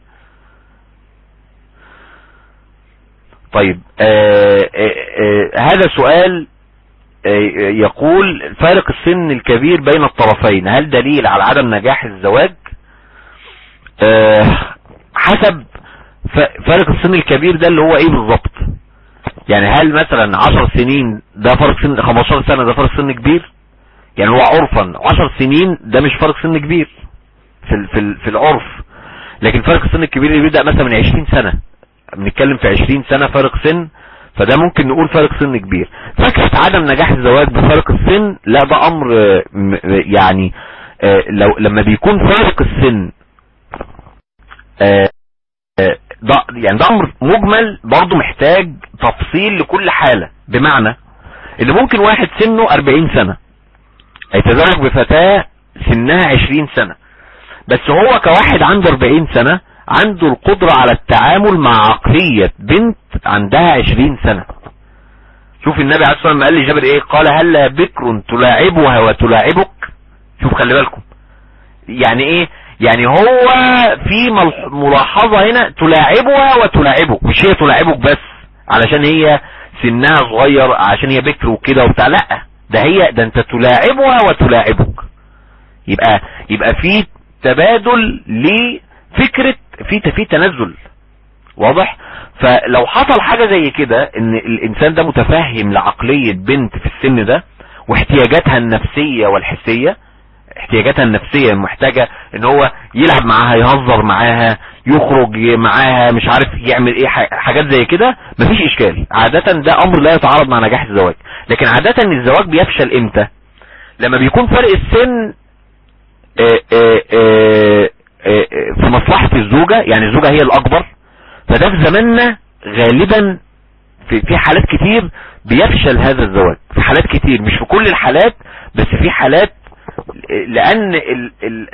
طيب آه آه آه هذا سؤال آه يقول فارق السن الكبير بين الطرفين هل دليل على عدم نجاح الزواج آه حسب ف- فارق السن الكبير ده اللي هو ايه بالظبط يعني هل مثلا 10 سنين ده فرق سن 15 سنة ده فرق سن كبير يعني هو عرفا 10 سنين ده مش فرق سن كبير في ال- في ال- في العرف لكن فرق السن الكبير اللي بيبدأ مثلا من 20 سنة بنتكلم في 20 سنة فرق سن فده ممكن نقول فرق سن كبير فكرة عدم نجاح الزواج بفرق السن لا ده امر آه، م- يعني آه، لو لما بيكون فارق السن آه، آه، ده يعني ده امر مجمل برضه محتاج تفصيل لكل حالة بمعنى ان ممكن واحد سنه 40 سنة يتزوج بفتاة سنها 20 سنة بس هو كواحد عنده 40 سنة عنده القدرة على التعامل مع عقلية بنت عندها 20 سنة شوف النبي عليه الصلاة والسلام قال لجابر ايه قال هل بكر تلاعبها وتلاعبك شوف خلي بالكم يعني ايه يعني هو في ملح- ملاحظة هنا تلاعبها وتلاعبك مش هي تلاعبك بس علشان هي سنها صغير عشان هي بكر وكده وبتاع لا ده هي ده انت تلاعبها وتلاعبك يبقى يبقى في تبادل لفكرة في في تنزل واضح فلو حصل حاجة زي كده ان الانسان ده متفهم لعقلية بنت في السن ده واحتياجاتها النفسية والحسية احتياجاتها النفسية محتاجة ان هو يلعب معاها يهزر معاها يخرج معاها مش عارف يعمل ايه ح- حاجات زي كده مفيش اشكال عادة ده امر لا يتعارض مع نجاح الزواج لكن عادة الزواج بيفشل امتى لما بيكون فرق السن آه، آه، آه، آه، في مصلحة الزوجة يعني الزوجة هي الاكبر فده في زماننا غالبا في في حالات كتير بيفشل هذا الزواج في حالات كتير مش في كل الحالات بس في حالات لان ال ال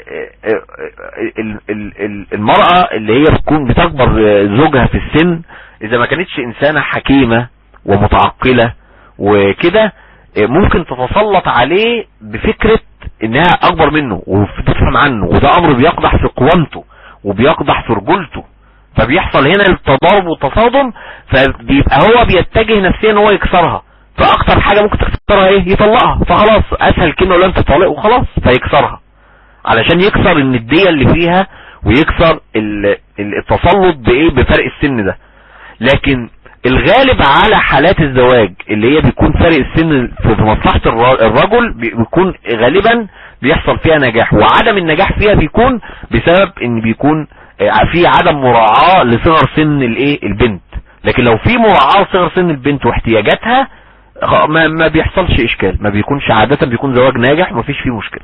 ال ال ال المرأة اللي هي بتكون بتكبر زوجها في السن اذا ما كانتش انسانة حكيمة ومتعقلة وكده ممكن تتسلط عليه بفكرة انها اكبر منه وتفهم عنه وده امر بيقضح في قوامته وبيقضح في رجولته فبيحصل هنا التضارب والتصادم فبيبقى هو بيتجه نفسيا ان هو يكسرها فاكتر حاجة ممكن تكسرها ايه يطلقها فخلاص اسهل كلمة ولا انت تطلق وخلاص فيكسرها علشان يكسر الندية اللي فيها ويكسر ال- ال- التسلط بايه بفرق السن ده لكن الغالب على حالات الزواج اللي هي بيكون فرق السن في في مصلحة الر- الرجل بي- بيكون غالبا بيحصل فيها نجاح وعدم النجاح فيها بيكون بسبب ان بيكون آه، في عدم مراعاة لصغر سن الايه البنت لكن لو في مراعاة لصغر سن البنت واحتياجاتها خ- ما, ما بيحصلش اشكال ما بيكونش عادة بيكون زواج ناجح ومفيش فيه مشكلة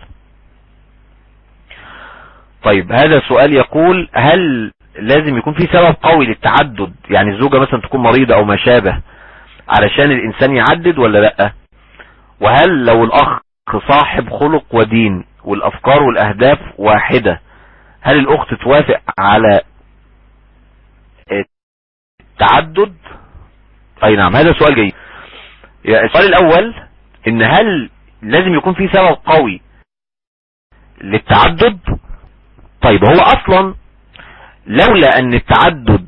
طيب هذا سؤال يقول هل لازم يكون في سبب قوي للتعدد يعني الزوجة مثلا تكون مريضة او ما شابه علشان الانسان يعدد ولا لا وهل لو الاخ صاحب خلق ودين والافكار والاهداف واحدة هل الاخت توافق على التعدد اي نعم هذا سؤال جيد يا السؤال الاول ان هل لازم يكون في سبب قوي للتعدد طيب هو اصلا لولا ان التعدد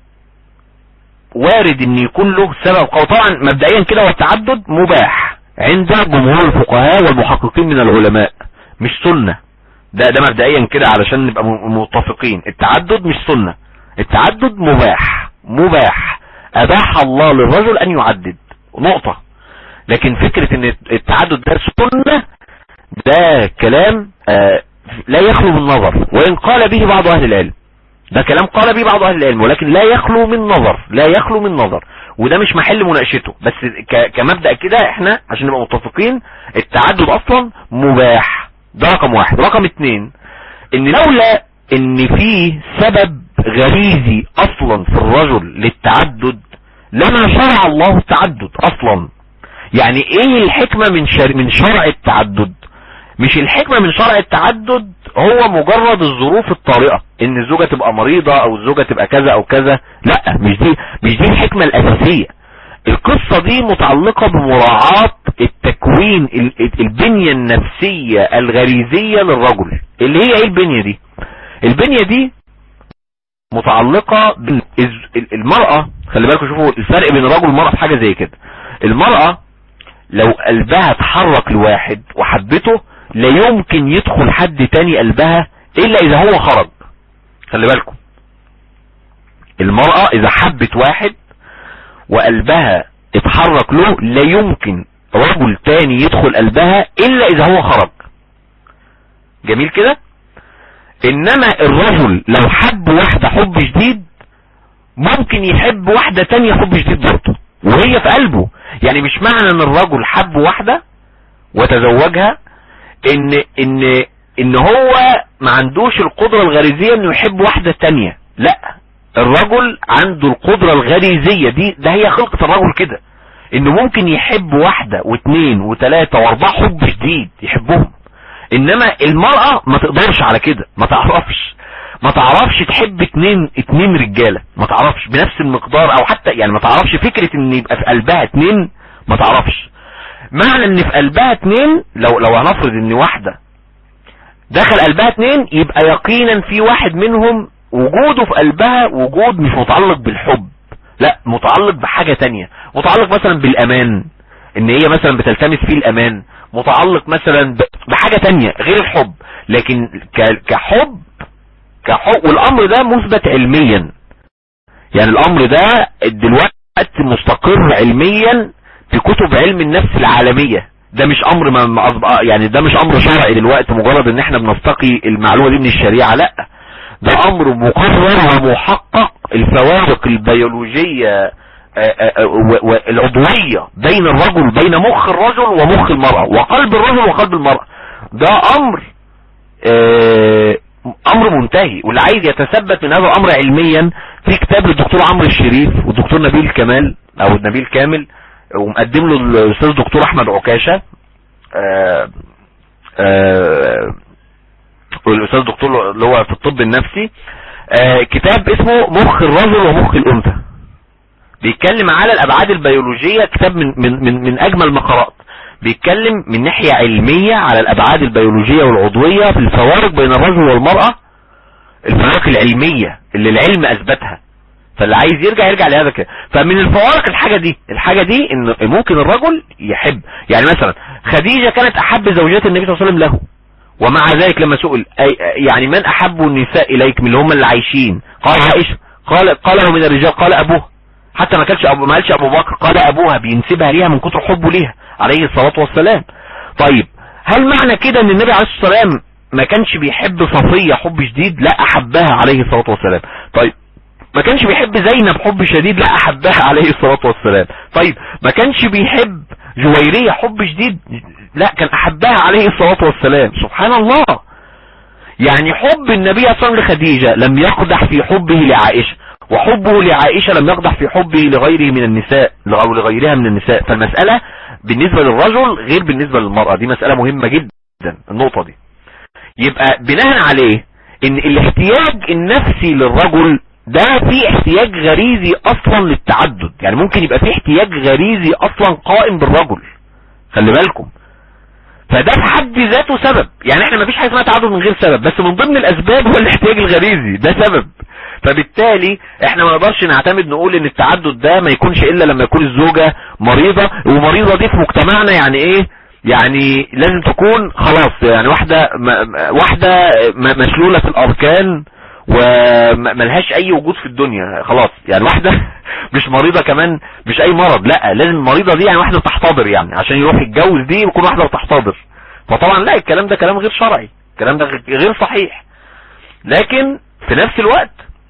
وارد ان يكون له سبب قوي طبعا مبدئيا كده هو التعدد مباح عند جمهور الفقهاء والمحققين من العلماء مش سنة ده ده مبدئيا كده علشان نبقى م- متفقين التعدد مش سنة التعدد مباح مباح اباح الله للرجل ان يعدد نقطة لكن فكرة ان التعدد ده سنة ده كلام آه لا يخلو من نظر وان قال به بعض اهل العلم ده كلام قال به بعض اهل العلم ولكن لا يخلو من نظر لا يخلو من نظر وده مش محل مناقشته بس ك- كمبدأ كده احنا عشان نبقى متفقين التعدد اصلا مباح ده رقم واحد رقم اتنين ان لولا ان في سبب غريزي اصلا في الرجل للتعدد لما شرع الله التعدد اصلا يعني ايه الحكمة من شر من شرع التعدد مش الحكمة من شرع التعدد هو مجرد الظروف الطارئة ان الزوجة تبقى مريضة او الزوجة تبقى كذا او كذا لا مش دي مش دي الحكمة الاساسية القصة دي متعلقة بمراعاة التكوين ال- ال- البنية النفسية الغريزية للرجل اللي هي ايه البنية دي البنية دي متعلقة بالمرأة خلي بالكم شوفوا الفرق بين الرجل والمرأة في حاجة زي كده المرأة لو قلبها اتحرك لواحد وحبته لا يمكن يدخل حد تاني قلبها الا اذا هو خرج خلي بالكم المرأة اذا حبت واحد وقلبها اتحرك له لا يمكن رجل تاني يدخل قلبها الا اذا هو خرج جميل كده انما الرجل لو حب واحدة حب شديد ممكن يحب واحدة تانية حب شديد برضه وهي في قلبه يعني مش معنى ان الرجل حب واحدة وتزوجها ان ان ان هو ما عندوش القدرة الغريزية انه يحب واحدة تانية لا الرجل عنده القدرة الغريزية دي ده هي خلقة الرجل كده انه ممكن يحب واحدة واثنين وثلاثة واربعة حب شديد يحبهم انما المرأة ما تقدرش على كده ما تعرفش ما تعرفش تحب اتنين اتنين رجالة ما تعرفش بنفس المقدار او حتى يعني ما تعرفش فكرة ان يبقى في قلبها اتنين ما تعرفش معنى ان في قلبها اتنين لو لو هنفرض ان واحدة دخل قلبها اتنين يبقى يقينا في واحد منهم وجوده في قلبها وجود مش متعلق بالحب لا متعلق بحاجة تانية متعلق مثلا بالامان ان هي مثلا بتلتمس فيه الامان متعلق مثلا ب- بحاجة تانية غير الحب لكن ك- كحب كحب والامر ده مثبت علميا يعني الامر ده دلوقتي مستقر علميا في كتب علم النفس العالمية ده مش امر ما ما أصبح يعني ده مش امر شرعي دلوقتي مجرد ان احنا بنستقي المعلومة دي من الشريعة لا ده امر مقرر ومحقق الفوارق البيولوجية آه، آه، و- والعضوية بين الرجل بين مخ الرجل ومخ المرأة وقلب الرجل وقلب المرأة ده امر آه، امر منتهي واللي عايز يتثبت من هذا الامر علميا في كتاب للدكتور عمرو الشريف والدكتور نبيل كمال او نبيل كامل ومقدم له الاستاذ دكتور احمد عكاشة آه، آه، والاستاذ الدكتور اللي هو في الطب النفسي آه، كتاب اسمه مخ الرجل ومخ الانثى بيتكلم على الابعاد البيولوجية كتاب من, من, من, من اجمل ما قرأت بيتكلم من ناحية علمية على الابعاد البيولوجية والعضوية في الفوارق بين الرجل والمرأة الفوارق العلمية اللي العلم اثبتها فاللي عايز يرجع يرجع لهذا كده فمن الفوارق الحاجة دي الحاجة دي ان ممكن الرجل يحب يعني مثلا خديجة كانت احب زوجات النبي صلى الله عليه وسلم له ومع ذلك لما سئل أي يعني من احب النساء اليك من اللي هم اللي عايشين قال عائشة قال قال من الرجال قال ابوه حتى ما كانش ابو ما قالش ابو بكر قال ابوها بينسبها ليها من كتر حبه ليها عليه الصلاة والسلام طيب هل معنى كده ان النبي عليه الصلاة والسلام ما كانش بيحب صفية حب شديد لا احبها عليه الصلاة والسلام طيب ما كانش بيحب زينب حب شديد لا احبها عليه الصلاة والسلام طيب ما كانش بيحب جويرية حب شديد لا كان احبها عليه الصلاة والسلام سبحان الله يعني حب النبي صلى الله عليه وسلم لخديجة لم يقدح في حبه لعائشة وحبه لعائشة لم يقدح في حبه لغيره من النساء او لغيرها من النساء فالمسألة بالنسبة للرجل غير بالنسبة للمرأة دي مسألة مهمة جدا النقطة دي يبقى بناء عليه ان الاحتياج النفسي للرجل ده في احتياج غريزي اصلا للتعدد يعني ممكن يبقى في احتياج غريزي اصلا قائم بالرجل خلي بالكم فده في حد ذاته سبب يعني احنا مفيش حاجه اسمها تعدد من غير سبب بس من ضمن الاسباب هو الاحتياج الغريزي ده سبب فبالتالي احنا ما نقدرش نعتمد نقول ان التعدد ده ما يكونش الا لما يكون الزوجة مريضة ومريضة دي في مجتمعنا يعني ايه يعني لازم تكون خلاص يعني واحدة م- واحدة م- مشلولة في الاركان وملهاش اي وجود في الدنيا خلاص يعني واحدة مش مريضة كمان مش اي مرض لا لازم المريضة دي يعني واحدة تحتضر يعني عشان يروح يتجوز دي ويكون واحدة تحتضر فطبعا لا الكلام ده كلام غير شرعي الكلام ده غير صحيح لكن في نفس الوقت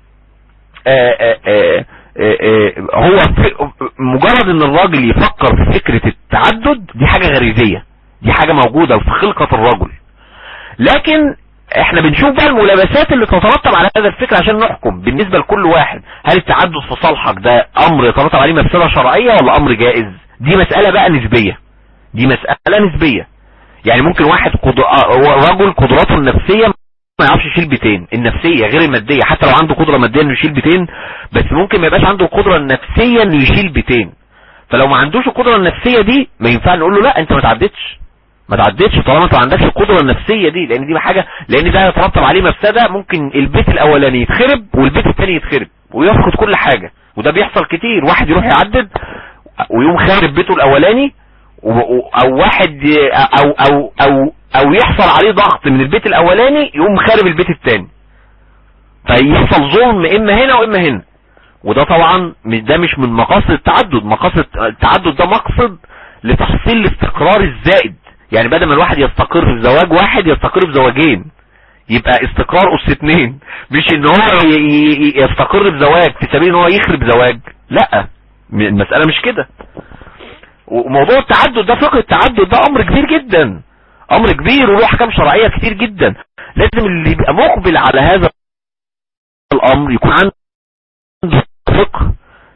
آه، آه، آه، آه، هو في- مجرد ان الراجل يفكر في فكرة التعدد دي حاجة غريزية دي حاجة موجودة في خلقة الرجل لكن احنا بنشوف بقى الملابسات اللي تترتب على هذا الفكر عشان نحكم بالنسبة لكل واحد هل التعدد في صالحك ده امر يترتب عليه مفسدة شرعية ولا امر جائز دي مسألة بقى نسبية دي مسألة نسبية يعني ممكن واحد قد... آه، رجل قدراته النفسية ما يعرفش يشيل بيتين النفسية غير المادية حتى لو عنده قدرة مادية انه يشيل بيتين بس ممكن ما يبقاش عنده القدرة النفسية انه يشيل بيتين فلو ما عندوش القدرة النفسية دي ما ينفع نقول له لا انت ما تعدتش ما تعدتش طالما انت ما عندكش القدرة النفسية دي لان دي حاجة لان ده يترتب عليه مفسدة ممكن البيت الاولاني يتخرب والبيت الثاني يتخرب ويفقد كل حاجة وده بيحصل كتير واحد يروح يعدد ويقوم خارب بيته الاولاني و- و- او واحد ي- او او او او يحصل عليه ضغط من البيت الاولاني يقوم خارب البيت الثاني فيحصل ظلم اما هنا واما هنا وده طبعا مش ده مش من مقاصد التعدد مقاصد التعدد ده مقصد لتحصيل الاستقرار الزائد يعني بدل ما الواحد يستقر في زواج واحد يستقر في زواجين يبقى استقرار اس اتنين مش ان هو ي- ي- ي- يستقر في زواج في سبيل ان هو يخرب زواج لا م- المسألة مش كده وموضوع التعدد ده فقه التعدد ده امر كبير جدا امر كبير وله احكام شرعية كتير جدا لازم اللي يبقى مقبل على هذا الامر يكون عنده فقه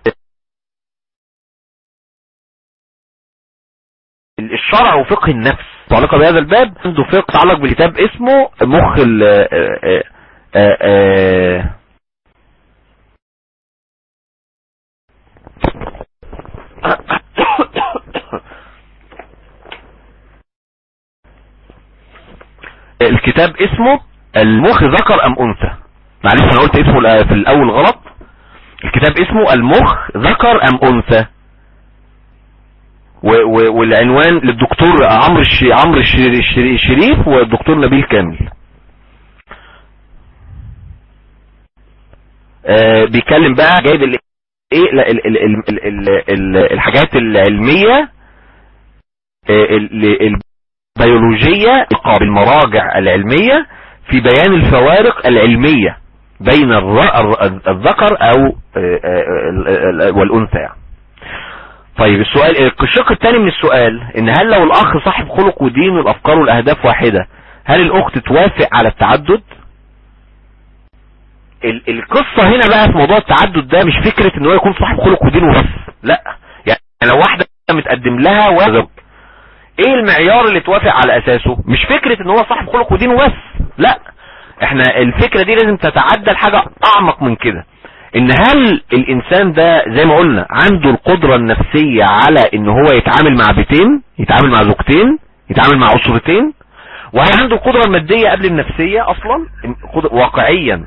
الشرع وفقه النفس متعلقة بهذا الباب عنده فقه يتعلق بكتاب اسمه مخ ال آه، آه، آه، الكتاب اسمه المخ ذكر ام انثى معلش انا قلت اسمه الأ- في الاول غلط الكتاب اسمه المخ ذكر ام انثى و- و- والعنوان للدكتور عمرو الش... عمرو الش... الش- الشريف والدكتور نبيل كامل آه بيتكلم بقى جايب ال... ايه ال... ال... ال... ال... ال... ال... الحاجات العلمية آه، ال- البيولوجية بالمراجع العلمية في بيان الفوارق العلمية بين الر... الر- الذكر او آه، آه، ال- ال- والانثى يعني. طيب السؤال الشق الثاني من السؤال ان هل لو الاخ صاحب خلق ودين والافكار والاهداف واحدة هل الاخت توافق على التعدد ال- القصة هنا بقى في موضوع التعدد ده مش فكرة ان هو يكون صاحب خلق ودين وبس لا يعني لو واحدة متقدم لها وزوج ايه المعيار اللي توافق على اساسه مش فكرة ان هو صاحب خلق ودين وبس لا احنا الفكرة دي لازم تتعدى لحاجة اعمق من كده ان هل الانسان ده زي ما قلنا عنده القدرة النفسية على ان هو يتعامل مع بيتين يتعامل مع زوجتين يتعامل مع اسرتين وهل عنده القدرة المادية قبل النفسية اصلا إن- قد- واقعيا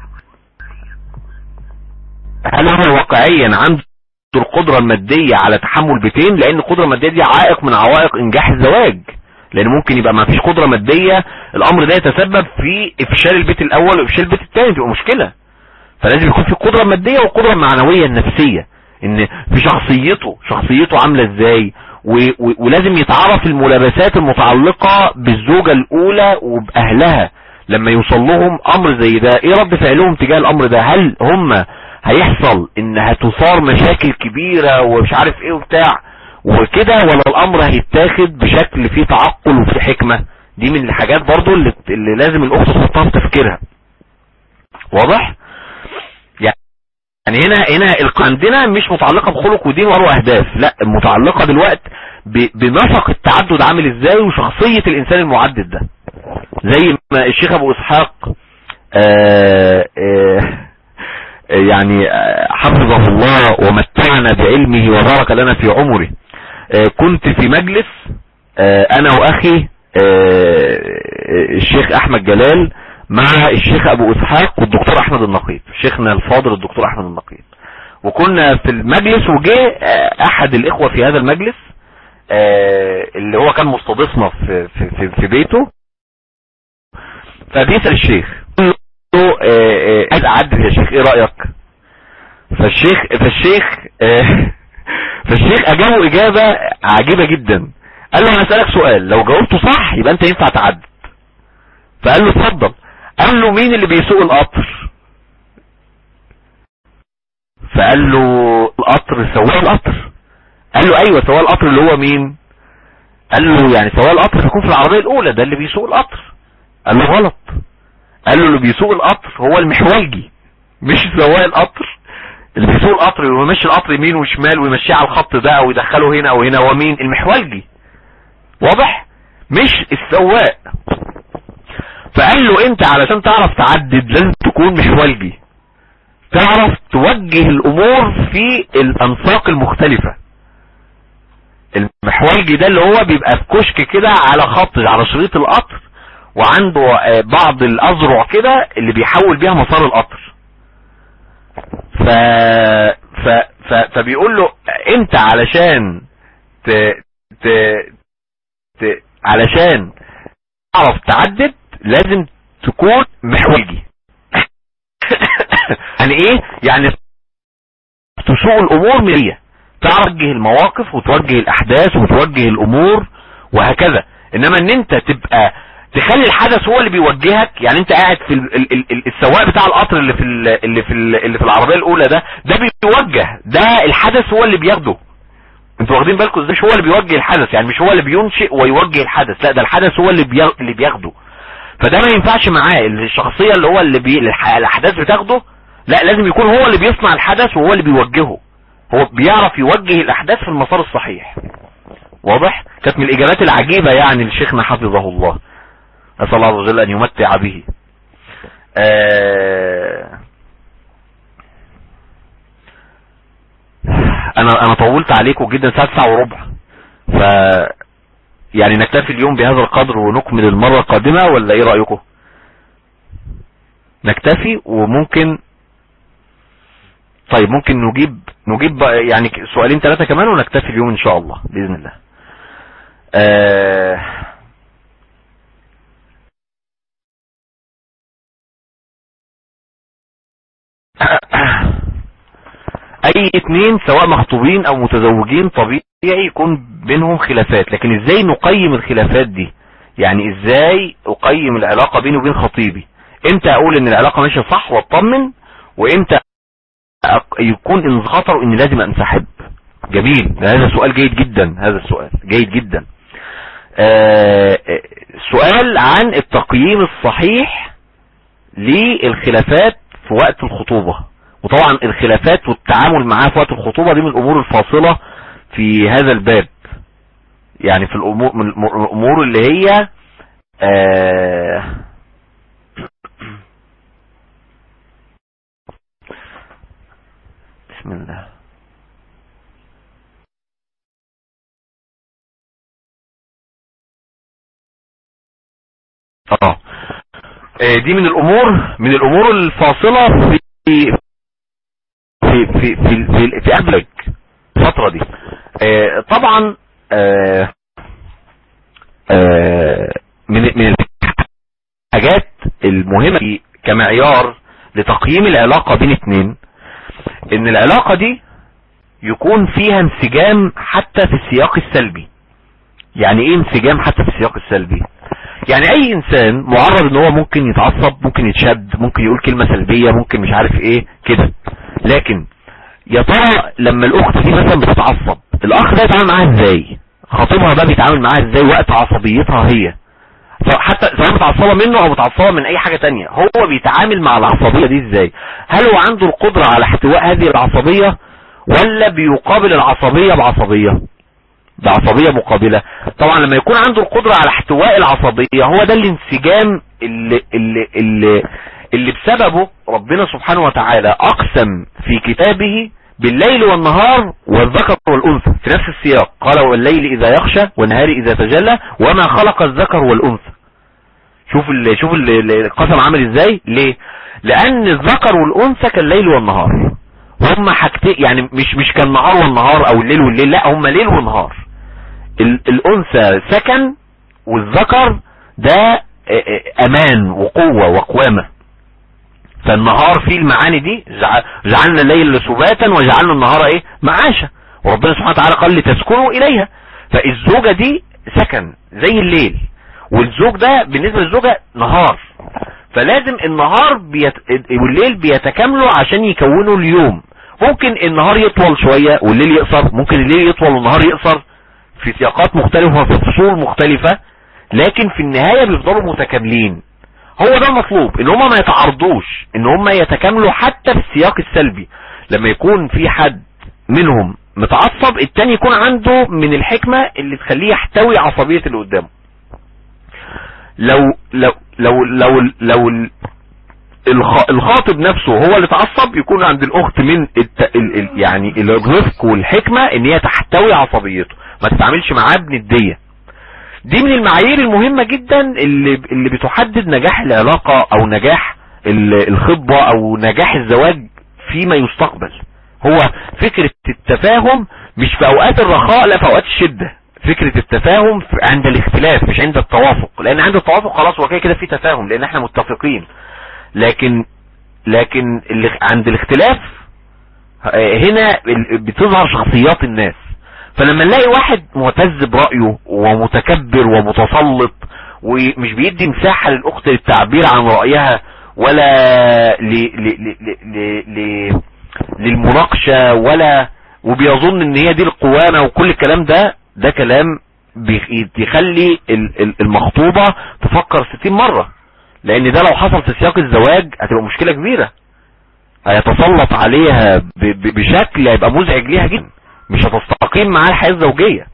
هل هو واقعيا عنده القدرة المادية على تحمل بيتين لان القدرة المادية دي عائق من عوائق انجاح الزواج لان ممكن يبقى ما فيش قدرة مادية الامر ده يتسبب في افشال البيت الاول وافشال البيت الثاني تبقى مشكلة فلازم يكون في قدرة مادية والقدرة المعنوية النفسية ان في شخصيته شخصيته عاملة ازاي و... و... ولازم يتعرف الملابسات المتعلقة بالزوجة الاولى وباهلها لما يوصل لهم امر زي ده ايه رد فعلهم تجاه الامر ده هل هم هيحصل ان هتثار مشاكل كبيرة ومش عارف ايه وبتاع وكده ولا الامر هيتاخد بشكل فيه تعقل وفيه حكمة دي من الحاجات برضو اللي, اللي لازم الاخت تحطها في تفكيرها واضح يعني هنا هنا الق- عندنا مش متعلقة بخلق ودين وأروع أهداف لا متعلقة دلوقت ب- بنسق التعدد عامل ازاي وشخصية الإنسان المعدد ده زي ما الشيخ أبو إسحاق آه آه يعني آه، حفظه الله ومتعنا بعلمه وبارك لنا في عمره آه، كنت في مجلس آه، أنا وأخي آه، الشيخ أحمد جلال مع الشيخ ابو اسحاق والدكتور احمد النقيب شيخنا الفاضل الدكتور احمد النقيب وكنا في المجلس وجه آه، احد الاخوة في هذا المجلس آه، اللي هو كان مستضيفنا في, في, في, في بيته فبيسأل الشيخ قال له آه، آه، عايز اعدل يا شيخ ايه رأيك فالشيخ فالشيخ آه، فالشيخ اجابه اجابة عجيبة جدا قال له انا اسألك سؤال لو جاوبته صح يبقى انت ينفع تعدل فقال له اتفضل قال له مين اللي بيسوق القطر فقال له القطر سواق القطر قال له ايوه سواق القطر اللي هو مين قال له يعني سواق القطر يكون في العربية الاولى ده اللي بيسوق القطر قال له غلط قال له اللي بيسوق القطر هو المحولجي مش سواق القطر اللي بيسوق القطر ويمشي القطر يمين وشمال ويمشيه على الخط ده او يدخله هنا او هنا هو مين المحولجي واضح مش السواق فقال له انت علشان تعرف تعدد لازم تكون محولجي تعرف توجه الامور في الانساق المختلفة المحولجي ده اللي هو بيبقى في كشك كده على خط على شريط القطر وعنده آه، بعض الاذرع كده اللي بيحول بيها مسار القطر ف... ف... ف... فبيقول له انت علشان ت... ت... ت... علشان تعرف تعدد لازم تكون محورجي يعني ايه يعني تسوق الامور مية تعرف توجه المواقف وتوجه الاحداث وتوجه الامور وهكذا انما ان انت تبقى تخلي الحدث هو اللي بيوجهك يعني انت قاعد في ال ال ال ال- السواق بتاع القطر اللي في ال اللي في ال اللي في العربيه الاولى ده ده بيوجه ده الحدث هو اللي بياخده انتوا واخدين بالكم ازاي مش هو اللي بيوجه الحدث يعني مش هو اللي بينشئ ويوجه الحدث لا ده الحدث هو اللي بيا- اللي بياخده فده ما ينفعش معاه الشخصيه اللي هو اللي بي الح- الاحداث بتاخده لا لازم يكون هو اللي بيصنع الحدث وهو اللي بيوجهه هو بيعرف يوجه الاحداث في المسار الصحيح واضح كانت من الاجابات العجيبه يعني لشيخنا حفظه الله نسال الله عز وجل ان يمتع به آه انا انا طولت عليكم جدا ساعه ساعه وربع ف يعني نكتفي اليوم بهذا القدر ونكمل المره القادمه ولا ايه رايكم نكتفي وممكن طيب ممكن نجيب نجيب بقى يعني سؤالين ثلاثه كمان ونكتفي اليوم ان شاء الله باذن الله آه اي اتنين سواء مخطوبين او متزوجين طبيعي يكون بينهم خلافات لكن ازاي نقيم الخلافات دي يعني ازاي اقيم العلاقة بيني وبين خطيبي امتى اقول ان العلاقة ماشية صح واطمن وامتى أق- يكون ان خطر اني لازم انسحب جميل ده هذا سؤال جيد جدا هذا السؤال جيد جدا آه، آه، سؤال عن التقييم الصحيح للخلافات في وقت الخطوبة وطبعا الخلافات والتعامل معاها في وقت الخطوبة دي من الامور الفاصلة في هذا الباب يعني في الامور من الأمور- الامور اللي هي آه بسم الله اه آه، دي من الامور من الامور الفاصلة في في في في في, في, في قبلك الفترة دي آه، طبعا آه، آه، من من الحاجات المهمة في- كمعيار لتقييم العلاقة بين اتنين ان العلاقة دي يكون فيها انسجام حتى في السياق السلبي يعني ايه انسجام حتى في السياق السلبي يعني اي انسان معرض ان هو ممكن يتعصب ممكن يتشد ممكن يقول كلمة سلبية ممكن مش عارف ايه كده لكن يا ترى لما الاخت دي مثلا بتتعصب الاخ ده يتعامل معاها ازاي خطيبها بقى بيتعامل معاها ازاي وقت عصبيتها هي سواء حتى سواء متعصبه منه او متعصبه من اي حاجه تانية هو بيتعامل مع العصبيه دي ازاي هل هو عنده القدره على احتواء هذه العصبيه ولا بيقابل العصبيه بعصبيه بعصبيه مقابله طبعا لما يكون عنده القدره على احتواء العصبيه هو ده الانسجام اللي اللي اللي, اللي بسببه ربنا سبحانه وتعالى اقسم في كتابه بالليل والنهار والذكر والانثى في نفس السياق قال والليل اذا يخشى والنهار اذا تجلى وما خلق الذكر والانثى شوف ال شوف ال القسم عامل ازاي ليه لان الذكر والانثى كالليل والنهار هم حاجتين يعني مش مش كالنهار والنهار او الليل والليل لا هم ليل ونهار ال الانثى سكن والذكر ده امان وقوة وقوامة فالنهار فيه المعاني دي جعلنا الليل سباتا وجعلنا النهار ايه معاشا وربنا سبحانه وتعالى قال لتسكنوا اليها فالزوجة دي سكن زي الليل والزوج ده بالنسبة للزوجة نهار فلازم النهار بيت... والليل بيتكاملوا عشان يكونوا اليوم ممكن النهار يطول شوية والليل يقصر ممكن الليل يطول والنهار يقصر في سياقات مختلفة وفي فصول مختلفة لكن في النهاية بيفضلوا متكاملين هو ده المطلوب ان هما ما يتعارضوش ان هما يتكاملوا حتى في السياق السلبي لما يكون في حد منهم متعصب التاني يكون عنده من الحكمة اللي تخليه يحتوي عصبية اللي قدامه لو لو لو لو لو الخ- الخاطب نفسه هو اللي اتعصب يكون عند الاخت من الت... ال... ال... يعني الرفق والحكمة ان هي تحتوي عصبيته ما تتعاملش معاه بندية دي من المعايير المهمة جدا اللي اللي بتحدد نجاح العلاقة او نجاح ال- الخطبة او نجاح الزواج فيما يستقبل هو فكرة التفاهم مش في اوقات الرخاء لا في اوقات الشدة فكرة التفاهم في- عند الاختلاف مش عند التوافق لان عند التوافق خلاص هو كده كده في تفاهم لان احنا متفقين لكن لكن اللي عند الاختلاف آه، هنا ال- بتظهر شخصيات الناس فلما نلاقي واحد معتز برأيه ومتكبر ومتسلط ومش بيدي مساحة للأخت للتعبير عن رأيها ولا ل... ل... ل... ل... ل... للمناقشة ولا وبيظن ان هي دي القوامة وكل الكلام ده ده كلام بيخ- يخلي ال- ال- المخطوبة تفكر 60 مرة لان ده لو حصل في سياق الزواج هتبقى مشكلة كبيرة هيتسلط عليها ب- ب- بشكل هيبقى مزعج ليها جدا مش هتستقيم معاه الحياة الزوجية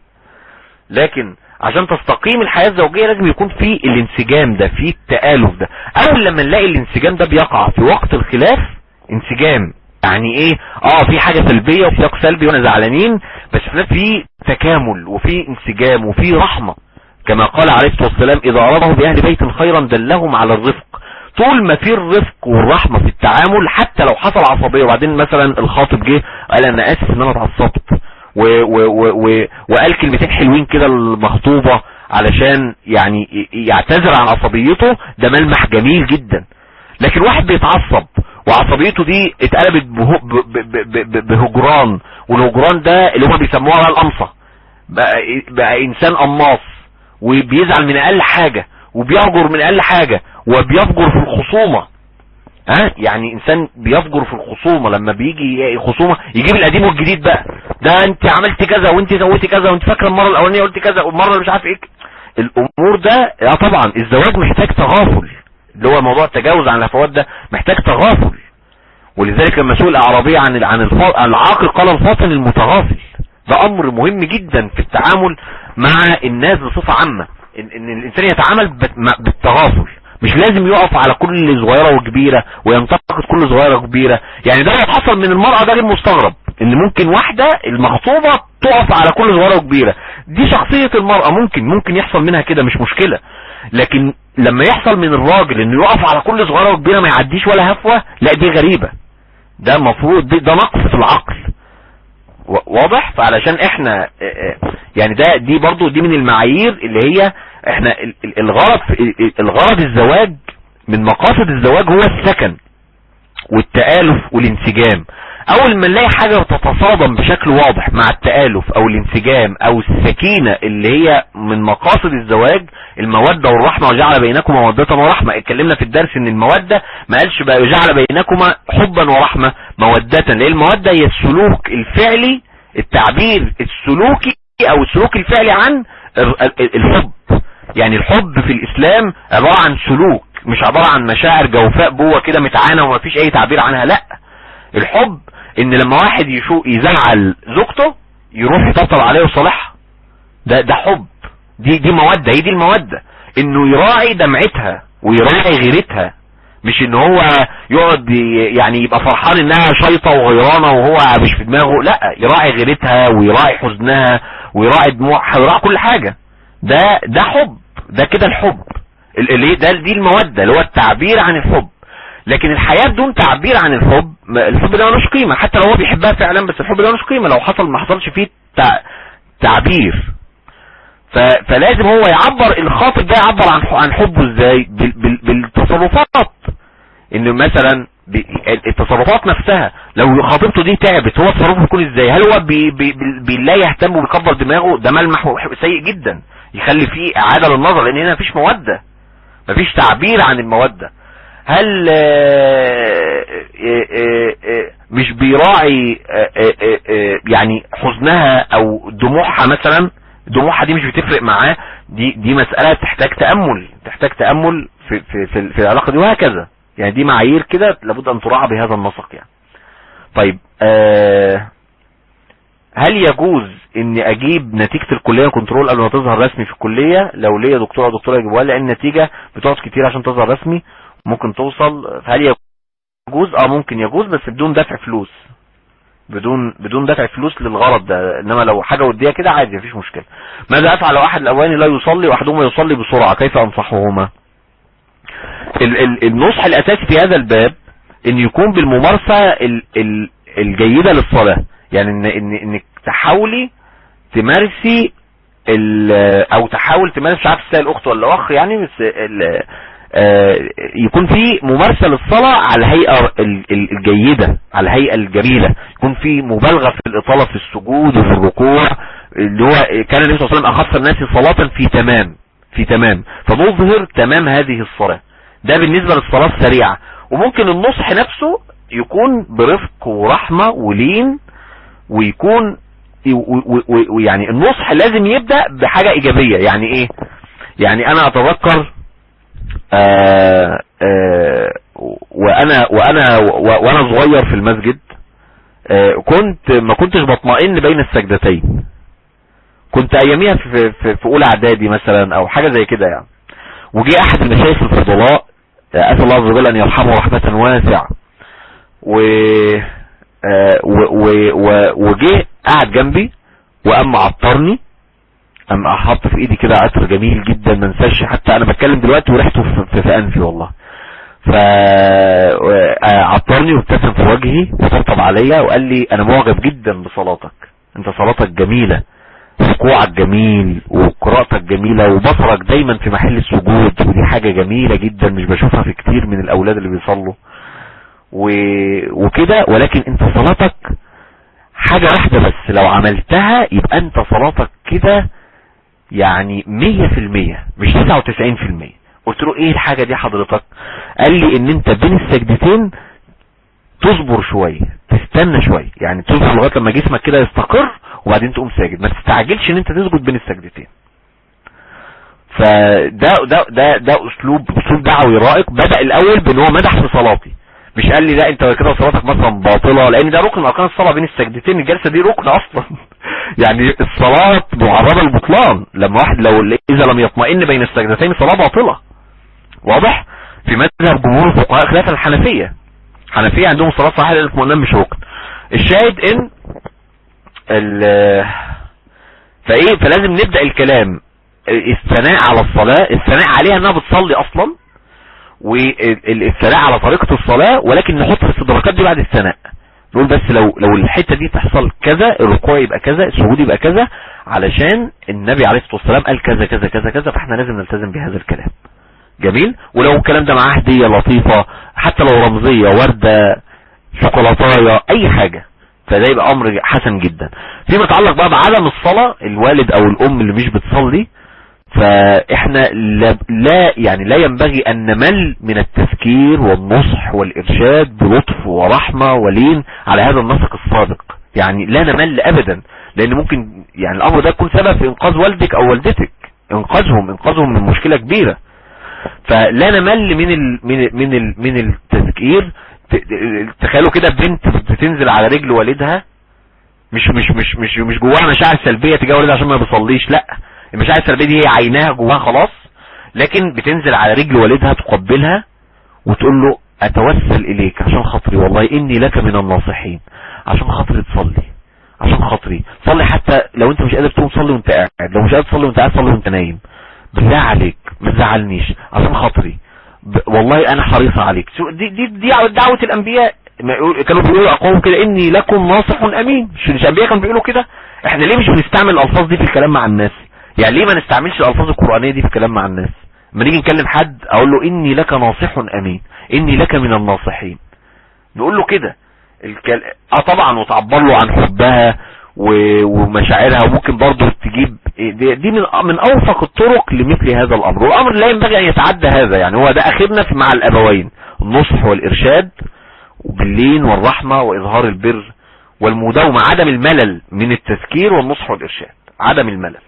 لكن عشان تستقيم الحياة الزوجية لازم يكون في الانسجام ده في التآلف ده اول لما نلاقي الانسجام ده بيقع في وقت الخلاف انسجام يعني ايه اه في حاجة سلبية وفي سياق سلبي وانا زعلانين بس في نفس في تكامل وفي انسجام وفي رحمة كما قال عليه الصلاة والسلام اذا ارده باهل بيت خيرا دلهم على الرفق طول ما في الرفق والرحمة في التعامل حتى لو حصل عصبية وبعدين مثلا الخاطب جه قال انا اسف ان انا اتعصبت و و و و وقال كلمتين حلوين كده للمخطوبة علشان يعني ي- يعتذر عن عصبيته ده ملمح جميل جدا لكن واحد بيتعصب وعصبيته دي اتقلبت به- ب- ب- ب- ب- بهجران والهجران ده اللي هم بيسموها بقى القمصة بقى, بقى انسان قماص وبيزعل من اقل حاجة وبيهجر من اقل حاجة وبيفجر في الخصومة ها يعني انسان بيفجر في الخصومة لما بيجي يلاقي خصومة يجيب القديم والجديد بقى ده انت عملت كذا وانت سويتي كذا وانت فاكره المره الاولانيه قلت كذا والمره اللي مش عارف ايه الامور ده اه طبعا الزواج محتاج تغافل اللي هو موضوع التجاوز عن الهفوات ده محتاج تغافل ولذلك لما سئل الاعرابي عن ال- عن الف- عن العاقل قال الفاطن المتغافل ده امر مهم جدا في التعامل مع الناس بصفه عامه ان, إن الانسان يتعامل بت- مع- بالتغافل مش لازم يقف على كل صغيره وكبيره وينتقد كل صغيره وكبيره يعني ده لو حصل من المراه ده غير مستغرب ان ممكن واحده المخطوبه تقف على كل صغيره وكبيره دي شخصيه المراه ممكن ممكن يحصل منها كده مش مشكله لكن لما يحصل من الراجل انه يقف على كل صغيره وكبيره ما يعديش ولا هفوه لا دي غريبه ده المفروض ده نقص في العقل و- واضح فعلشان احنا اه، اه، يعني ده دي برضو دي من المعايير اللي هي احنا ال- ال- الغرض في- ال- ال- الغرض الزواج من مقاصد الزواج هو السكن والتآلف والانسجام اول ما نلاقي حاجة تتصادم بشكل واضح مع التآلف او الانسجام او السكينة اللي هي من مقاصد الزواج المودة والرحمة وجعل بينكما مودة ورحمة اتكلمنا في الدرس ان المودة ما قالش بقى وجعل بينكما حبا ورحمة مودة لان المودة هي السلوك الفعلي التعبير السلوكي او السلوك الفعلي عن ال- ال- الحب يعني الحب في الاسلام عبارة عن سلوك مش عبارة عن مشاعر جوفاء جوه كده متعانة وما فيش اي تعبير عنها لا الحب ان لما واحد يشوق يزعل زوجته يروح يطبطب عليها ويصالحها ده ده حب دي دي مودة هي دي المودة انه يراعي دمعتها ويراعي غيرتها مش ان هو يقعد ي- يعني يبقى فرحان انها شيطة وغيرانة وهو مش في دماغه لا يراعي غيرتها ويراعي حزنها ويراعي دموعها ويراعي كل حاجة ده ده حب ده كده الحب ال- اللي ده دي المودة اللي هو التعبير عن الحب لكن الحياة بدون تعبير عن الحب ما- الحب ده ملوش قيمة حتى لو هو بيحبها فعلا بس الحب ده ملوش قيمة لو حصل ما حصلش فيه تع- تعبير ف... فلازم هو يعبر الخاطب ده يعبر عن عن حبه ازاي بال... بال... بالتصرفات ان مثلا ب... التصرفات نفسها لو خطيبته دي تعبت هو تصرفه بيكون ازاي هل هو بي... بي... بي... بي... لا يهتم وبيكبر دماغه ده ملمح سيء جدا يخلي فيه اعادة للنظر لان هنا مفيش مودة مفيش تعبير عن المودة هل آه، آه، آه، آه، مش بيراعي آه، آه، آه، آه، يعني حزنها او دموعها مثلا دموعها دي مش بتفرق معاه دي دي مسألة تحتاج تأمل تحتاج تأمل في في في, في العلاقة دي وهكذا يعني دي معايير كده لابد ان تراعى بهذا النسق يعني طيب آه هل يجوز اني اجيب نتيجة الكلية كنترول قبل ما تظهر رسمي في الكلية لو ليا دكتور او دكتورة يجيبوها لي، لان النتيجة بتقعد كتير عشان تظهر رسمي ممكن توصل فهل يجوز اه ممكن يجوز بس بدون دفع فلوس بدون بدون دفع فلوس للغرض ده انما لو حاجة ودية كده عادي مفيش مشكلة ماذا افعل لو احد الاواني لا يصلي واحدهما يصلي بسرعة كيف انصحهما ال ال النصح الاساسي في هذا الباب ان يكون بالممارسة ال ال الجيدة للصلاة يعني ان ان انك تحاولي تمارسي ال- او تحاول تمارس مش عارف ازاي الاخت ولا اخ يعني بس ال- آه، يكون في ممارسة للصلاة على الهيئة ال- ال- الجيدة على الهيئة الجميلة يكون في مبالغة في الإطالة في السجود وفي الركوع اللي هو كان النبي صلى الله عليه وسلم أخص الناس صلاة في تمام في تمام فنظهر تمام هذه الصلاة ده بالنسبة للصلاة السريعة وممكن النصح نفسه يكون برفق ورحمة ولين ويكون ويعني النصح لازم يبدأ بحاجة ايجابية يعني ايه يعني انا اتذكر آآ آآ وانا وانا وانا صغير في المسجد كنت ما كنتش بطمئن بين السجدتين كنت اياميها في, في, في اولى اعدادي مثلا او حاجة زي كده يعني وجي احد المشايخ الفضلاء اسال الله عز وجل ان يرحمه رحمة واسعة و وجه قعد جنبي وقام عطرني قام احط في ايدي كده عطر جميل جدا ما انساش حتى انا بتكلم دلوقتي وريحته في, في انفي والله ف عطرني وابتسم في وجهي وطبطب عليا وقال لي انا معجب جدا بصلاتك انت صلاتك جميلة ركوعك جميل وقراءتك جميلة وبصرك دايما في محل السجود ودي حاجة جميلة جدا مش بشوفها في كتير من الاولاد اللي بيصلوا و... وكده ولكن انت صلاتك حاجة واحدة بس لو عملتها يبقى انت صلاتك كده يعني مية في المية مش تسعة وتسعين في المية قلت له ايه الحاجة دي حضرتك قال لي ان انت بين السجدتين تصبر شوية تستنى شوية يعني تصبر لغاية لما جسمك كده يستقر وبعدين تقوم ساجد ما تستعجلش ان انت تسجد بين السجدتين فده ده ده ده اسلوب اسلوب دعوي رائق بدأ الاول بان هو مدح في صلاتي مش قال لي لا انت كده صلاتك مثلا باطلة لان ده ركن اركان الصلاة بين السجدتين الجلسة دي ركن اصلا يعني الصلاة معرضة للبطلان لما واحد لو اذا لم يطمئن بين السجدتين صلاة باطلة واضح في مذهب جمهور الفقهاء خلافا الحنفية الحنفية عندهم صلاة صحيحة لان الاطمئنان مش ركن الشاهد ان ال فايه فلازم نبدأ الكلام الثناء على الصلاة الثناء عليها انها بتصلي اصلا والثناء على طريقة الصلاة ولكن نحط الاستدراكات دي بعد الثناء نقول بس لو لو الحتة دي تحصل كذا الركوع يبقى كذا السجود يبقى كذا علشان النبي عليه الصلاة والسلام قال كذا كذا كذا كذا فاحنا لازم نلتزم بهذا الكلام جميل ولو الكلام ده معاه هدية لطيفة حتى لو رمزية وردة شوكولاتاية اي حاجة فده يبقى امر حسن جدا فيما يتعلق بقى بعدم الصلاة الوالد او الام اللي مش بتصلي فاحنا لا, لا يعني لا ينبغي ان نمل من التفكير والنصح والارشاد بلطف ورحمة ولين على هذا النسق السابق يعني لا نمل ابدا لان ممكن يعني الامر ده يكون سبب في انقاذ والدك او والدتك انقاذهم انقاذهم من مشكلة كبيرة فلا نمل من ال من ال من ال من التذكير تخيلوا كده بنت بتنزل على رجل والدها مش مش مش مش مش جواها مشاعر سلبيه تجاه والدها عشان ما بيصليش لا المشاعر السلبيه دي هي عيناها جواها خلاص لكن بتنزل على رجل والدها تقبلها وتقول له اتوسل اليك عشان خاطري والله اني لك من الناصحين عشان خاطري تصلي عشان خاطري صلي حتى لو انت مش قادر تقوم صلي وانت قاعد لو مش قادر تصلي وانت قاعد صلي وانت نايم بالله عليك ما تزعلنيش عشان خاطري والله انا حريصة عليك دي دي دي دعوة الانبياء كانوا بيقولوا اقوم كده اني لكم ناصح امين مش الانبياء كانوا بيقولوا كده احنا ليه مش بنستعمل الالفاظ دي في الكلام مع الناس يعني ليه ما نستعملش الالفاظ القرآنية دي في الكلام مع الناس لما نيجي نكلم حد اقول له اني لك ناصح امين اني لك من الناصحين نقول له كده الكل... اه طبعا وتعبر له عن حبها و... ومشاعرها وممكن برضه تجيب دي, دي من من اوفق الطرق لمثل هذا الامر والامر لا ينبغي ان يتعدى هذا يعني هو ده اخرنا في مع الابوين النصح والارشاد وباللين والرحمة واظهار البر والمداومة عدم الملل من التذكير والنصح والارشاد عدم الملل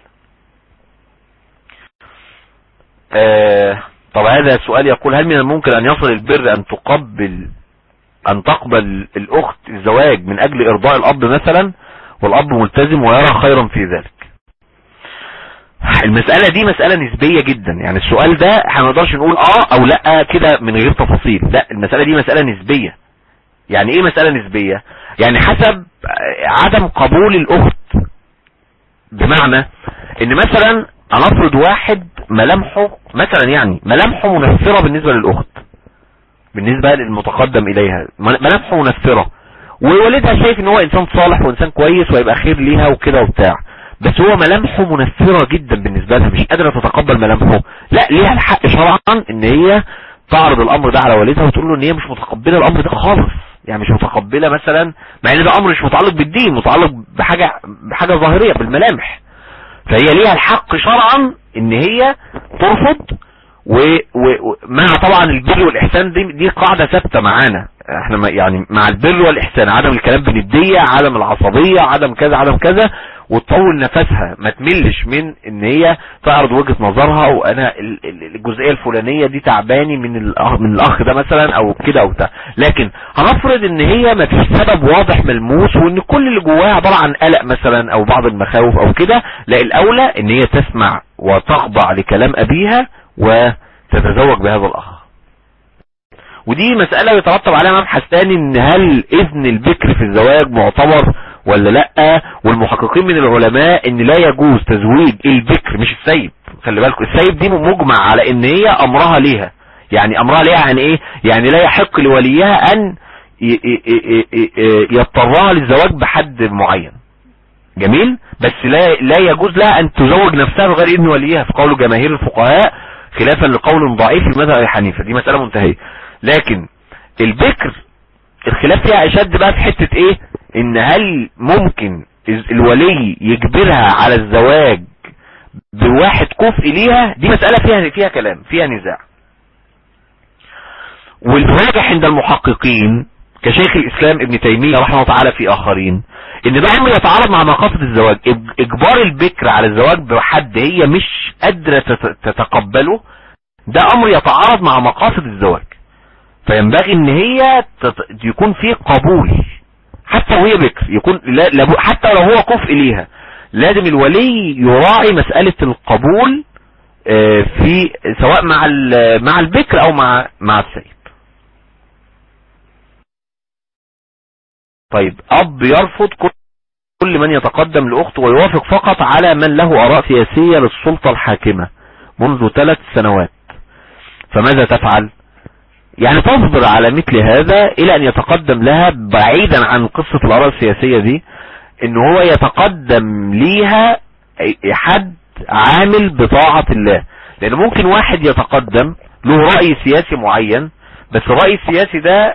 آه طب هذا السؤال يقول هل من الممكن ان يصل البر ان تقبل ان تقبل الاخت الزواج من اجل ارضاء الاب مثلا والاب ملتزم ويرى خيرا في ذلك المسألة دي مسألة نسبية جدا يعني السؤال ده احنا ما نقدرش نقول اه او لا كده من غير تفاصيل لا المسألة دي مسألة نسبية يعني ايه مسألة نسبية يعني حسب عدم قبول الاخت بمعنى ان مثلا هنفرض واحد ملامحه مثلا يعني ملامحه منفرة بالنسبة للاخت بالنسبة للمتقدم اليها ملامحه منفرة ووالدها شايف ان هو انسان صالح وانسان كويس ويبقى خير ليها وكده وبتاع بس هو ملامحه منفرة جدا بالنسبة لها مش قادرة تتقبل ملامحه لا ليها الحق شرعا ان هي تعرض الامر ده على والدها وتقول له ان هي مش متقبلة الامر ده خالص يعني مش متقبلة مثلا مع ان ده امر مش متعلق بالدين متعلق بحاجة بحاجة ظاهرية بالملامح فهي ليها الحق شرعا ان هي ترفض ومع طبعا البر والاحسان دي دي قاعده ثابته معانا احنا يعني مع البر والاحسان عدم الكلام بالنديه عدم العصبيه عدم كذا عدم كذا وتطول نفسها ما تملش من ان هي تعرض وجهة نظرها وانا الجزئية الفلانية دي تعباني من الاخ من الاخ ده مثلا او كده او بتاع لكن هنفرض ان هي ما فيش سبب واضح ملموس وان كل اللي جواها عبارة عن قلق مثلا او بعض المخاوف او كده لا الاولى ان هي تسمع وتخضع لكلام ابيها وتتزوج بهذا الاخ ودي مسألة يترتب عليها مبحث تاني ان هل اذن البكر في الزواج معتبر ولا لا والمحققين من العلماء ان لا يجوز تزويج البكر مش السيب خلي بالكم السيب دي مجمع على ان هي امرها ليها يعني امرها ليها يعني ايه يعني لا يحق لوليها ان يضطرها للزواج بحد معين جميل بس لا لا يجوز لها ان تزوج نفسها بغير اذن وليها في قول جماهير الفقهاء خلافا لقول ضعيف في مذهب ابي حنيفه دي مساله منتهيه لكن البكر الخلاف فيها اشد بقى في حته ايه ان هل ممكن الولي يجبرها على الزواج بواحد كفء ليها دي مسألة فيها فيها كلام فيها نزاع والراجح عند المحققين كشيخ الاسلام ابن تيمية رحمه الله تعالى في اخرين ان ده امر يتعارض مع مقاصد الزواج اجبار البكر على الزواج بحد هي مش قادرة تتقبله ده امر يتعارض مع مقاصد الزواج فينبغي ان هي يكون في قبول حتى وهي بكر يكون لا حتى لو هو كفء ليها لازم الولي يراعي مسألة القبول في سواء مع مع البكر او مع مع السيد طيب اب يرفض كل من يتقدم لاخته ويوافق فقط على من له اراء سياسية للسلطة الحاكمة منذ ثلاث سنوات فماذا تفعل يعني تصبر على مثل هذا الى ان يتقدم لها بعيدا عن قصة الاراء السياسية دي ان هو يتقدم ليها حد عامل بطاعة الله لان ممكن واحد يتقدم له رأي سياسي معين بس الرأي السياسي ده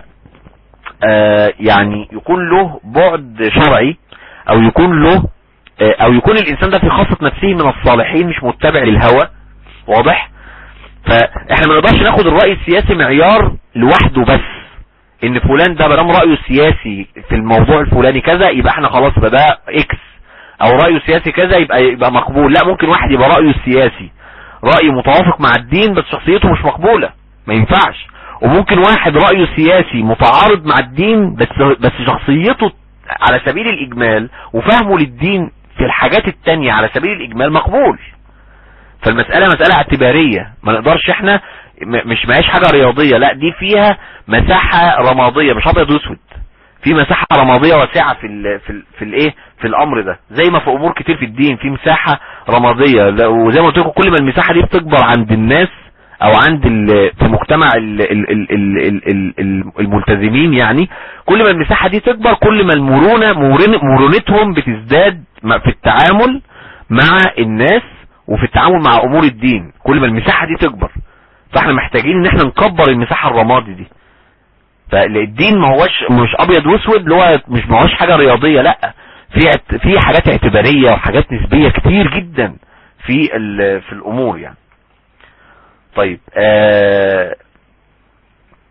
آه يعني يكون له بعد شرعي او يكون له آه او يكون الانسان ده في خاصة نفسه من الصالحين مش متبع للهوى واضح فاحنا ما نقدرش ناخد الرأي السياسي معيار لوحده بس ان فلان ده بدام رأيه السياسي في الموضوع الفلاني كذا يبقى احنا خلاص ده ده اكس او رأيه السياسي كذا يبقى يبقى مقبول لا ممكن واحد يبقى رأيه السياسي رأي متوافق مع الدين بس شخصيته مش مقبولة ما ينفعش وممكن واحد رأيه السياسي متعارض مع الدين بس بس شخصيته على سبيل الاجمال وفهمه للدين في الحاجات التانية على سبيل الاجمال مقبول فالمسألة مسألة اعتبارية ما نقدرش احنا مش معيش حاجة رياضية لا دي فيها مساحة رمادية مش ابيض واسود في مساحة رمادية واسعة في ال في ال في الايه في الامر ده زي ما في امور كتير في الدين في مساحة رمادية وزي ما قلت لكم كل ما المساحة دي بتكبر عند الناس او عند في مجتمع ال ال ال ال ال ال الملتزمين يعني كل ما المساحة دي تكبر كل ما المرونة مرونتهم بتزداد في التعامل مع الناس وفي التعامل مع امور الدين كل ما المساحة دي تكبر فاحنا محتاجين ان احنا نكبر المساحة الرمادي دي فالدين ما هوش مش ابيض واسود اللي هو مش ما هوش حاجة رياضية لا في في حاجات اعتبارية وحاجات نسبية كتير جدا في في الامور يعني طيب آه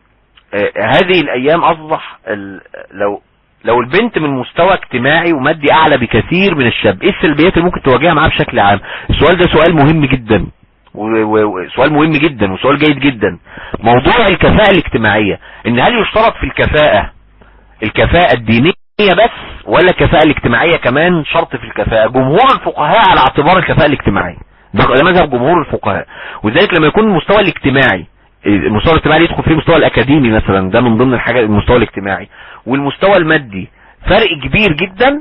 آه، هذه الايام اصبح ال- لو لو البنت من مستوى اجتماعي ومادي اعلى بكثير من الشاب ايه السلبيات اللي ممكن تواجهها معاه بشكل عام السؤال ده سؤال مهم جدا و- و- وسؤال مهم جدا وسؤال جيد جدا موضوع الكفاءة الاجتماعية ان هل يشترط في الكفاءة الكفاءة الدينية بس ولا الكفاءة الاجتماعية كمان شرط في الكفاءة جمهور الفقهاء على اعتبار الكفاءة الاجتماعية ده ده مذهب جمهور الفقهاء ولذلك لما يكون المستوى الاجتماعي المستوى الاجتماعي يدخل فيه المستوى الاكاديمي مثلا ده من ضمن الحاجات المستوى الاجتماعي والمستوى المادي فرق كبير جدا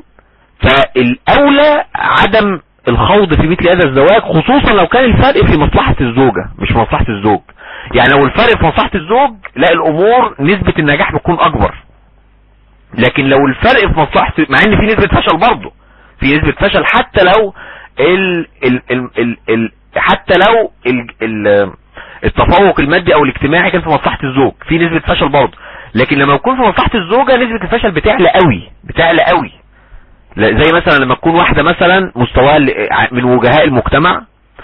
فالاولى عدم الخوض في مثل هذا الزواج خصوصا لو كان الفرق في مصلحة الزوجة مش في مصلحة الزوج يعني لو الفرق في مصلحة الزوج لا الامور نسبة النجاح بتكون اكبر لكن لو الفرق في مصلحة مع ان في نسبة فشل برضه في نسبة فشل حتى لو ال ال ال ال ال حتى لو ال ال التفوق المادي او الاجتماعي كان في مصلحة الزوج في نسبة فشل برضه لكن لما يكون في مصلحة الزوجة نسبة الفشل بتعلى قوي بتعلى قوي لا- زي مثلا لما تكون واحدة مثلا مستواها ال- من وجهاء المجتمع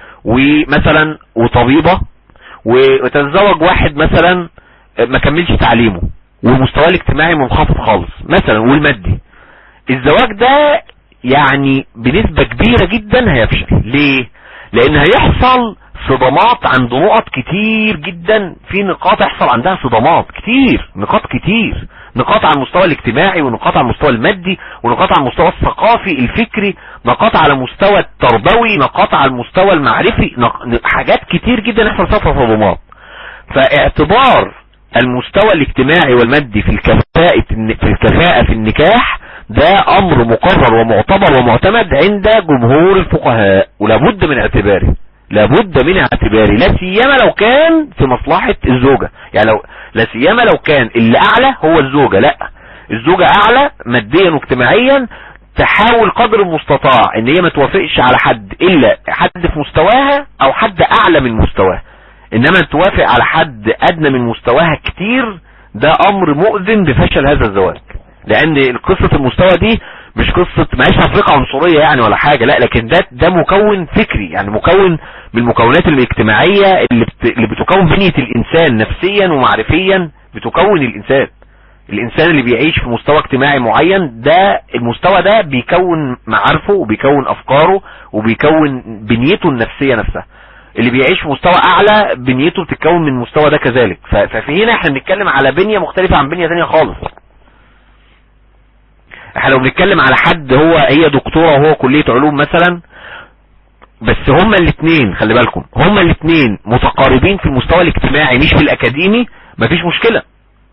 ومثلا وطبيبة وتتزوج واحد مثلا ما كملش تعليمه ومستواه الاجتماعي منخفض خالص مثلا والمادي الزواج ده يعني بنسبة كبيرة جدا هيفشل ليه لان هيحصل صدمات عند نقط كتير جدا في نقاط يحصل عندها صدمات كتير نقاط كتير نقاط على المستوى الاجتماعي ونقاط على المستوى المادي ونقاط على المستوى الثقافي الفكري نقاط على المستوى التربوي نقاط على المستوى المعرفي نق... حاجات كتير جدا يحصل فيها صدمات فاعتبار المستوى الاجتماعي والمادي في الكفاءة في الكفاءة في النكاح ده امر مقرر ومعتبر ومعتمد عند جمهور الفقهاء ولابد من اعتباره لابد من اعتباره لا سيما لو كان في مصلحة الزوجة يعني لو لا سيما لو كان اللي اعلى هو الزوجة لا الزوجة اعلى ماديا واجتماعيا تحاول قدر المستطاع ان هي ما توافقش على حد الا حد في مستواها او حد اعلى من مستواها انما توافق على حد ادنى من مستواها كتير ده امر مؤذن بفشل هذا الزواج لان قصة المستوى دي مش قصة معيش تفرقة عنصرية يعني ولا حاجة لا لكن ده ده مكون فكري يعني مكون من المكونات الاجتماعية اللي, بت اللي بتكون بنية الانسان نفسيا ومعرفيا بتكون الانسان الانسان اللي بيعيش في مستوى اجتماعي معين ده المستوى ده بيكون معارفه وبيكون افكاره وبيكون بنيته النفسية نفسها اللي بيعيش في مستوى اعلى بنيته بتتكون من المستوى ده كذلك ففي هنا احنا بنتكلم على بنية مختلفة عن بنية تانية خالص احنا لو بنتكلم على حد هو هي دكتورة وهو كلية علوم مثلا بس هما الاثنين خلي بالكم هما الاثنين متقاربين في المستوى الاجتماعي مش في الاكاديمي مفيش مشكلة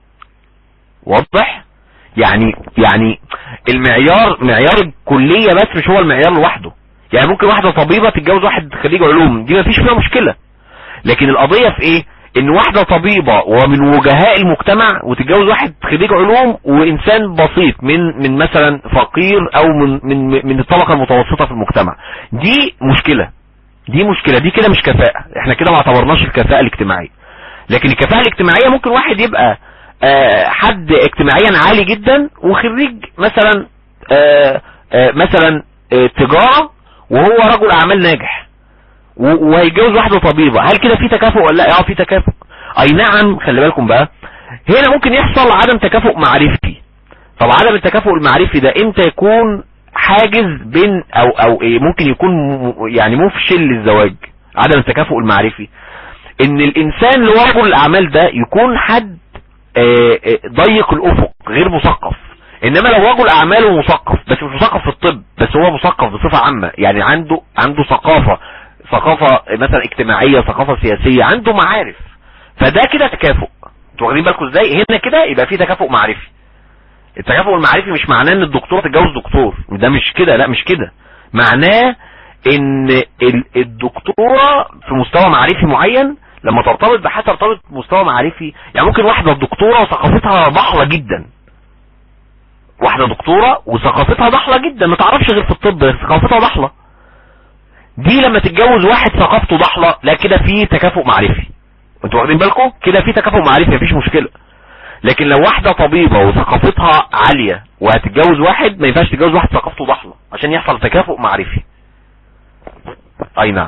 واضح يعني يعني المعيار معيار الكلية بس مش هو المعيار لوحده يعني ممكن واحدة طبيبة تتجوز واحد خريج علوم دي مفيش فيها مشكلة لكن القضية في ايه ان واحدة طبيبة ومن وجهاء المجتمع وتتجوز واحد خريج علوم وانسان بسيط من من مثلا فقير او من من من الطبقة المتوسطة في المجتمع دي مشكلة دي مشكلة دي كده مش كفاءة احنا كده ما اعتبرناش الكفاءة الاجتماعية لكن الكفاءة الاجتماعية ممكن واحد يبقى آه حد اجتماعيا عالي جدا وخريج مثلا آه آه مثلا تجارة وهو رجل اعمال ناجح وهيتجوز واحدة طبيبة هل كده في تكافؤ ولا لا اه في تكافؤ اي نعم خلي بالكم بقى هنا ممكن يحصل عدم تكافؤ معرفي طب عدم التكافؤ المعرفي ده امتى يكون حاجز بين او او ايه ممكن يكون يعني مفشل للزواج عدم التكافؤ المعرفي ان الانسان اللي هو رجل الاعمال ده يكون حد ضيق الافق غير مثقف انما لو رجل اعماله مثقف بس مش مثقف في الطب بس هو مثقف بصفة عامة يعني عنده عنده ثقافة ثقافة مثلا اجتماعية ثقافة سياسية عنده معارف فده كده تكافؤ انتوا واخدين بالكم ازاي هنا كده يبقى في تكافؤ معرفي التكافؤ المعرفي مش معناه ان الدكتور تتجوز دكتور ده مش كده لا مش كده معناه ان الدكتورة في مستوى معرفي معين لما ترتبط بحد ترتبط بمستوى معرفي يعني ممكن واحدة دكتورة وثقافتها ضحلة جدا واحدة دكتورة وثقافتها ضحلة جدا ما تعرفش غير في الطب ثقافتها ضحلة دي لما تتجوز واحد ثقافته ضحلة لا كده في تكافؤ معرفي انتوا واخدين بالكم كده في تكافؤ معرفي مفيش مشكلة لكن لو واحدة طبيبة وثقافتها عالية وهتتجوز واحد ما ينفعش تتجوز واحد ثقافته ضحلة عشان يحصل تكافؤ معرفي اي نعم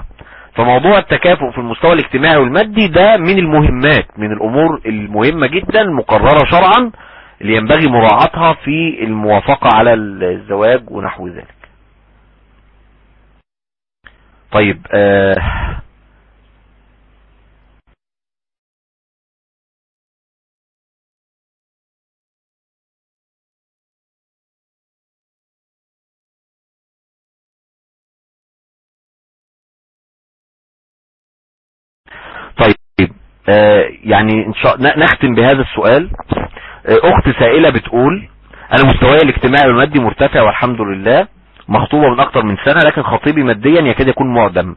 فموضوع التكافؤ في المستوى الاجتماعي والمادي ده من المهمات من الامور المهمة جدا مقررة شرعا اللي ينبغي مراعاتها في الموافقة على الزواج ونحو ذلك طيب آه طيب آه يعني ان شاء نختم بهذا السؤال آه اخت سائلة بتقول انا مستواي الاجتماعي والمادي مرتفع والحمد لله مخطوبة من اكتر من سنة لكن خطيبي ماديا يكاد يكون معدم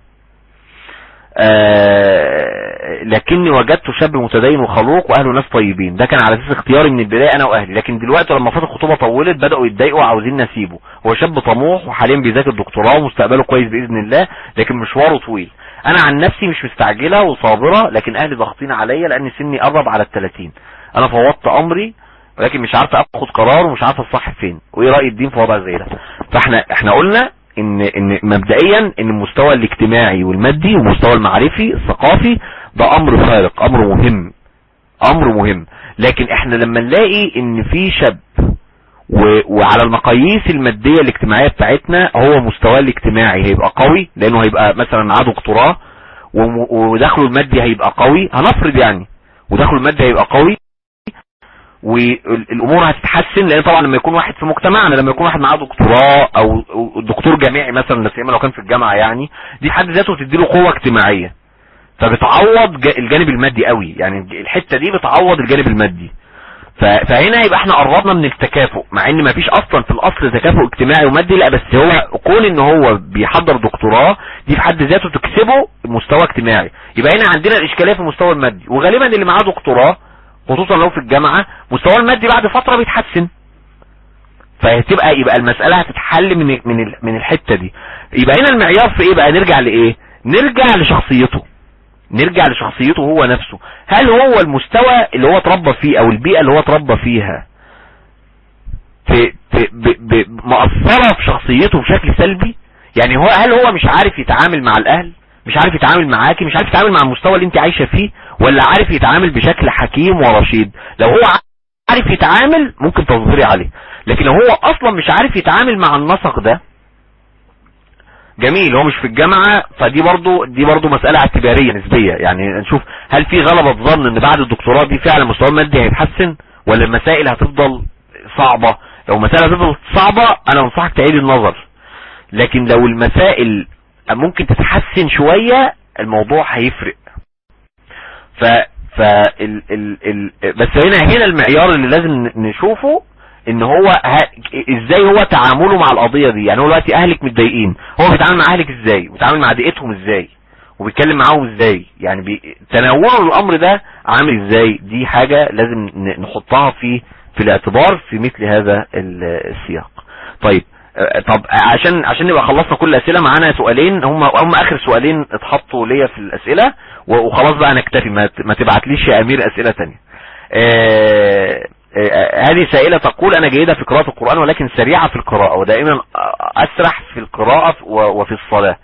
آه لكني وجدت شاب متدين وخلوق واهله ناس طيبين ده كان على اساس اختياري من البداية انا واهلي لكن دلوقتي لما فترة الخطوبة طولت بدأوا يتضايقوا وعاوزين نسيبه هو شاب طموح وحاليا بيذاكر دكتوراه ومستقبله كويس باذن الله لكن مشواره طويل انا عن نفسي مش مستعجلة وصابرة لكن اهلي ضاغطين عليا لان سني قرب على الثلاثين انا فوضت امري ولكن مش عارف اخد قرار ومش عارف الصح فين وايه رأي الدين في وضع زي ده فاحنا احنا قلنا ان ان مبدئيا ان المستوى الاجتماعي والمادي والمستوى المعرفي الثقافي ده امر فارق امر مهم امر مهم لكن احنا لما نلاقي ان في شاب وعلى المقاييس المادية الاجتماعية بتاعتنا هو مستواه الاجتماعي هيبقى قوي لانه هيبقى مثلا معاه دكتوراه ودخله المادي هيبقى قوي هنفرض يعني ودخله المادي هيبقى قوي والامور هتتحسن لان طبعا لما يكون واحد في مجتمعنا لما يكون واحد معاه دكتوراه او دكتور جامعي مثلا بس لو كان في الجامعة يعني دي حد ذاته بتديله قوة اجتماعية فبتعوض الجانب المادي قوي يعني الحتة دي بتعوض الجانب المادي فهنا يبقى احنا قربنا من التكافؤ مع ان مفيش اصلا في الاصل تكافؤ اجتماعي ومادي لا بس هو كون ان هو بيحضر دكتوراه دي في حد ذاته تكسبه مستوى اجتماعي يبقى هنا عندنا الاشكاليه في المستوى المادي وغالبا اللي معاه دكتوراه خصوصا لو في الجامعة مستوى المادي بعد فترة بيتحسن فهتبقى يبقى المسألة هتتحل من من من الحتة دي يبقى هنا المعيار في ايه بقى نرجع لايه نرجع لشخصيته نرجع لشخصيته هو نفسه هل هو المستوى اللي هو اتربى فيه او البيئة اللي هو اتربى فيها في, في ب ب مأثرة في شخصيته بشكل سلبي يعني هو هل هو مش عارف يتعامل مع الاهل مش عارف يتعامل معاكي مش عارف يتعامل مع المستوى اللي انت عايشة فيه ولا عارف يتعامل بشكل حكيم ورشيد لو هو عارف يتعامل ممكن تصبري عليه لكن لو هو اصلا مش عارف يتعامل مع النسق ده جميل هو مش في الجامعة فدي برضو دي برضو مسألة اعتبارية نسبية يعني نشوف هل في غلبة ظن ان بعد الدكتوراه دي فعلا مستوى المادي هيتحسن ولا المسائل هتفضل صعبة لو مسائل هتفضل صعبة انا انصحك تعيد النظر لكن لو المسائل ممكن تتحسن شوية الموضوع هيفرق ف ف ال ال ال بس هنا هنا المعيار اللي لازم نشوفه ان هو ها ازاي هو تعامله مع القضية دي يعني هو دلوقتي اهلك متضايقين هو بيتعامل مع اهلك ازاي وبيتعامل مع دقيقتهم ازاي وبيتكلم معاهم ازاي يعني بي... تناوله الامر ده عامل ازاي دي حاجة لازم نحطها في في الاعتبار في مثل هذا السياق طيب طب عشان عشان نبقى خلصنا كل الاسئله معانا سؤالين هم هم اخر سؤالين اتحطوا ليا في الاسئله وخلاص بقى نكتفي ما, ما تبعتليش يا امير اسئله ثانيه هذه سائله تقول انا جيده في قراءه القران ولكن سريعه في القراءه ودائما اسرح في القراءه وفي الصلاه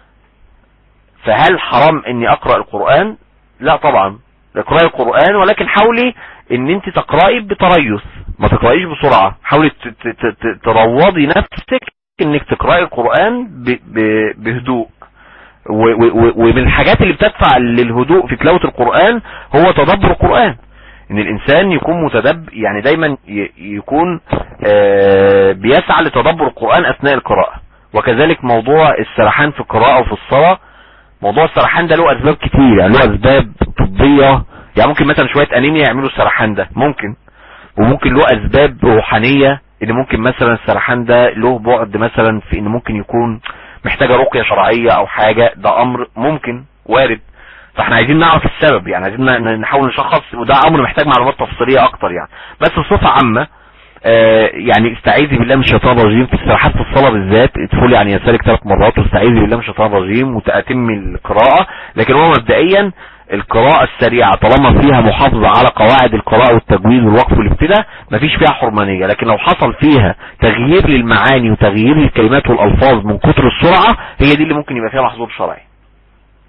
فهل حرام اني اقرا القران لا طبعا اقراي القران ولكن حاولي ان انت تقرأي بتريث ما تقرأيش بسرعة حاولي تروضي نفسك انك تقرأي القرآن بهدوء ومن الحاجات اللي بتدفع للهدوء في تلاوة القرآن هو تدبر القرآن ان الانسان يكون متدب يعني دايما يكون بيسعى لتدبر القرآن اثناء القراءة وكذلك موضوع السرحان في القراءة وفي الصلاة موضوع السرحان ده له اسباب كتير يعني له اسباب طبية يعني ممكن مثلا شوية انيميا يعملوا السرحان ده ممكن وممكن له اسباب روحانية ان ممكن مثلا السرحان ده له بعد مثلا في ان ممكن يكون محتاجة رقية شرعية او حاجة ده امر ممكن وارد فاحنا عايزين نعرف السبب يعني عايزين نحاول نشخص وده امر محتاج معلومات تفصيلية اكتر يعني بس بصفة عامة آه يعني استعيذي بالله من الشيطان الرجيم في السرحات في الصلاة بالذات ادخلي عن يسارك ثلاث مرات واستعيذي بالله من الشيطان الرجيم وتأتمي القراءة لكن هو مبدئيا القراءة السريعة طالما فيها محافظة على قواعد القراءة والتجويد والوقف والابتداء مفيش فيها حرمانية لكن لو حصل فيها تغيير للمعاني وتغيير للكلمات والألفاظ من كتر السرعة هي دي اللي ممكن يبقى فيها محظور شرعي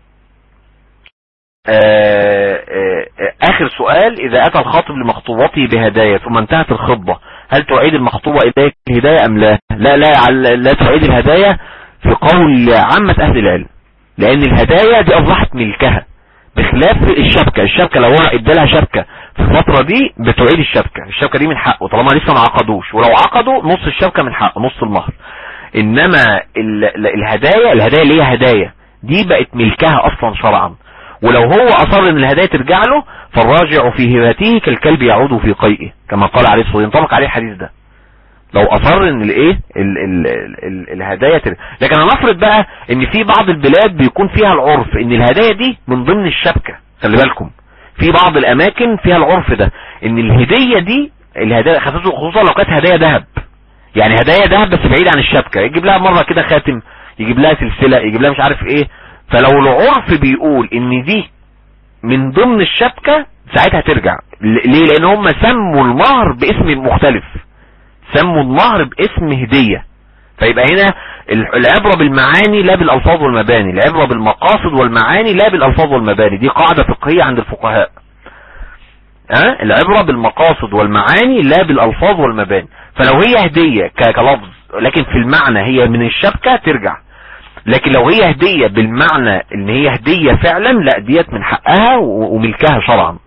آه، آه، آه، اخر سؤال اذا اتى الخاطب لمخطوبته بهدايا ثم انتهت الخطبة هل تعيد المخطوبة اليك الهدايا ام لا لا لا عل- لا تعيد الهدايا في قول عامة اهل العلم لان الهدايا دي اصبحت ملكها بخلاف الشبكة الشبكة لو هو ادالها شبكة في الفترة دي بتعيد الشبكة الشبكة دي من حقه طالما لسه ما عقدوش ولو عقدوا نص الشبكة من حقه نص المهر انما ال- ال- الهدايا الهدايا اللي هي هدايا دي بقت ملكها اصلا شرعا ولو هو اصر ان الهدايا ترجع له فالراجع في هبته كالكلب يعود في قيئه كما قال عليه الصلاة والسلام ينطبق عليه الحديث ده لو اصر ان الايه ال ال ال ال الهدايا ترجع لكن هنفرض بقى ان في بعض البلاد بيكون فيها العرف ان الهدايا دي من ضمن الشبكة خلي بالكم في بعض الاماكن فيها العرف ده ان الهدية دي الهدايا خصوصا خصوصا لو كانت هدايا ذهب يعني هدايا ذهب بس بعيد عن الشبكة يجيب لها مرة كده خاتم يجيب لها سلسلة يجيب لها مش عارف ايه فلو العرف بيقول ان دي من ضمن الشبكة ساعتها ترجع ل- ليه لان هم سموا المهر باسم مختلف سموا المهر باسم هدية فيبقى هنا ال- العبرة بالمعاني لا بالالفاظ والمباني العبرة بالمقاصد والمعاني لا بالالفاظ والمباني دي قاعدة فقهية عند الفقهاء ها العبرة بالمقاصد والمعاني لا بالالفاظ والمباني فلو هي هدية ك- كلفظ لكن في المعنى هي من الشبكة ترجع لكن لو هي هدية بالمعنى ان هي هدية فعلا لا ديت من حقها و- وملكها شرعا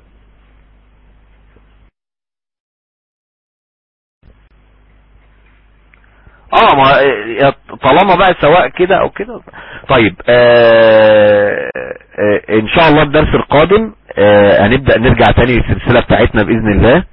اه ما آه، طالما بقى سواء كده او كده طيب آه آه ان شاء الله الدرس القادم آه هنبدأ نرجع تاني للسلسلة بتاعتنا بإذن الله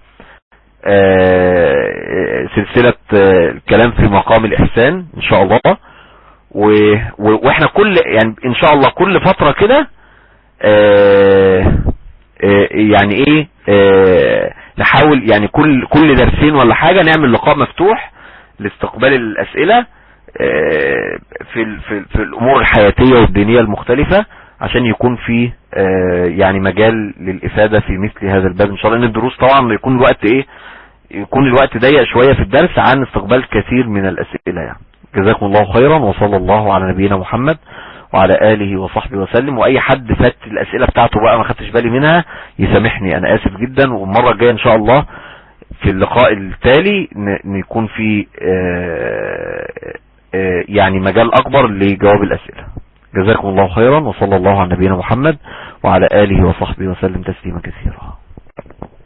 آه سلسلة آه الكلام في مقام الإحسان ان شاء الله و... و... واحنا كل يعني ان شاء الله كل فترة كده آه... آه... يعني ايه آه... نحاول يعني كل كل درسين ولا حاجة نعمل لقاء مفتوح لاستقبال الاسئلة آه... في ال... في, ال... في الامور الحياتية والدينية المختلفة عشان يكون في آه... يعني مجال للافادة في مثل هذا الباب ان شاء الله ان الدروس طبعا يكون الوقت ايه يكون الوقت ضيق شوية في الدرس عن استقبال كثير من الاسئلة يعني جزاكم الله خيرا وصلى الله على نبينا محمد وعلى آله وصحبه وسلم وأي حد فات الأسئلة بتاعته بقى ما خدتش بالي منها يسامحني أنا آسف جدا والمرة الجاية إن شاء الله في اللقاء التالي ن- نكون في آه، آه، يعني مجال أكبر لجواب الأسئلة جزاكم الله خيرا وصلى الله على نبينا محمد وعلى آله وصحبه وسلم تسليما كثيرا